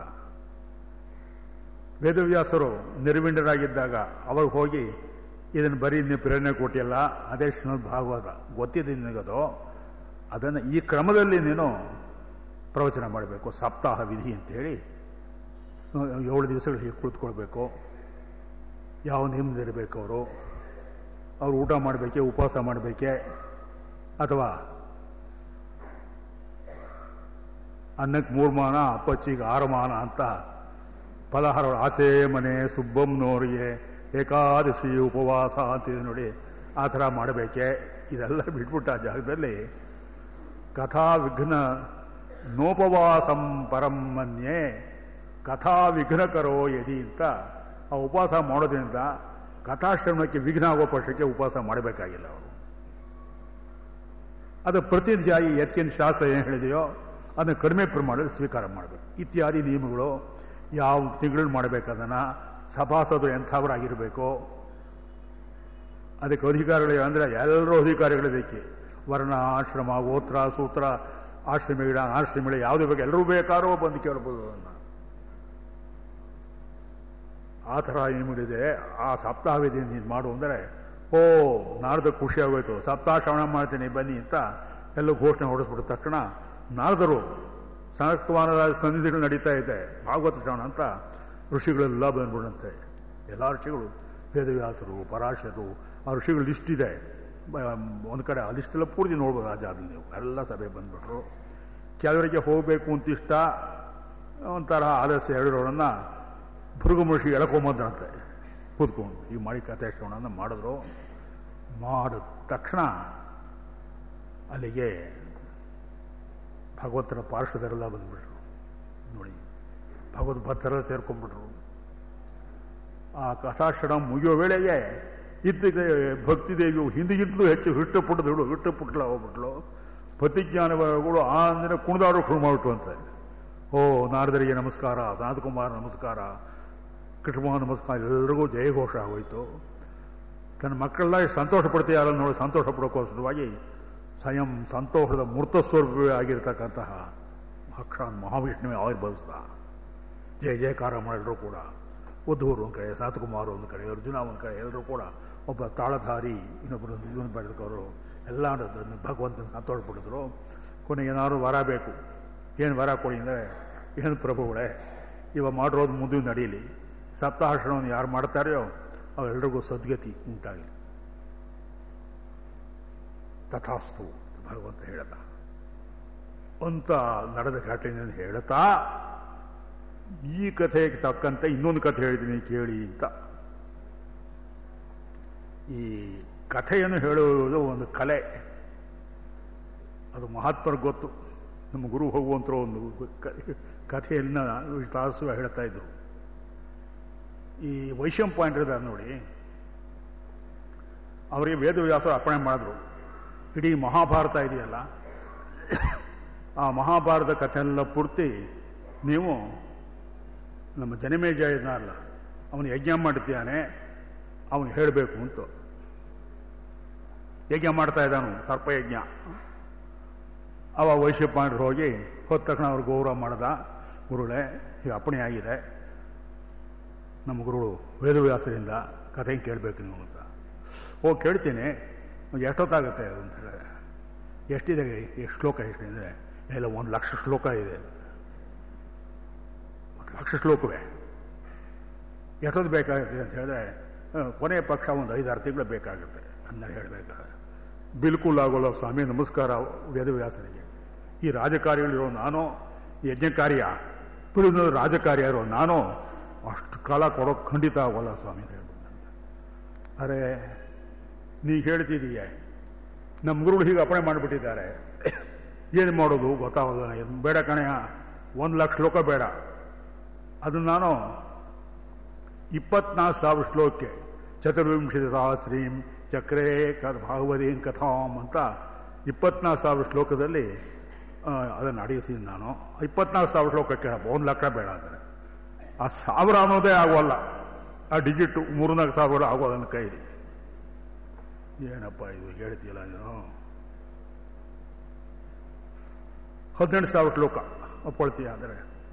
ವೇದವ್ಯಾಸರು ನಿರ್ವಿಂಡರಾಗಿದ್ದಾಗ ಅವಾಗ ಹೋಗಿ ಇದನ್ನು ಬರೀ ನೀವು ಪ್ರೇರಣೆ ಕೊಟ್ಟಿಲ್ಲ ಅದೇ ಶ್ರೀಮದ್ ಭಾಗವತ ಗೊತ್ತಿದೆ ನಿನಗದು ಅದನ್ನು ಈ ಕ್ರಮದಲ್ಲಿ ನೀನು ಪ್ರವಚನ ಮಾಡಬೇಕು ಸಪ್ತಾಹ ವಿಧಿ ಅಂತೇಳಿ ಏಳು ದಿವಸಗಳು ಹೀಗೆ ಕುಳಿತುಕೊಳ್ಬೇಕು ಯಾವ ನಿಯಮದಿರಬೇಕು ಅವರು ಅವ್ರು ಊಟ ಮಾಡಬೇಕೆ ಉಪವಾಸ ಮಾಡಬೇಕೆ ಅಥವಾ ಅನ್ನಕ್ಕೆ ಮೂರು ಮಾನ ಅಪ್ಪಚ್ಚಿಗೆ ಆರು ಮಾನ ಅಂತ ಫಲಹಾರ ಆಚೆ ಮನೆ ಸುಬ್ಬಮ್ಮನವರಿಗೆ ಏಕಾದಶಿ ಉಪವಾಸ ಅಂತಿದೆ ನೋಡಿ ಆ ಥರ ಮಾಡಬೇಕೆ ಇದೆಲ್ಲ ಬಿಟ್ಬಿಟ್ಟು ಆ ಜಾಗದಲ್ಲಿ ಕಥಾ ವಿಘ್ನ ನೋಪವಾಸಂ ಪರಂ ಮನ್ಯೆ ಕಥಾ ವಿಘ್ನಕರೋ ಯದಿ ಅಂತ ಆ ಉಪವಾಸ ಮಾಡೋದ್ರಿಂದ ಕಥಾಶ್ರಮಕ್ಕೆ ವಿಘ್ನ ಆಗೋ ಪಕ್ಷಕ್ಕೆ ಉಪವಾಸ ಮಾಡಬೇಕಾಗಿಲ್ಲ ಅವರು ಅದು ಪ್ರತಿನಿಧಿಯಾಗಿ ಎತ್ಕಿನ ಶಾಸ್ತ್ರ ಏನು ಹೇಳಿದೆಯೋ ಅದನ್ನು ಕಡಿಮೆ ಪ್ರಮಾಣದಲ್ಲಿ ಸ್ವೀಕಾರ ಮಾಡಬೇಕು ಇತ್ಯಾದಿ ನಿಯಮಗಳು ಯಾವ ತಿಂಗಳಲ್ಲಿ ಮಾಡಬೇಕು ಅದನ್ನು ಸಭಾಸದರು ಎಂಥವರಾಗಿರಬೇಕು ಅದಕ್ಕೆ ಅಧಿಕಾರಿಗಳು ಅಂದರೆ ಎಲ್ಲರೂ ಅಧಿಕಾರಿಗಳಿದ್ದಕ್ಕೆ ವರ್ಣ ಆಶ್ರಮ ಗೋತ್ರ ಸೂತ್ರ ಆಶ್ರಮಿಗಳ ಅನಾಶ್ರಮಿಗಳ ಯಾವುದೇ ಬೇಕು ಎಲ್ಲರೂ ಬೇಕಾರೋ ಬಂದು ಕೇಳ್ಬೋದು ಅದನ್ನು ಆ ಥರ ನಿಮಗಿದೆ ಆ ಸಪ್ತಾಹವಿಧಿಯಿಂದ ನೀನು ಮಾಡು ಅಂದರೆ ಓ ನಾಡ್ದು ಖುಷಿ ಆಗೋಯ್ತು ಸಪ್ತಾಹ ಶ್ರವಣ ಮಾಡ್ತೀನಿ ಬನ್ನಿ ಅಂತ ಎಲ್ಲ ಘೋಷಣೆ ಹೊಡೆಸ್ಬಿಟ್ಟ ತಕ್ಷಣ ನಾರದರು ಸನತ್ಕುಮಾರದ ಸನ್ನಿಧಿಗಳು ನಡೀತಾ ಇದೆ ಭಾಗವತ ಶ್ರವಣ ಅಂತ ಋಷಿಗಳೆಲ್ಲ ಬಂದ್ಬಿಡಂತೆ ಎಲ್ಲ ಋಷಿಗಳು ವೇದವ್ಯಾಸರು ಪರಾಶರು ಆ ಋಷಿಗಳು ಲಿಸ್ಟ್ ಇದೆ ಒಂದು ಕಡೆ ಆ ಲಿಸ್ಟೆಲ್ಲ ಪೂರ್ತಿ ನೋಡ್ಬೋದು ಆ ಜಾಗದಲ್ಲಿ ನೀವು ಎಲ್ಲ ಸಭೆ ಬಂದ್ಬಿಟ್ರು ಕೆಲವರಿಗೆ ಹೋಗಬೇಕು ಅಂತ ಇಷ್ಟ ಒಂಥರ ಆಲಸ್ಯ ಹೇಳಿರೋರನ್ನ ಭೃಗು ಮಹರ್ಷಿ ಎಳ್ಕೊಂಬಂದ್ರಂತೆ ಕೂತ್ಕೊಂಡು ಈ ಮಾಡಿ ಕಥೆ ಶ್ರವಣ ಮಾಡಿದ್ರು ಮಾಡಿದ ತಕ್ಷಣ ಅಲ್ಲಿಗೆ ಭಗವಂತನ ಪಾರ್ಶ್ವದರೆಲ್ಲ ಬಂದ್ಬಿಟ್ರು ನೋಡಿ ಭಗವದ್ ಭಕ್ತರೆಲ್ಲ ಸೇರ್ಕೊಂಡ್ಬಿಟ್ರು ಆ ಕಥಾಶ್ರಮ ಮುಗಿಯೋ ವೇಳೆಗೆ ಇದ್ದಕ್ಕೆ ಭಕ್ತಿದೇವಿಯು ಹಿಂದಿಗಿಂತಲೂ ಹೆಚ್ಚು ಹೃಷ್ಟಪುಟ್ಟದಳು ಹೃಷ್ಟಪುಟ್ಟಲ ಹೋಗ್ಬಿಟ್ಲು ಪ್ರತಿಜ್ಞಾನಗಳು ಆ ಅಂದರೆ ಕುಣಿದಾಡೋ ಶುರು ಮಾಡಿಬಿಟ್ಟು ಅಂತ ಓ ನಾರದರಿಗೆ ನಮಸ್ಕಾರ ಸಾಧಕುಮಾರ್ ನಮಸ್ಕಾರ ಕೃಷ್ಣ ನಮಸ್ಕಾರ ಎಲ್ಲರಿಗೂ ಜಯಘೋಷ ಆಗೋಯ್ತು ತನ್ನ ಮಕ್ಕಳೆಲ್ಲ ಸಂತೋಷ ಪಡ್ತೀಯಾರ ನೋಡಿ ಸಂತೋಷ ಪಡೋಕ್ಕೋಸ್ಕರವಾಗಿ ಸ್ವಯಂ ಸಂತೋಷದ ಮೂರ್ತ ಸ್ವರೂಪವೇ ಆಗಿರ್ತಕ್ಕಂತಹ ಸಾಕ್ಷಾತ್ ಮಹಾವಿಷ್ಣುವೇ ಆವಿರ್ಭವಿಸ್ದ ಜಯ ಜಯಕಾರ ಮಾಡಿದ್ರು ಕೂಡ ಉದ್ಧವರು ಒಂದು ಕಡೆ ಸಾತಕುಮಾರ್ ಒಂದು ಕಡೆ ಅರ್ಜುನ ಒಂದು ಕಡೆ ಎಲ್ಲರೂ ಕೂಡ ಒಬ್ಬ ತಾಳಧಾರಿ ಇನ್ನೊಬ್ಬರು ಇದನ್ನು ಬೆಳೆದವರು ಎಲ್ಲ ಭಗವಂತನ ಸಂತೋಷ ಪಡಿದ್ರು ಕೊನೆಗೆ ಏನಾದ್ರು ವರ ಬೇಕು ಏನು ವರ ಕೊಡಿ ಅಂದರೆ ಏನು ಪ್ರಭುಗಳೇ ಇವ ಮಾಡಿರೋದು ಮುಂದೆ ನಡೀಲಿ ಸಪ್ತಾಹರ್ಷಣವನ್ನು ಯಾರು ಮಾಡ್ತಾರೆಯೋ ಅವೆಲ್ಲರಿಗೂ ಸದ್ಗತಿ ಉಂಟಾಗಲಿ ತಥಾಸ್ತು ಭಗವಂತ ಹೇಳದ ಅಂತ ನಡೆದ ಘಟನೆಯನ್ನು ಹೇಳುತ್ತಾ ಈ ಕಥೆಗೆ ತಕ್ಕಂತೆ ಇನ್ನೊಂದು ಕಥೆ ಹೇಳಿದ್ದೀನಿ ಕೇಳಿ ಅಂತ ಈ ಕಥೆಯನ್ನು ಹೇಳುವುದು ಒಂದು ಕಲೆ ಅದು ಮಹಾತ್ಮರಿಗೆ ಗೊತ್ತು ನಮ್ಮ ಗುರು ಹೋಗುವಂಥ ಒಂದು ಕಥೆಯನ್ನ ತಾಸು ಹೇಳ್ತಾ ಇದ್ರು ಈ ವೈಶಂ ಪಾಯಿಂಟ್ ಇದ್ದಾರೆ ನೋಡಿ ಅವರಿಗೆ ವೇದವ್ಯಾಸರು ಅರ್ಪಣೆ ಮಾಡಿದ್ರು ಇಡೀ ಮಹಾಭಾರತ ಇದೆಯಲ್ಲ ಆ ಮಹಾಭಾರತ ಕಥೆ ಎಲ್ಲ ಪೂರ್ತಿ ನೀವು ನಮ್ಮ ಜನಮೇಜ ಇದ್ದಾನಲ್ಲ ಅವನು ಯಜ್ಞ ಮಾಡಿದ್ದಾನೆ ಅವನು ಹೇಳಬೇಕು ಅಂತ ಯಜ್ಞ ಮಾಡ್ತಾ ಇದ್ದಾನು ಸರ್ಪಯಜ್ಞ ಅವ ವೈಶ್ಯಪಾಂಡ್ರು ಹೋಗಿ ಹೋದ ತಕ್ಷಣ ಅವ್ರು ಗೌರವ ಮಾಡ್ದ ಗುರುಳೆ ಈಗ ಅಪ್ಪಣೆ ಆಗಿದೆ ನಮ್ಮ ಗುರುಗಳು ವೇದವ್ಯಾಸರಿಂದ ಕಥೆ ಕೇಳಬೇಕು ನೀವು ಅಂತ ಓ ಕೇಳ್ತೀನಿ ಎಷ್ಟೊತ್ತಾಗುತ್ತೆ ಅದು ಅಂತ ಹೇಳಿದ್ರೆ ಎಷ್ಟಿದೆ ಎಷ್ಟು ಶ್ಲೋಕ ಎಷ್ಟಿದೆ ಎಲ್ಲ ಒಂದು ಲಕ್ಷ ಶ್ಲೋಕ ಇದೆ ಒಂದು ಲಕ್ಷ ಶ್ಲೋಕವೇ ಎಷ್ಟೊತ್ತು ಬೇಕಾಗುತ್ತೆ ಅಂತ ಹೇಳಿದ್ರೆ ಕೊನೆಯ ಪಕ್ಷ ಒಂದು ಐದಾರು ತಿಂಗಳು ಬೇಕಾಗುತ್ತೆ ಅನ್ನೋ ಹೇಳಬೇಕಾದ್ರೆ ಬಿಲ್ಕುಲ್ ಆಗೋಲ್ಲ ಸ್ವಾಮಿ ನಮಸ್ಕಾರ ವೇದವ್ಯಾಸರಿಗೆ ಈ ರಾಜಕಾರಿಗಳಿರೋ ನಾನು ಯಜ್ಞ ಕಾರ್ಯ ಬಿಡುವ ರಾಜಕಾರ್ಯ ಇರೋ ನಾನು ಅಷ್ಟು ಕಾಲ ಕೊಡೋಕೆ ಖಂಡಿತ ಆಗೋಲ್ಲ ಸ್ವಾಮಿ ಅಂತ ಹೇಳ್ಬಿಟ್ಟು ಅರೆ ನೀ ಹೇಳ್ತಿದೀಯ ನಮ್ಮ ಗುರುಗಳು ಹೀಗೆ ಅಪ್ಪಣೆ ಮಾಡಿಬಿಟ್ಟಿದ್ದಾರೆ ಏನು ಮಾಡೋದು ಗೊತ್ತಾಗೋದು ಬೇಡ ಕಣೆಯ ಒಂದು ಲಕ್ಷ ಶ್ಲೋಕ ಬೇಡ ಅದು ನಾನು ಇಪ್ಪತ್ನಾಲ್ಕು ಸಾವಿರ ಶ್ಲೋಕಕ್ಕೆ ಚತುರ್ವಿಂಶತಿ ಸಹಸ್ರೀಂ ಚಕ್ರೇ ಕ ಭಾಗವತೀಂ ಕಥಾಂ ಅಂತ ಇಪ್ಪತ್ನಾಲ್ಕು ಸಾವಿರ ಶ್ಲೋಕದಲ್ಲಿ ಅದನ್ನು ಅಡಿಯಿಸಿದ ನಾನು ಇಪ್ಪತ್ನಾಲ್ಕು ಸಾವಿರ ಶ್ಲೋಕ ಕೇಳ ಒಂದು ಲಕ್ಷ ಬೇಡ ಅಂದರೆ ಆ ಸಾವಿರ ಅನ್ನೋದೇ ಆಗೋಲ್ಲ ಆ ಡಿಜಿಟ್ ಮೂರ್ನಾಲ್ಕು ಸಾವಿರ ಆಗೋದು ನನ್ನ ಕೈಲಿ ಏನಪ್ಪ ಇದು ಹೇಳ್ತೀಯಲ್ಲ ನೀನು ಹದಿನೆಂಟು ಸಾವಿರ ಶ್ಲೋಕ ಒಪ್ಕೊಳ್ತೀಯ ಅಂದರೆ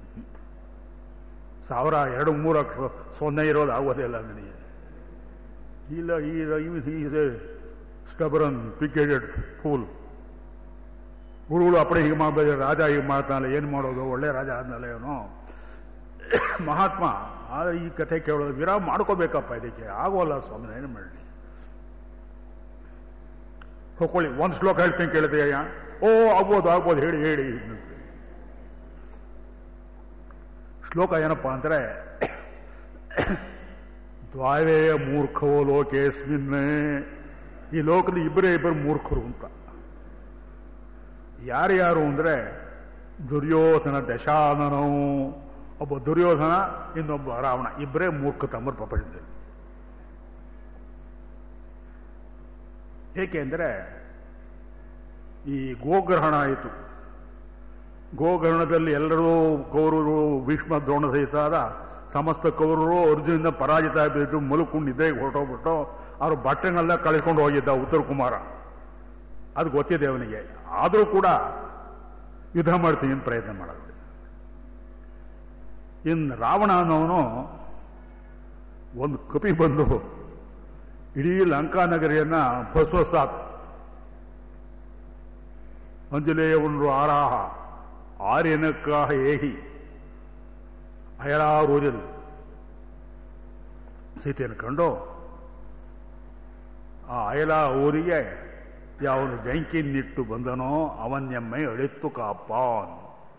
ಸಾವಿರ ಎರಡು ಮೂರು ಅಕ್ಷರ ಸೊನ್ನೆ ಇರೋದು ಆಗೋದೇ ಇಲ್ಲ ನನಗೆ ಇಲ್ಲ ಈ ಸ್ಟಬರನ್ ಪಿಕೆಟೆಡ್ ಫೂಲ್ ಗುರುಗಳು ಅಪ್ಪಡೆ ಹೀಗೆ ಮಾಡಬೇಕು ರಾಜ ಹೀಗೆ ಮಾಡ್ತಾನಲ್ಲ ಏನು ಮಾಡೋದು ಒಳ್ಳೆ ರಾಜ ಆದ್ಮೇಲೆ ಅವನು ಮಹಾತ್ಮ ಆದರೆ ಈ ಕಥೆ ಕೇಳೋದು ವಿರಾಮ ಮಾಡ್ಕೋಬೇಕಪ್ಪ ಇದಕ್ಕೆ ಆಗೋಲ್ಲ ಸ್ವಾಮಿ ಏನು ಮಾಡಲಿ ಹೊಕ್ಕೊಳ್ಳಿ ಒಂದು ಶ್ಲೋಕ ಹೇಳ್ತೀನಿ ಕೇಳಿದೆಯ ಓ ಆಗ್ಬೋದು ಆಗ್ಬೋದು ಹೇಳಿ ಹೇಳಿ ಶ್ಲೋಕ ಏನಪ್ಪ ಅಂದರೆ ದ್ವಾವೇ ಮೂರ್ಖವೋ ಲೋಕೇಸ್ಮಿನ್ ಈ ಲೋಕದ ಇಬ್ಬರೇ ಇಬ್ಬರು ಮೂರ್ಖರು ಅಂತ ಯಾರ್ಯಾರು ಅಂದರೆ ದುರ್ಯೋಧನ ದಶಾನನವು ಒಬ್ಬ ದುರ್ಯೋಧನ ಇನ್ನೊಬ್ಬ ರಾವಣ ಇಬ್ಬರೇ ಮೂರ್ಖ ತಮ್ಮರು ಪ್ರಪಂಚದಲ್ಲಿ ಏಕೆಂದರೆ ಈ ಗೋಗ್ರಹಣ ಆಯಿತು ಗೋಗ್ರಹಣದಲ್ಲಿ ಎಲ್ಲರೂ ಕೌರವರು ಭೀಷ್ಮ ದ್ರೋಣ ಸಹಿತಾದ ಸಮಸ್ತ ಕೌರವರು ಅರ್ಜುನಿಂದ ಪರಾಜಿತ ಆಗಿಬಿಟ್ಟು ಮಲ್ಕೊಂಡು ನಿದ್ದೆಗೆ ಹೊರಟೋಗ್ಬಿಟ್ಟು ಅವರು ಬಟ್ಟೆನೆಲ್ಲ ಕಳ್ಕೊಂಡು ಹೋಗಿದ್ದ ಉತ್ತರ ಕುಮಾರ ಅದು ಗೊತ್ತಿದೆ ಅವನಿಗೆ ಆದರೂ ಕೂಡ ಯುದ್ಧ ಮಾಡ್ತೀನಿ ಅಂತ ಪ್ರಯತ್ನ ಮಾಡೋದು ಇನ್ನು ರಾವಣ ಅನ್ನೋನು ಒಂದು ಕಪಿ ಬಂದು ಇಡೀ ಲಂಕಾ ನಗರಿಯನ್ನ ಭಸ್ವಸಾತ್ ಅಂಜಲೇಯ ಉಂಡ್ರು ಆರಾಹ ಆರ್ಯನಕ್ಕಾಹ ಏಹಿ ಅಯರಾರೂರಿಲ್ ಸೀತೆಯನ್ನು ಕಂಡು ಆ ಅಯಲ ಊರಿಗೆ ಯಾವನು ಬೆಂಕಿನಿಟ್ಟು ಬಂದನೋ ಅವನ್ನೆಮ್ಮೆ ಅಳಿತ್ತು ಕಾಪಾನ್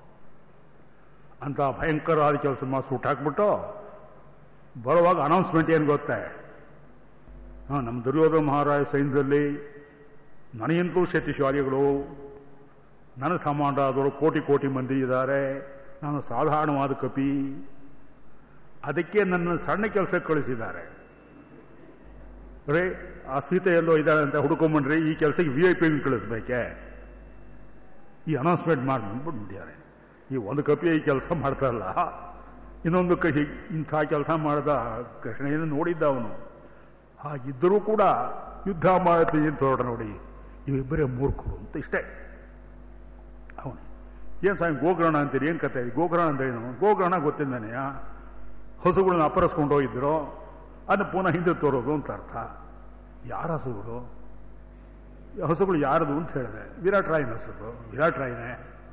ಅಂತ ಭಯಂಕರವಾದ ಕೆಲಸ ಮಾಡಿ ಸುಟ್ಟಾಕ್ಬಿಟ್ಟು ಬರುವಾಗ ಅನೌನ್ಸ್ಮೆಂಟ್ ಏನು ಗೊತ್ತೇ ಹಾಂ ನಮ್ಮ ದುರ್ಯೋಧನ ಮಹಾರಾಜ ಸೈನ್ಯದಲ್ಲಿ ನನಗಿಂತಲೂ ಶಕ್ತಿಶಾಲಿಗಳು ನನ್ನ ಸಮಾನರಾದವರು ಕೋಟಿ ಕೋಟಿ ಮಂದಿ ಇದ್ದಾರೆ ನಾನು ಸಾಧಾರಣವಾದ ಕಪಿ ಅದಕ್ಕೆ ನನ್ನ ಸಣ್ಣ ಕೆಲಸ ಕಳಿಸಿದ್ದಾರೆ ರೇ ಆ ಸೀತೆ ಎಲ್ಲೋ ಇದ್ದಾಳೆ ಅಂತ ಹುಡ್ಕೊಂಬಂಡ್ರಿ ಈ ಕೆಲಸಕ್ಕೆ ವಿ ಐ ಪಿ ಕಳಿಸ್ಬೇಕೆ ಈ ಅನೌನ್ಸ್ಮೆಂಟ್ ಮಾಡಿ ಬಂದ್ಬಿಟ್ಟಿದ್ದಾರೆ ಈ ಒಂದು ಕಪಿ ಈ ಕೆಲಸ ಮಾಡ್ತಾರಲ್ಲ ಇನ್ನೊಂದು ಕಹಿ ಇಂಥ ಕೆಲಸ ಮಾಡಿದ ಕೃಷ್ಣಯ್ಯನ ನೋಡಿದ್ದ ಅವನು ಹಾಗಿದ್ದರೂ ಕೂಡ ಯುದ್ಧ ಮಾಡ್ತೀನಿ ಅಂತ ಹೊರಡ ನೋಡಿ ಇವಿಬ್ಬರೇ ಮೂರ್ಖರು ಅಂತ ಇಷ್ಟೇ ಅವನು ಏನು ಸ್ವಾಮಿ ಗೋಗ್ರಹಣ ಅಂತೀರಿ ಏನು ಕತೆ ಇದೆ ಗೋಗ್ರಹಣ ಅಂದ್ರೆ ಏನು ಗೋಗ್ರಹಣ ಗೊತ್ತಿದ್ದಾನೆಯ ಹಸುಗಳನ್ನ ಅಪರಿಸ್ಕೊಂಡು ಹೋಗಿದ್ರು ಅದನ್ನ ಪುನಃ ಹಿಂದೆ ತೋರೋದು ಅಂತ ಅರ್ಥ ಯಾರ ಹಸುಗಳು ಈ ಹಸುಗಳು ಯಾರದು ಅಂತ ಹೇಳಿದೆ ವಿರಾಟ್ ರಾಯನ ಹಸುಗಳು ವಿರಾಟ್ ರಾಯನೇ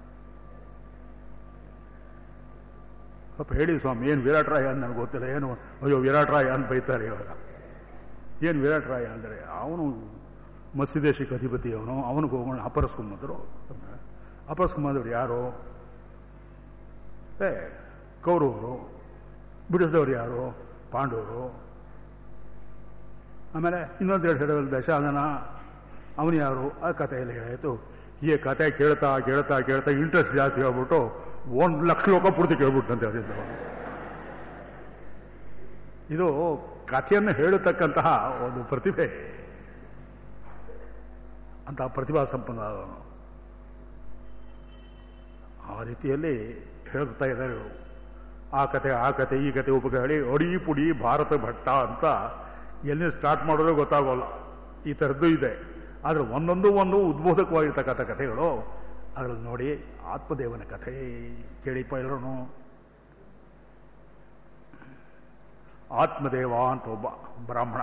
ಸ್ವಲ್ಪ ಹೇಳಿ ಸ್ವಾಮಿ ಏನು ವಿರಾಟ್ ರಾಯ ಅಂತ ನನಗೆ ಗೊತ್ತಿಲ್ಲ ಏನು ಅಯ್ಯೋ ವಿರಾಟ್ ರಾಯ ಅಂತ ಬೈತಾರೆ ಇವಾಗ ಏನು ವಿರಾಟ್ ರಾಯ ಅಂದರೆ ಅವನು ಮತ್ಸ್ಯದೇಶಕ್ಕೆ ಅಧಿಪತಿ ಅವನು ಅವನಿಗೆ ಹೋಗೋಣ ಅಪರಿಸ್ಕೊಂಬಂದರು ಅಪರಿಸ್ಕೊಂಬಂದವ್ರು ಯಾರು ಏ ಕೌರವರು ಬಿಡಿಸಿದವ್ರು ಯಾರು ಪಾಂಡವರು ಆಮೇಲೆ ಇನ್ನೊಂದೆರಡು ಹೇಳೋದು ದಶಾನನ ಅವನು ಯಾರು ಆ ಕಥೆಯಲ್ಲಿ ಹೇಳಾಯಿತು ಈ ಕತೆ ಕೇಳ್ತಾ ಕೇಳ್ತಾ ಕೇಳ್ತಾ ಇಂಟ್ರೆಸ್ಟ್ ಜಾಸ್ತಿ ಆಗ್ಬಿಟ್ಟು ಒಂದು ಲಕ್ಷ ಲೋಕ ಪೂರ್ತಿ ಕೇಳ್ಬಿಟ್ಟಂತೆ ಅವರಿಂದ ಇದು ಕಥೆಯನ್ನು ಹೇಳತಕ್ಕಂತಹ ಒಂದು ಪ್ರತಿಭೆ ಅಂತಹ ಪ್ರತಿಭಾ ಸಂಪನ್ನ ಆದವನು ಆ ರೀತಿಯಲ್ಲಿ ಹೇಳ್ತಾ ಇದ್ದಾರೆ ಇವರು. ಆ ಕತೆ ಆ ಕತೆ ಈ ಕತೆ ಉಪಕ ಹೇಳಿ ಅಡಿ ಪುಡಿ ಭಾರತ ಭಟ್ಟ ಅಂತ ಎಲ್ಲಿ ಸ್ಟಾರ್ಟ್ ಮಾಡೋದೇ ಗೊತ್ತಾಗೋಲ್ಲ ಈ ಥರದ್ದು ಇದೆ ಆದರೆ ಒಂದೊಂದು ಒಂದು ಉದ್ಬೋಧಕವಾಗಿರ್ತಕ್ಕಂಥ ಕಥೆಗಳು ಅದರಲ್ಲಿ ನೋಡಿ ಆತ್ಮದೇವನ ಕಥೆ ಕೇಳಿಪ್ಪ ಎಲ್ಲರೂ ಆತ್ಮದೇವ ಅಂತ ಒಬ್ಬ ಬ್ರಾಹ್ಮಣ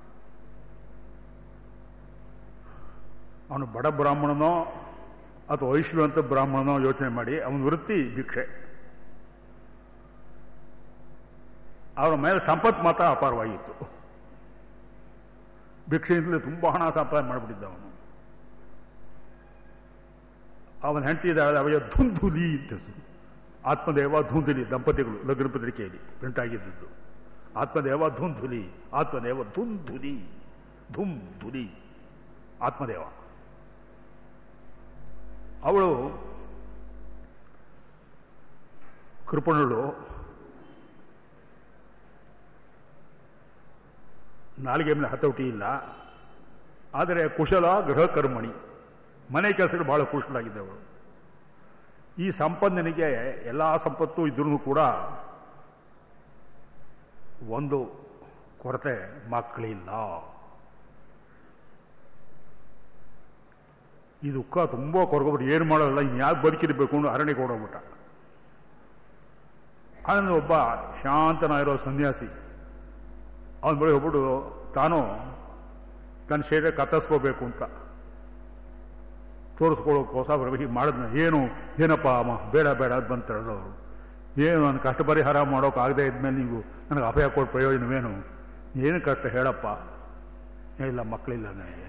ಅವನು ಬಡ ಬ್ರಾಹ್ಮಣನೋ ಅಥವಾ ಐಶ್ವರ್ಯವಂತ ಬ್ರಾಹ್ಮಣನೋ ಯೋಚನೆ ಮಾಡಿ ಅವನ ವೃತ್ತಿ ಭಿಕ್ಷೆ ಅವರ ಮೇಲೆ ಸಂಪತ್ತು ಮಾತ್ರ ಅಪಾರವಾಗಿತ್ತು ಭಿಕ್ಷೆಯಿಂದಲೇ ತುಂಬ ಹಣ ಸಂಪಾದನೆ ಮಾಡಿಬಿಟ್ಟಿದ್ದ ಅವನು ಅವನ ಹೆಂಡತಿ ಇದ್ದಾಳೆ ಅವಯ ಧುಂಧುಲಿ ಅಂತ ಹೆಸರು. ಆತ್ಮದೇವ ಧುಂಧುಲಿ ದಂಪತಿಗಳು ಲಗ್ನ ಪತ್ರಿಕೆಯಲ್ಲಿ ಪ್ರಿಂಟ್ ಆಗಿದ್ದದ್ದು ಆತ್ಮದೇವ ಧುಂಧುಲಿ ಆತ್ಮದೇವ ಧುಂಧುಲಿ ಧುಮ್ ಧುಲಿ ಆತ್ಮದೇವ ಅವಳು ಕೃಪಣಳು ನಾಲಿಗೆ ಮೇಲೆ ಹತೋಟಿ ಇಲ್ಲ ಆದರೆ ಕುಶಲ ಗೃಹ ಕರ್ಮಣಿ ಮನೆ ಕೆಲಸಗಳು ಬಹಳ ಕುಶಲಾಗಿದ್ದವಳು ಈ ಸಂಪನ್ನನಿಗೆ ಎಲ್ಲ ಸಂಪತ್ತು ಇದ್ರೂ ಕೂಡ ಒಂದು ಕೊರತೆ ಮಕ್ಕಳಿಲ್ಲ ಈ ದುಃಖ ತುಂಬ ಕೊರಗೋಗ್ಬಿಟ್ಟು ಏನು ಮಾಡೋಲ್ಲ ಇನ್ನು ಯಾಕೆ ಬದುಕಿರ್ಬೇಕು ಅಂತ ಅರಣ್ಯಕ್ಕೆ ಓಡೋಗ್ಬಿಟ್ಟ ಆನಂದ ಒಬ್ಬ ಶಾಂತನಾಗಿರೋ ಸನ್ಯಾಸಿ ಅವನ ಬಳಿ ಹೋಗ್ಬಿಟ್ಟು ತಾನು ತನ್ನ ಶರೀರ ಕತ್ತರಿಸ್ಕೋಬೇಕು ಅಂತ ತೋರಿಸ್ಕೊಳ್ಳೋಕ್ಕೋಸ್ಕರ ಹೀಗೆ ಮಾಡಿದ್ನ ಏನು ಏನಪ್ಪ ಅಮ್ಮ ಬೇಡ ಬೇಡ ಅಂತ ಬಂತ ಅವರು ಏನು ನನ್ನ ಕಷ್ಟ ಪರಿಹಾರ ಮಾಡೋಕ್ಕಾಗದೇ ಇದ್ಮೇಲೆ ನೀವು ನನಗೆ ಅಭಯ ಕೊಡೋ ಪ್ರಯೋಜನವೇನು ಏನು ಕಷ್ಟ ಹೇಳಪ್ಪ ಇಲ್ಲ ಮಕ್ಕಳಿಲ್ಲ ನನಗೆ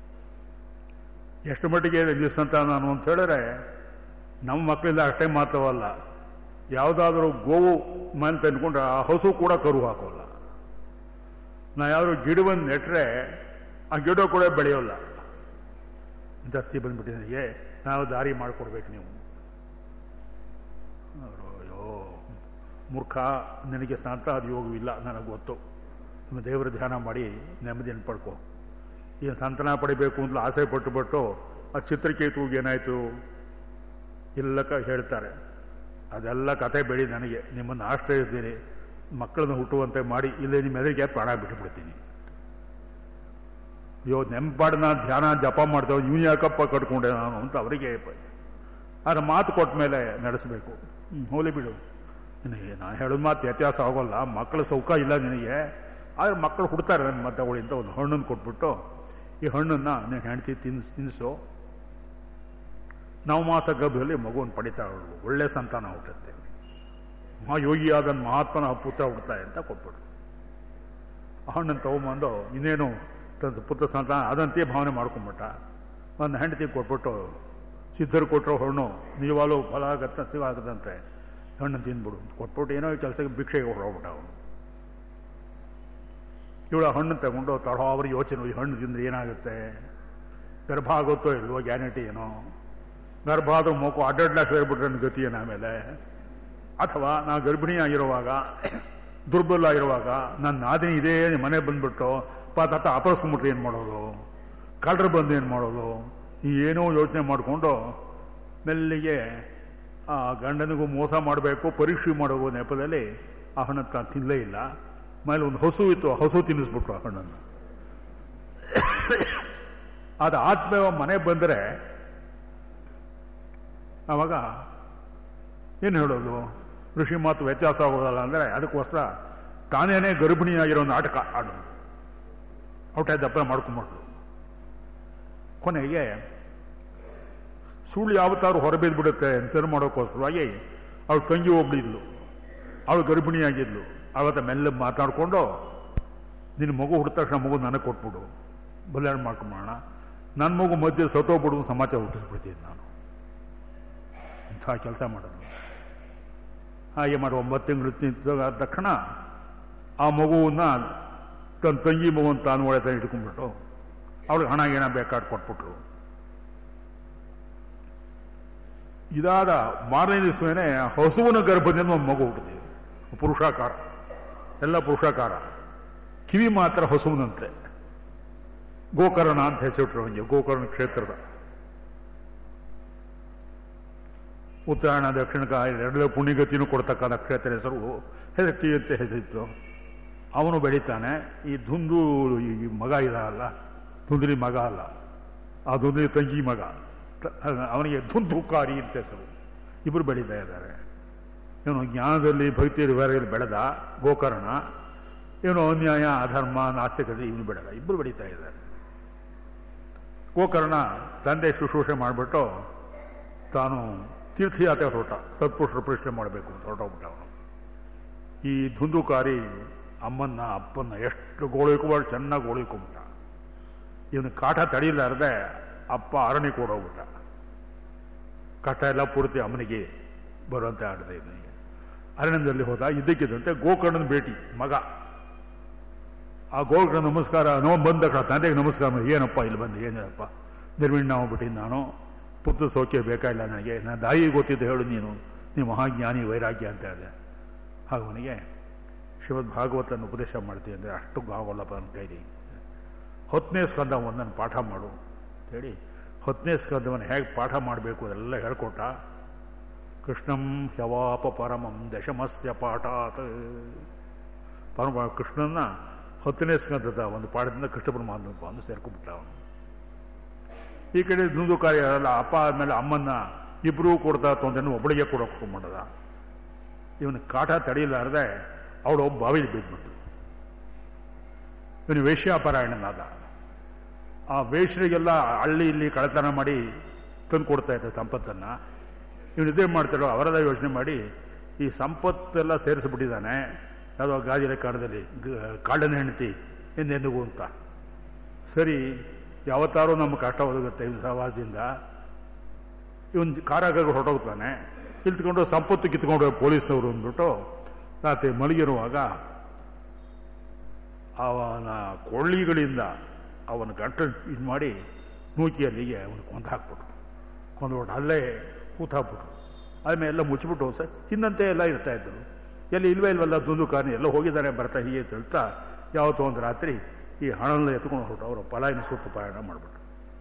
ಎಷ್ಟು ಮಟ್ಟಿಗೆ ನಿಲ್ಲಿಸಂತ ನಾನು ಅಂತ ಹೇಳಿದ್ರೆ ನಮ್ಮ ಮಕ್ಕಳಿಂದ ಅಷ್ಟೇ ಮಾತ್ರವಲ್ಲ ಯಾವುದಾದ್ರೂ ಗೋವು ಮನೆ ತಂದ್ಕೊಂಡ್ರೆ ಆ ಹಸು ಕೂಡ ಕರು ಹಾಕೋಲ್ಲ ನಾ ಯಾವ್ದಾದ್ರು ಗಿಡವನ್ನು ನೆಟ್ಟರೆ ಆ ಗಿಡ ಕೂಡ ಬೆಳೆಯೋಲ್ಲ ಇಂಥ ಸ್ಥಿತಿ ಬಂದ್ಬಿಟ್ಟಿದೆ ನನಗೆ ನಾವು ದಾರಿ ಮಾಡಿಕೊಡ್ಬೇಕು ನೀವು ಅವ್ರು, ಅಯ್ಯೋ ಮೂರ್ಖ ನಿನಗೆ ಸ್ನಾಂತ ಯೋಗವಿಲ್ಲ ನನಗೆ ಗೊತ್ತು ನಿಮ್ಮ ದೇವರ ಧ್ಯಾನ ಮಾಡಿ ನೆಮ್ಮದಿಯನ್ನು ಪಡ್ಕೊ ಏನು ಸಂತಾನ ಪಡಿಬೇಕು ಅಂತ ಆಸೆ ಪಟ್ಟು ಪಟ್ಟು ಆ ಚಿತ್ರಕೇತುಗೆ ಏನಾಯಿತು ಎಲ್ಲ ಕ ಹೇಳ್ತಾರೆ ಅದೆಲ್ಲ ಕತೆ ಬೇಡಿ ನನಗೆ ನಿಮ್ಮನ್ನು ಆಶ್ರಯಿಸ್ತೀನಿ ಮಕ್ಕಳನ್ನು ಹುಟ್ಟುವಂತೆ ಮಾಡಿ ಇಲ್ಲೇ ನಿಮ್ಮ ಎದುರಿಗೆ ಪ್ರಾಣ ಬಿಟ್ಟುಬಿಡ್ತೀನಿ ಅಯ್ಯೋ ನೆಂಪಾಡು ನಾನು ಧ್ಯಾನ ಜಪ ಮಾಡ್ತೇವೆ ಇವ್ನು ಯಾಕಪ್ಪ ಕಟ್ಕೊಂಡೆ ನಾನು ಅಂತ ಅವರಿಗೆ ಆದರೆ ಮಾತು ಕೊಟ್ಟ ಮೇಲೆ ನಡೆಸಬೇಕು ಹ್ಞೂ ಹೋಲಿ ಬಿಡು ನಿನಗೆ ನಾನು ಹೇಳಿದ ಮಾತು ವ್ಯತ್ಯಾಸ ಆಗೋಲ್ಲ ಮಕ್ಕಳ ಸೌಕ ಇಲ್ಲ ನಿನಗೆ ಆದರೆ ಮಕ್ಕಳು ಹುಡ್ತಾರೆ ನನ್ನ ಮತ್ತಗೊಳ್ಳಿ ಅಂತ ಒಂದು ಹಣ್ಣನ್ನು ಕೊಟ್ಬಿಟ್ಟು ಈ ಹಣ್ಣನ್ನು ನೀನು ಹೆಂಡತಿ ತಿನ್ಸ್ ತಿನ್ನಿಸು ನವಮಾಸ ಗರ್ಭದಲ್ಲಿ ಮಗುವನ್ನು ಪಡಿತಾಳು ಒಳ್ಳೆ ಸಂತಾನ ಹುಟ್ಟುತ್ತೆ ಮಹಾಯೋಗಿಯಾದ ಮಹಾತ್ಮನ ಪುತ್ರ ಹುಡ್ತಾರೆ ಅಂತ ಕೊಟ್ಬಿಡು ಆ ಹಣ್ಣನ್ನು ತಗೊಂಬಂದು ಇನ್ನೇನು ತನ್ನ ಪುತ್ರ ಸಂತಾನ ಅದಂತೆ ಭಾವನೆ ಮಾಡ್ಕೊಂಬಿಟ್ಟ ಒಂದು ಹೆಂಡತಿ ಕೊಟ್ಬಿಟ್ಟು ಸಿದ್ಧರು ಕೊಟ್ಟರು ಹಣ್ಣು ನಿಜವಾಗ್ಲೂ ಫಲ ಆಗತ್ತ ಸಿಗಾಗದಂತೆ ಹಣ್ಣು ತಿಂದ್ಬಿಡು ಕೊಟ್ಬಿಟ್ಟು ಏನೋ ಕೆಲಸಕ್ಕೆ ಭಿಕ್ಷೆಗೆ ಹೊರಡ್ಬಿಟ್ಟ ಅವನು ಇವಳ ಹಣ್ಣು ತಗೊಂಡು ತಡೋ ಅವ್ರ ಯೋಚನೆ ಈ ಹಣ್ಣು ತಿಂದ್ರೆ ಏನಾಗುತ್ತೆ ಗರ್ಭ ಆಗುತ್ತೋ ಇಲ್ವೋ ಗ್ಯಾರಂಟಿ ಏನೋ ಗರ್ಭ ಆದ್ರೂ ಮಗು ಅಡ್ಡಡ್ಲಾಕ್ ಹೇಳ್ಬಿಟ್ರೆ ನನ್ನ ಗತಿ ಏನು ಆಮೇಲೆ ಅಥವಾ ನಾ ಗರ್ಭಿಣಿಯಾಗಿರುವಾಗ ದುರ್ಬಲ ಆಗಿರುವಾಗ ನನ್ನ ನಾದಿನಿ ಇದೇ ಮನೆ ಬಂದ್ಬಿಟ್ಟು ತಾತ ಅಪರಿಸ್ಕೊಂಬಿಟ್ರೆ ಏನು ಮಾಡೋದು ಕಳ್ಳರು ಬಂದು ಏನು ಮಾಡೋದು ಈ ಏನೋ ಯೋಚನೆ ಮಾಡಿಕೊಂಡು ಮೆಲ್ಲಿಗೆ ಆ ಗಂಡನಿಗೂ ಮೋಸ ಮಾಡಬೇಕು ಪರೀಕ್ಷೆ ಮಾಡೋ ನೆಪದಲ್ಲಿ ಆ ಹಣ್ಣು ತಾನು ತಿನ್ನಲೇ ಇಲ್ಲ ಆಮೇಲೆ ಒಂದು ಹಸು ಇತ್ತು ಆ ಹಸು ತಿನ್ನಿಸ್ಬಿಟ್ರು ಆ ಹಣ್ಣನ್ನು ಅದು ಆದ್ಮೇಲೆ ಮನೆ ಬಂದರೆ ಆವಾಗ ಏನು ಹೇಳೋದು ಋಷಿ ಮಾತು ವ್ಯತ್ಯಾಸ ಆಗೋದಲ್ಲ ಅಂದರೆ ಅದಕ್ಕೋಸ್ಕರ ತಾನೇನೇ ಗರ್ಭಿಣಿಯಾಗಿರೋ ನಾಟಕ ಆಡೋದು ಔಟ ದಪ್ಪ ಮಾಡ್ಕೊಂಬಿಟ್ರು ಕೊನೆಗೆ ಸುಳ್ಳು ಯಾವತ್ತಾರು ಹೊರಬಿದ್ದು ಬಿಡುತ್ತೆ ಸರಿ ಮಾಡೋಕ್ಕೋಸ್ಕರವಾಗಿ ಅವಳು ತಂಗಿ ಒಬ್ಳಿದ್ಲು ಅವಳು ಗರ್ಭಿಣಿಯಾಗಿದ್ಲು ಅವತ್ತ ಮೆಲ್ಲ ಮಾತಾಡಿಕೊಂಡು ನಿನ್ನ ಮಗು ಹುಟ್ಟಿದ ತಕ್ಷಣ ಮಗು ನನಗೆ ಕೊಟ್ಬಿಡು ಬಲ್ಯಾಣ ಮಾಡ್ಕೊಂಬೋಣ ನನ್ನ ಮಗು ಮಧ್ಯೆ ಸತ್ತೋಗ್ಬಿಡು ಸಮಾಚಾರ ಹುಟ್ಟಿಸ್ಬಿಡ್ತೀನಿ ನಾನು ಇಂಥ ಕೆಲಸ ಮಾಡೋದು ಹಾಗೆ ಮಾಡಿ ಒಂಬತ್ತು ತಿಂಗಳು ತಿಂದ ತಕ್ಷಣ ಆ ಮಗುವನ್ನ ತನ್ನ ತಂಗಿ ಮಗುವನ್ನು ತಾನು ಒಳ್ಳೆ ತಾನು ಇಟ್ಕೊಂಡ್ಬಿಟ್ಟು ಅವಳಿಗೆ ಹಣ ಏನ ಬೇಕಾದ್ ಕೊಟ್ಬಿಟ್ರು ಇದಾದ ಮಾರನೇ ದಿವಸವೇನೆ ಹಸುವಿನ ಗರ್ಭದಿಂದ ಒಂದು ಮಗು ಹುಟ್ಟಿದೆ ಪುರುಷಾಕಾರ ಎಲ್ಲ ಪುರುಷಾಕಾರ ಕಿವಿ ಮಾತ್ರ ಹಸುವಿನಂತೆ ಗೋಕರ್ಣ ಅಂತ ಹೆಸರಿಟ್ರು ಹಂಗೆ ಗೋಕರ್ಣ ಕ್ಷೇತ್ರದ ಉತ್ತರಾಯಣ ದಕ್ಷಿಣ ಎರಡನೇ ಪುಣ್ಯಗತಿನೂ ಕೊಡ್ತಕ್ಕ ನಕ್ಷತ್ರ ಹೆಸರು ಹೆಸಕಿ ಅಂತ ಹೆಸರಿತ್ತು ಅವನು ಬೆಳೀತಾನೆ ಈ ಧುಂದು ಈ ಮಗ ಇದಲ್ಲ ಧುಂದ್ರಿ ಮಗ ಅಲ್ಲ ಆ ಧುಂದ್ರಿ ತಂಗಿ ಮಗ ಅವನಿಗೆ ಧುಂದುಕಾರಿ ಅಂತ ಹೆಸರು ಇಬ್ಬರು ಬೆಳೀತಾ ಇದ್ದಾರೆ ಇವನು ಜ್ಞಾನದಲ್ಲಿ ಭಕ್ತಿ ವಿವರದಲ್ಲಿ ಬೆಳೆದ ಗೋಕರ್ಣ ಇವನು ಅನ್ಯಾಯ ಅಧರ್ಮ ನಾಸ್ತಿಕತೆ ಇವನು ಬೆಳೆದ ಇಬ್ಬರು ಬೆಳೀತಾ ಇದ್ದಾರೆ ಗೋಕರ್ಣ ತಂದೆ ಶುಶ್ರೂಷೆ ಮಾಡಿಬಿಟ್ಟು ತಾನು ತೀರ್ಥಯಾತ್ರೆ ಹೊರಟ ಸತ್ಪುರುಷರು ಪ್ರಶ್ನೆ ಮಾಡಬೇಕು ಅಂತ ಹೊರಟೋಗ್ಬಿಟ್ಟ ಅವನು ಈ ಧುಂದುಕಾರಿ ಅಮ್ಮನ್ನ ಅಪ್ಪನ್ನ ಎಷ್ಟು ಗೋಳಿಕೊಂಬಾಳು ಚೆನ್ನಾಗಿ ಗೋಳಿಕೊಂಬಿಟ್ಟ ಇವನು ಕಾಟ ತಡೀಲಾರ್ದೆ ಅಪ್ಪ ಅರಣ್ಯ ಕೊಡೋಗ್ಬಿಟ್ಟ ಕಷ್ಟ ಎಲ್ಲ ಪೂರ್ತಿ ಅಮ್ಮನಿಗೆ ಬರುವಂತೆ ಆಡಿದೆ ಇವನಿಗೆ ಅರಣ್ಯದಲ್ಲಿ ಹೋದ ಇದ್ದಕ್ಕಿದ್ದಂತೆ ಗೋಕರ್ಣನ ಭೇಟಿ ಮಗ ಆ ಗೋಕರ್ಣ ನಮಸ್ಕಾರ ನೋ ಬಂದ ಕಣ ತಂದೆಗೆ ನಮಸ್ಕಾರ ಮಾಡಿ ಏನಪ್ಪ ಇಲ್ಲಿ ಬಂದು ಏನೇನಪ್ಪ ನಿರ್ವಿಣ್ಣ ಹೋಗ್ಬಿಟ್ಟಿದ್ದು ನಾನು ಪುತ್ರ ಸೌಖ್ಯ ಬೇಕಾಗಿಲ್ಲ ನನಗೆ ನಾನು ದಾಯಿ ಗೊತ್ತಿದ್ದು ಹೇಳು ನೀನು ನೀ ಮಹಾಜ್ಞಾನಿ ವೈರಾಗ್ಯ ಅಂತ ಹೇಳಿದೆ ಹಾಗೆ ಅವನಿಗೆ ಶ್ರೀಮದ್ ಭಾಗವತನ ಉಪದೇಶ ಮಾಡ್ತೀನಿ ಅಂದರೆ ಅಷ್ಟು ಆಗೋಲ್ಲಪ್ಪ ನನ್ನ ಕೈಲಿ ಹತ್ತನೇ ಸ್ಕಂದ ಒಂದನ್ನು ಪಾಠ ಮಾಡು ಹೇಳಿ ಹತ್ತನೇ ಸ್ಕಂದವನ್ನು ಹೇಗೆ ಪಾಠ ಮಾಡಬೇಕು ಅದೆಲ್ಲ ಹೇಳ್ಕೊಟ್ಟ ಕೃಷ್ಣಂ ಹ್ಯವಾಪ ಪರಮಂ ದಶಮಸ್ಯ ಪಾಠಾತ್ ಪರಮ ಕೃಷ್ಣನ ಹತ್ತನೇ ಸ್ಕಂದದ ಒಂದು ಪಾಠದಿಂದ ಕೃಷ್ಣ ಪರಮಾತ್ಮ ಬಂದು ಸೇರ್ಕೊಂಡ್ಬಿಟ್ಟ ಅವನು ಈ ಕಡೆ ದುಂದು ಕಾರ್ಯ ಅಪ್ಪ ಆದ್ಮೇಲೆ ಅಮ್ಮನ್ನ ಇಬ್ಬರೂ ಕೊಡ್ತಾ ತೊಂದರೆ ಒಬ್ಬಳಿಗೆ ಕೊಡೋಕೆ ಮಾಡದ ಇವನು ಕಾಟ ತಡೀಲಾರದೆ ಅವಳು ಒಬ್ಬ ಬಾವಿಲಿ ಬಿದ್ದುಬಿಟ್ಟು ಇವನು ವೇಶ್ಯಾಪರಾಯಣನಾದ ಆ ವೇಶ್ಯರಿಗೆಲ್ಲ ಹಳ್ಳಿ ಇಲ್ಲಿ ಕಳತನ ಮಾಡಿ ತಂದು ಕೊಡ್ತಾ ಇದ್ದ ಸಂಪತ್ತನ್ನ ಇವನು ಇದೇ ಮಾಡ್ತಾರೋ ಅವರೆಲ್ಲ ಯೋಚನೆ ಮಾಡಿ ಈ ಸಂಪತ್ತೆಲ್ಲ ಸೇರಿಸ್ಬಿಟ್ಟಿದ್ದಾನೆ ಯಾವುದೋ ಗಾಜಿನ ಕಾಲದಲ್ಲಿ ಕಾಡನ ಹೆಂಡತಿ ಎಂದೆಂದಿಗೂ ಅಂತ ಸರಿ ಯಾವತ್ತಾರೂ ನಮ್ಮ ಕಷ್ಟ ಒದಗುತ್ತೆ ಇವನು ಸಹವಾಸದಿಂದ ಇವನು ಕಾರಾಗಾರ ಹೊರಟೋಗ್ತಾನೆ ಇಲ್ತ್ಕೊಂಡು ಸಂಪತ್ತು ಕಿತ್ಕೊಂಡು ಪೊಲೀಸ್ನವರು ಅಂದ್ಬಿಟ್ಟು ರಾತ್ರಿ ಮಲಗಿರುವಾಗ ಅವನ ಕೊಳ್ಳಿಗಳಿಂದ ಅವನ ಗಂಟ ಇದು ಮಾಡಿ ನೂಕಿ ಅಲ್ಲಿಗೆ ಅವನು ಕೊಂದು ಹಾಕ್ಬಿಟ್ರು ಕೊಂದ್ಬಿಟ್ಟು ಅಲ್ಲೇ ಕೂತಾಕ್ಬಿಟ್ರು ಆದ್ಮೇಲೆ ಎಲ್ಲ ಮುಚ್ಚಿಬಿಟ್ಟು ಸರ್ ಹಿಂದಂತೆ ಎಲ್ಲ ಇರ್ತಾ ಇದ್ರು ಎಲ್ಲಿ ಇಲ್ವೇ ಇಲ್ವಲ್ಲ ದುಂದು ಕಾರ್ನಿ ಎಲ್ಲ ಹೋಗಿದ್ದಾನೆ ಬರ್ತಾ ಹೀಗೆ ತಿಳ್ತಾ ಯಾವತ್ತೋ ಒಂದು ರಾತ್ರಿ ಈ ಹಣನ ಎತ್ಕೊಂಡು ಹೊರಟು ಅವರು ಪಲಾಯನ ಸುತ್ತ ಪಯಣ ಮಾಡಿಬಿಟ್ರು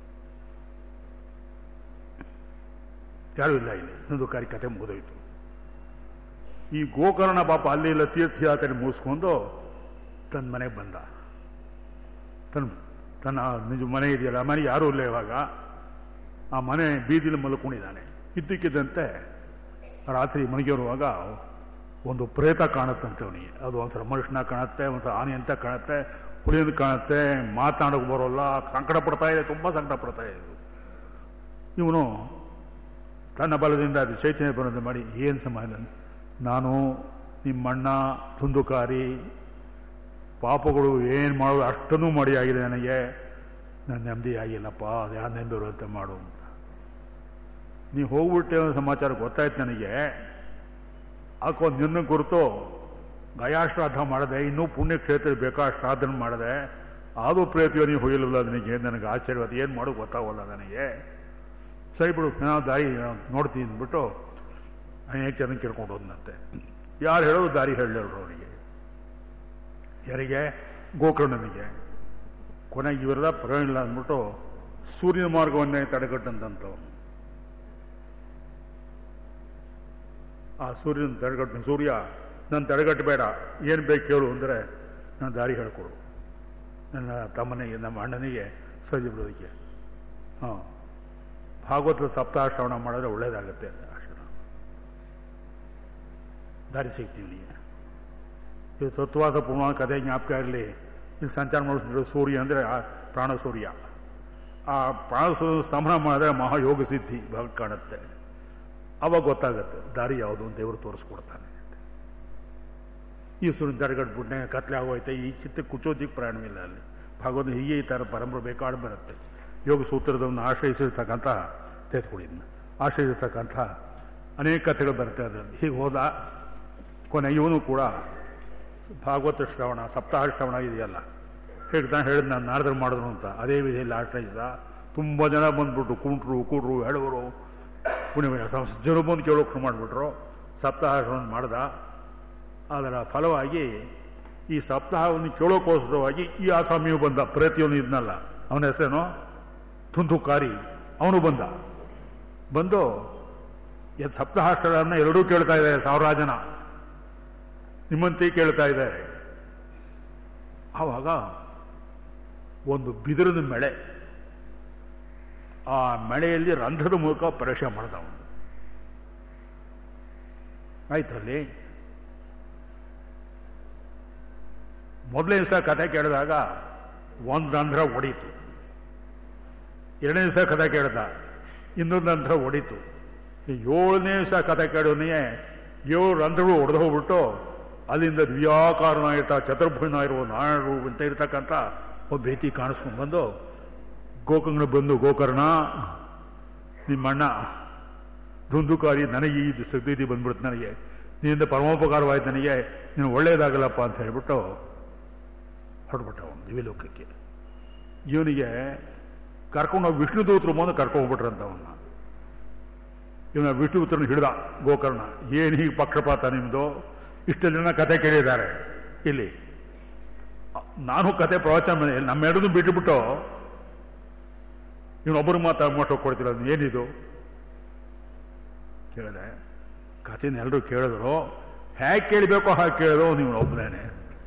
ಯಾರೂ ಇಲ್ಲ ಇಲ್ಲಿ ಇನ್ನೊಂದು ಕಾರ್ಯ ಕತೆ ಮುಗಿದೋಯ್ತು ಈ ಗೋಕರ್ಣ ಪಾಪ ಅಲ್ಲಿ ಇಲ್ಲ ತೀರ್ಥಯಾತ್ರೆ ಮುಗಿಸ್ಕೊಂಡು ತನ್ನ ಮನೆಗೆ ಬಂದ ತನ್ನ ತನ್ನ ನಿಜ ಮನೆ ಇದೆಯಲ್ಲ ಮನೆ ಯಾರೂ ಇಲ್ಲ ಇವಾಗ ಆ ಮನೆ ಬೀದಿಲಿ ಮಲ್ಕೊಂಡಿದ್ದಾನೆ ಇದ್ದಕ್ಕಿದ್ದಂತೆ ರಾತ್ರಿ ಮನೆಗಿರುವಾಗ ಒಂದು ಪ್ರೇತ ಕಾಣುತ್ತಂತೆ ಅವನಿಗೆ ಅದು ಒಂಥರ ಮನುಷ್ಯನ ಕಾಣುತ್ತೆ ಒಂಥರ ಆನೆ ಅಂತ ಕಾಣುತ್ತೆ ಹುಳಿಯಿಂದ ಕಾಣುತ್ತೆ ಮಾತನಾಡೋಕೆ ಬರೋಲ್ಲ ಸಂಕಟ ಪಡ್ತಾ ಇದೆ ತುಂಬ ಸಂಕಟ ಪಡ್ತಾ ಇದೆ ಇವನು ತನ್ನ ಬಲದಿಂದ ಅದು ಚೈತನ್ಯ ಬರೋದು ಮಾಡಿ ಏನು ಸಮಾಧಾನ ನಾನು ನಿಮ್ಮಣ್ಣ ತುಂದುಕಾರಿ ಪಾಪಗಳು ಏನು ಮಾಡೋದು ಅಷ್ಟನ್ನು ಮಾಡಿ ಆಗಿದೆ ನನಗೆ ನನ್ನ ನೆಮ್ಮದಿ ಆಗಿಲ್ಲಪ್ಪ ಅದು ಯಾರು ನೆಮ್ಮದಿ ಬರುವಂತೆ ಮಾಡು ಅಂತ ನೀವು ಹೋಗ್ಬಿಟ್ಟೆ ಒಂದು ಸಮಾಚಾರ ಗೊತ್ತಾಯ್ತು ನನಗೆ ಹಾಕೋ ನಿನ್ನ ಕುರಿತು ಗಯಾಶ್ರಾದ್ದ ಮಾಡಿದೆ ಇನ್ನೂ ಪುಣ್ಯಕ್ಷೇತ್ರ ಬೇಕಾ ಶ್ರಾದ್ದನ ಮಾಡಿದೆ ಆದರೂ ಪ್ರೇತಿಯೋ ನೀವು ಹೋಗಿಲ್ಲ ನನಗೆ ನನಗೆ ಆಶ್ಚರ್ಯ ಏನು ಮಾಡೋದು ಗೊತ್ತಾಗಲ್ಲ ನನಗೆ ಸರಿ ಬಿಡು ನಾನು ದಾರಿ ನೋಡ್ತೀನಿ ಅಂದ್ಬಿಟ್ಟು ಅನೇಕ ಜನ ಕೇಳ್ಕೊಂಡು ಹೋದಂತೆ ಯಾರು ಹೇಳೋದು ದಾರಿ ಹೇಳಲಿಲ್ಲ ಅವನಿಗೆ ಯಾರಿಗೆ ಗೋಕರ್ಣನಿಗೆ ಕೊನೆಗೆ ಇವರೆಲ್ಲ ಪರವಾಗಿಲ್ಲ ಅಂದ್ಬಿಟ್ಟು ಸೂರ್ಯನ ಮಾರ್ಗವನ್ನೇ ತಡೆಗಟ್ಟಂತಂಥವನು ಆ ಸೂರ್ಯನ ತಡೆಗಟ್ಟು ಸೂರ್ಯ ನನ್ನ ತಡೆಗಟ್ಟಬೇಡ ಏನು ಬೇಕು ಕೇಳು ಅಂದರೆ ನಾನು ದಾರಿ ಹೇಳ್ಕೊಡು ನನ್ನ ತಮ್ಮನಿಗೆ ನಮ್ಮ ಅಣ್ಣನಿಗೆ ಸರಿ ಬರೋದಕ್ಕೆ ಹಾಂ ಭಾಗವತದ ಸಪ್ತಾಹ ಶ್ರವಣ ಮಾಡಿದ್ರೆ ಒಳ್ಳೇದಾಗುತ್ತೆ ಅಷ್ಟಣ ದಾರಿ ಸಿಗ್ತೀವಿ ನೀವು ಇದು ತತ್ವಾದ ಪೂರ್ಣ ಕಥೆ ಜ್ಞಾಪಕ ಇರಲಿ ಇಲ್ಲಿ ಸಂಚಾರ ಮಾಡಿಸಿದ್ರು ಸೂರ್ಯ ಅಂದರೆ ಆ ಪ್ರಾಣ ಸೂರ್ಯ ಆ ಪ್ರಾಣ ಸೂರ್ಯ ಸ್ತಂಭನ ಮಾಡಿದ್ರೆ ಮಹಾಯೋಗ ಸಿದ್ಧಿ ಭಾಗ ಕಾಣುತ್ತೆ ಅವಾಗ ಗೊತ್ತಾಗುತ್ತೆ ದಾರಿ ಯಾವುದು ಅಂತ ದೇವರು ತೋರಿಸ್ಕೊಡ್ತಾನೆ ಈ ಸೂರ್ಯನ ತಡೆಗಟ್ಬಿಟ್ನೆ ಕತ್ಲೆ ಆಗೋಯ್ತೆ ಈ ಚಿತ್ತ ಕುಚೋದಿಕ್ಕೆ ಪ್ರಯಾಣವಿಲ್ಲ ಅಲ್ಲಿ ಭಾಗವತ ಹೀಗೆ ಈ ಥರ ಪರಂಪರೆ ಬೇಕಾಡು ಬರುತ್ತೆ ಯೋಗ ಸೂತ್ರದವನ್ನು ಆಶ್ರಯಿಸಿರ್ತಕ್ಕಂಥ ತೆಗೆದುಕೊಂಡಿದ್ನ ಆಶ್ರಯಿಸಿರ್ತಕ್ಕಂಥ ಅನೇಕ ಕಥೆಗಳು ಬರುತ್ತೆ ಅದರಲ್ಲಿ ಹೀಗೆ ಹೋದ ಕೊನೆ ಇವನು ಕೂಡ ಭಾಗವತ ಶ್ರವಣ ಸಪ್ತಾಹ ಶ್ರವಣ ಇದೆಯಲ್ಲ ಹೇಳ್ತಾನೆ ಹೇಳಿದ್ ನಾನು ನಾರದರು ಮಾಡಿದ್ರು ಅಂತ ಅದೇ ವಿಧಿಯಲ್ಲಿ ಆಶ್ರಯಿಸಿದ ತುಂಬ ಜನ ಬಂದ್ಬಿಟ್ಟು ಕುಂಟ್ರು ಕೂಡ್ರು ಹೇಳುವರು ಪುಣ್ಯ ಜನ ಬಂದು ಕೇಳೋಕೆ ಮಾಡಿಬಿಟ್ರು ಸಪ್ತಾಹ ಶ್ರವಣ ಮಾಡ್ದ ಅದರ ಫಲವಾಗಿ ಈ ಸಪ್ತಾಹವನ್ನು ಕೇಳೋಕ್ಕೋಸ್ಕರವಾಗಿ ಈ ಆಸಾಮಿಯು ಬಂದ ಪ್ರತಿಯೊಂದು ಇದ್ನಲ್ಲ ಅವನ ಹೆಸರೇನು ತುಂತುಕಾರಿ ಅವನು ಬಂದ ಬಂದು ಎದ್ ಸಪ್ತಾಹಾಷ್ಟಗಳನ್ನು ಎರಡೂ ಕೇಳ್ತಾ ಇದ್ದಾರೆ ಸಾವಿರಾರು ಜನ ನಿಮ್ಮಂತೆ ಕೇಳ್ತಾ ಇದ್ದಾರೆ ಆವಾಗ ಒಂದು ಬಿದಿರಿನ ಮಳೆ ಆ ಮಳೆಯಲ್ಲಿ ರಂಧ್ರದ ಮೂಲಕ ಪ್ರವೇಶ ಮಾಡ್ದ ಅವನು ಆಯ್ತಲ್ಲಿ ಮೊದಲನೇ ದಿವಸ ಕಥೆ ಕೇಳಿದಾಗ ಒಂದು ರಂಧ್ರ ಒಡೀತು ಎರಡನೇ ದಿವಸ ಕಥೆ ಕೇಳ್ದ ಇನ್ನೊಂದು ರಂಧ್ರ ಒಡೀತು ಏಳನೇ ದಿವಸ ಕಥೆ ಕೇಳೋನಿಗೆ ಏಳು ರಂಧ್ರಗಳು ಒಡೆದು ಹೋಗ್ಬಿಟ್ಟು ಅಲ್ಲಿಂದ ದಿವ್ಯಾಕಾರನಾಗಿರ್ತ ಚತುರ್ಭುಜನ ಇರುವ ನಾರಾಯಣರು ಅಂತ ಇರ್ತಕ್ಕಂಥ ಒಬ್ಬ ಭೀತಿ ಕಾಣಿಸ್ಕೊಂಡು ಬಂದು ಗೋಕರ್ಣ ಬಂದು ಗೋಕರ್ಣ ನಿಮ್ಮಣ್ಣ ದುಂದುಕಾರಿ ನನಗೆ ಈ ಸ್ಥಿತಿ ಬಂದ್ಬಿಡ್ತು ನನಗೆ ನಿನ್ನಿಂದ ಪರಮೋಪಕಾರವಾಯ್ತು ನನಗೆ ನೀನು ಒಳ್ಳೇದಾಗಲ್ಲಪ್ಪ ಅಂತ ಹೇಳ್ಬಿಟ್ಟು ಹೊರಡ್ಬಿಟ್ಟ ಅವನು ದಿವ್ಯಲೋಕಕ್ಕೆ ಇವನಿಗೆ ಕರ್ಕೊಂಡೋಗಿ ವಿಷ್ಣು ದೂತರು ಬಂದು ಕರ್ಕೊಂಡ್ಬಿಟ್ರಂತ ಅವನ್ನ ಇವನ ವಿಷ್ಣು ದೂತರನ್ನ ಹಿಡ್ದ ಗೋಕರ್ಣ ಏನು ಹೀಗೆ ಪಕ್ಷಪಾತ ನಿಮ್ಮದು ಇಷ್ಟು ಜನ ಕತೆ ಕೇಳಿದ್ದಾರೆ ಇಲ್ಲಿ ನಾನು ಕತೆ ಪ್ರವಚನ ಮಾಡಿ ನಮ್ಮೆರಡನ್ನೂ ಬಿಟ್ಟುಬಿಟ್ಟು ಇವನೊಬ್ಬರು ಮಾತ್ರ ಮೋಸ ಕೊಡ್ತಿಲ್ಲ ಏನಿದು ಕೇಳಿದೆ ಕಥೆನ ಎಲ್ಲರೂ ಕೇಳಿದ್ರು ಹೇಗೆ ಕೇಳಬೇಕೋ ಹಾಗೆ ಕೇಳಿದ್ರು ನೀವು ಒಬ್ಬನೇನೆ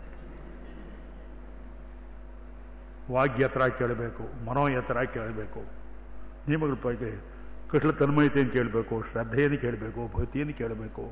ವಾಗ್ಯ ಹತ್ರ ಕೇಳಬೇಕು ಮನೋ ಎತ್ತರ ಕೇಳಬೇಕು ನಿಮಗಳ ಬಗ್ಗೆ ಕೃಷ್ಣ ತನ್ಮಯತೆಯನ್ನು ಕೇಳಬೇಕು ಶ್ರದ್ಧೆಯನ್ನು ಕೇಳಬೇಕು ಭಕ್ತಿಯನ್ನು ಕೇಳಬೇಕು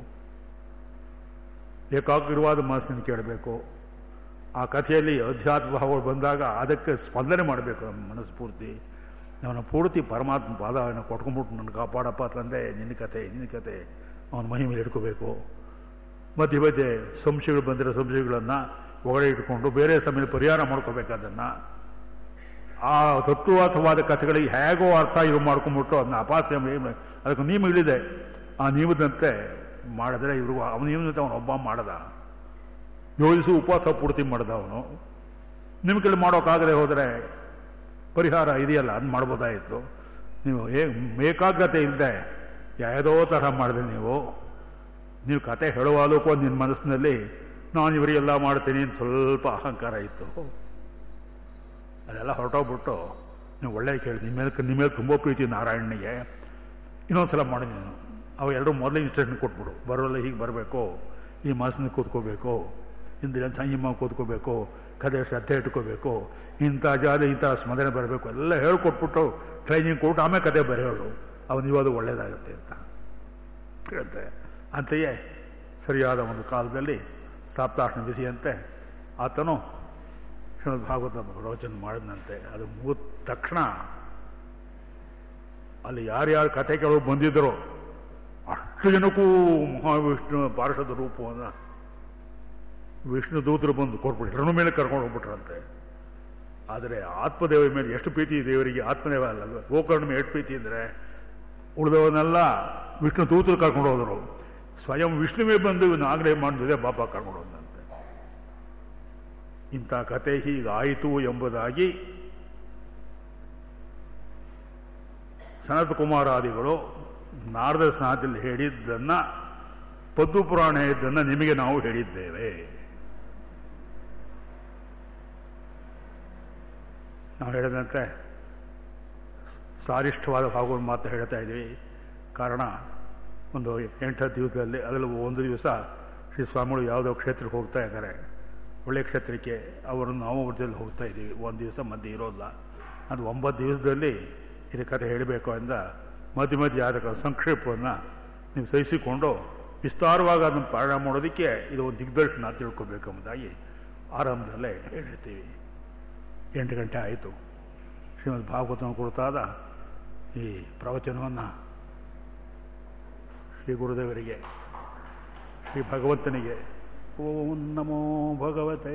ಏಕಾಗ್ರವಾದ ಮನಸ್ಸನ್ನು ಕೇಳಬೇಕು ಆ ಕಥೆಯಲ್ಲಿ ಅಧ್ಯಾತ್ಮ ಭಾವಗಳು ಬಂದಾಗ ಅದಕ್ಕೆ ಸ್ಪಂದನೆ ಮಾಡಬೇಕು ನಮ್ಮ ಮನಸ್ಸು ಪೂರ್ತಿ ಅವನ ಪೂರ್ತಿ ಪರಮಾತ್ಮ ಪಾದವನ್ನು ಕೊಟ್ಕೊಂಡ್ಬಿಟ್ಟು ನನ್ನ ಕಾಪಾಡಪ್ಪ ತಂದೆ ನಿನ್ನ ಕತೆ ನಿನ್ನ ಕತೆ ಅವನ ಮಹಿಮೇಲೆ ಇಟ್ಕೋಬೇಕು ಮಧ್ಯೆ ಮಧ್ಯೆ ಸಂಶಯಗಳು ಬಂದಿರೋ ಸಂಶಯಗಳನ್ನು ಒಳಗಡೆ ಇಟ್ಕೊಂಡು ಬೇರೆ ಸಮಯದಲ್ಲಿ ಪರಿಹಾರ ಮಾಡ್ಕೋಬೇಕು ಅದನ್ನು ಆ ತತ್ವವಾದ ಕಥೆಗಳಿಗೆ ಹೇಗೋ ಅರ್ಥ ಇದು ಮಾಡ್ಕೊಂಡ್ಬಿಟ್ಟು ಅದನ್ನ ಅಪಾಸ್ಯ ಅದಕ್ಕೆ ನಿಯಮ ಇಳಿದೆ ಆ ನಿಯಮದಂತೆ ಮಾಡಿದ್ರೆ ಇವ್ರಿಗೂ ಅವನ ನಿಯಮದಂತೆ ಅವನೊಬ್ಬ ಮಾಡದ ಯೋಜಿಸು ಉಪವಾಸ ಪೂರ್ತಿ ಮಾಡ್ದ ಅವನು ನಿಮ್ಗೆ ಮಾಡೋಕ್ಕಾಗದೆ ಹೋದರೆ ಪರಿಹಾರ ಇದೆಯಲ್ಲ ಅದು ಮಾಡ್ಬೋದಾಯಿತು ನೀವು ಏ ಏಕಾಗ್ರತೆ ಇಲ್ಲದೆ ಯಾವುದೋ ತರಹ ಮಾಡಿದೆ ನೀವು ನೀವು ಕತೆ ಹೇಳುವಾಗಲೂ ನಿನ್ನ ಮನಸ್ಸಿನಲ್ಲಿ ನಾನು ಇವರಿಗೆಲ್ಲ ಮಾಡ್ತೀನಿ ಅಂತ ಸ್ವಲ್ಪ ಅಹಂಕಾರ ಇತ್ತು ಅದೆಲ್ಲ ಹೊರಟೋಗ್ಬಿಟ್ಟು ನೀವು ಒಳ್ಳೆ ಕೇಳಿ ನಿಮ್ಮ ಮೇಲೆ ನಿಮ್ಮ ಮೇಲೆ ತುಂಬ ಪ್ರೀತಿ ನಾರಾಯಣನಿಗೆ ಇನ್ನೊಂದ್ಸಲ ಮಾಡಿ ನೀನು ಅವು ಎರಡು ಮೊದಲೇ ಇನ್ಸ್ಟ್ರಕ್ಷನ್ ಕೊಟ್ಬಿಡು ಬರೋಲ್ಲ ಹೀಗೆ ಬರಬೇಕು ಈ ಮನಸ್ಸಿನ ಕೂತ್ಕೋಬೇಕು ಇಂದಿನ ಸಂಯಮ ಕೂತ್ಕೋಬೇಕು ಕದೆ ಶ್ರದ್ಧೆ ಇಟ್ಕೋಬೇಕು ಇಂಥ ಜಾಗ ಇಂಥ ಸ್ಮರಣೆ ಬರಬೇಕು ಎಲ್ಲ ಹೇಳ್ಕೊಟ್ಬಿಟ್ಟು ಟ್ರೈನಿಂಗ್ ಕೊಟ್ಟು ಆಮೇಲೆ ಕತೆ ಬರೆಯೋಳು ಅವನು ಇವಾಗ ಒಳ್ಳೇದಾಗುತ್ತೆ ಅಂತ ಹೇಳ್ತೆ ಅಂತೆಯೇ ಸರಿಯಾದ ಒಂದು ಕಾಲದಲ್ಲಿ ಸಾಪ್ತಾಹನ ವಿಧಿಯಂತೆ ಆತನು ಶ್ರೀಮದ್ ಭಾಗವತ ಪ್ರವಚನ ಮಾಡಿದಂತೆ ಅದು ಮುಗಿದ ತಕ್ಷಣ ಅಲ್ಲಿ ಯಾರ್ಯಾರು ಕತೆ ಕೇಳೋ ಬಂದಿದ್ದರೋ ಅಷ್ಟು ಜನಕ್ಕೂ ಮಹಾವಿಷ್ಣು ಪಾರ್ಷದ ರೂಪವನ್ನು ವಿಷ್ಣು ದೂತರು ಬಂದು ಕೊಟ್ಬಿಟ್ಟು ಎರಡೂ ಮೇಲೆ ಕರ್ಕೊಂಡು ಹೋಗ್ಬಿಟ್ರಂತೆ ಆದರೆ ಆತ್ಮದೇವ ಮೇಲೆ ಎಷ್ಟು ಪ್ರೀತಿ ದೇವರಿಗೆ ಆತ್ಮದೇವ ಅಲ್ಲ ಗೋಕರ್ಣ ಮೇಲೆ ಎಷ್ಟು ಪ್ರೀತಿ ಅಂದರೆ ಉಳಿದವನ್ನೆಲ್ಲ ವಿಷ್ಣು ದೂತರು ಕರ್ಕೊಂಡು ಹೋದರು ಸ್ವಯಂ ವಿಷ್ಣುವೇ ಬಂದು ಇವನು ಆಗ್ರಹ ಮಾಡಿದ್ರೆ ಬಾಪ ಕರ್ಕೊಂಡು ಹೋದಂತೆ ಇಂಥ ಕತೆ ಹೀಗಾಯಿತು ಎಂಬುದಾಗಿ ಸನತ್ ಕುಮಾರಾದಿಗಳು ನಾರದ ಸ್ನಾನದಲ್ಲಿ ಹೇಳಿದ್ದನ್ನ ಪದ್ದು ಪುರಾಣ ಇದ್ದನ್ನ ನಿಮಗೆ ನಾವು ಹೇಳಿದ್ದೇವೆ ನಾವು ಹೇಳಿದಂತೆ ಸಾರಿಷ್ಠವಾದ ಭಾಗವನ್ನು ಮಾತ್ರ ಹೇಳ್ತಾ ಇದ್ದೀವಿ ಕಾರಣ ಒಂದು ಎಂಟತ್ತು ದಿವಸದಲ್ಲಿ ಅದರಲ್ಲಿ ಒಂದು ದಿವಸ ಶ್ರೀ ಸ್ವಾಮಿಗಳು ಯಾವುದೋ ಕ್ಷೇತ್ರಕ್ಕೆ ಹೋಗ್ತಾ ಇದ್ದಾರೆ ಒಳ್ಳೆಯ ಕ್ಷೇತ್ರಕ್ಕೆ ಅವರನ್ನು ನಾವು ಅವ್ರ ಜೊತೆ ಹೋಗ್ತಾ ಇದ್ದೀವಿ ಒಂದು ದಿವಸ ಮಧ್ಯೆ ಇರೋಲ್ಲ ಅದು ಒಂಬತ್ತು ದಿವಸದಲ್ಲಿ ಇದು ಕಥೆ ಹೇಳಬೇಕು ಅಂದ ಮಧ್ಯ ಮಧ್ಯೆ ಆದ ಸಂಕ್ಷೇಪವನ್ನು ನೀವು ಸಹಿಸಿಕೊಂಡು ವಿಸ್ತಾರವಾಗಿ ಅದನ್ನು ಪಾಲನೆ ಮಾಡೋದಕ್ಕೆ ಇದು ಒಂದು ದಿಗ್ದರ್ಶನ ತಿಳ್ಕೊಬೇಕೆಂಬುದಾಗಿ ಆರಂಭದಲ್ಲೇ ಹೇಳಿರ್ತೀವಿ ಎಂಟು ಗಂಟೆ ಆಯಿತು ಶ್ರೀಮದ್ ಭಾಗವತನ ಕುರಿತಾದ ಈ ಪ್ರವಚನವನ್ನು ಶ್ರೀ ಗುರುದೇವರಿಗೆ ಶ್ರೀ ಭಗವಂತನಿಗೆ ಓಂ ನಮೋ ಭಗವತೆ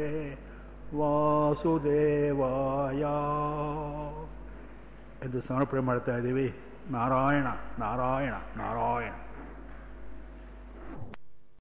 ವಾಸುದೇವಾಯ ಎಂದು ಸಮರ್ಪಣೆ ಮಾಡ್ತಾ ಇದ್ದೀವಿ ನಾರಾಯಣ ನಾರಾಯಣ ನಾರಾಯಣ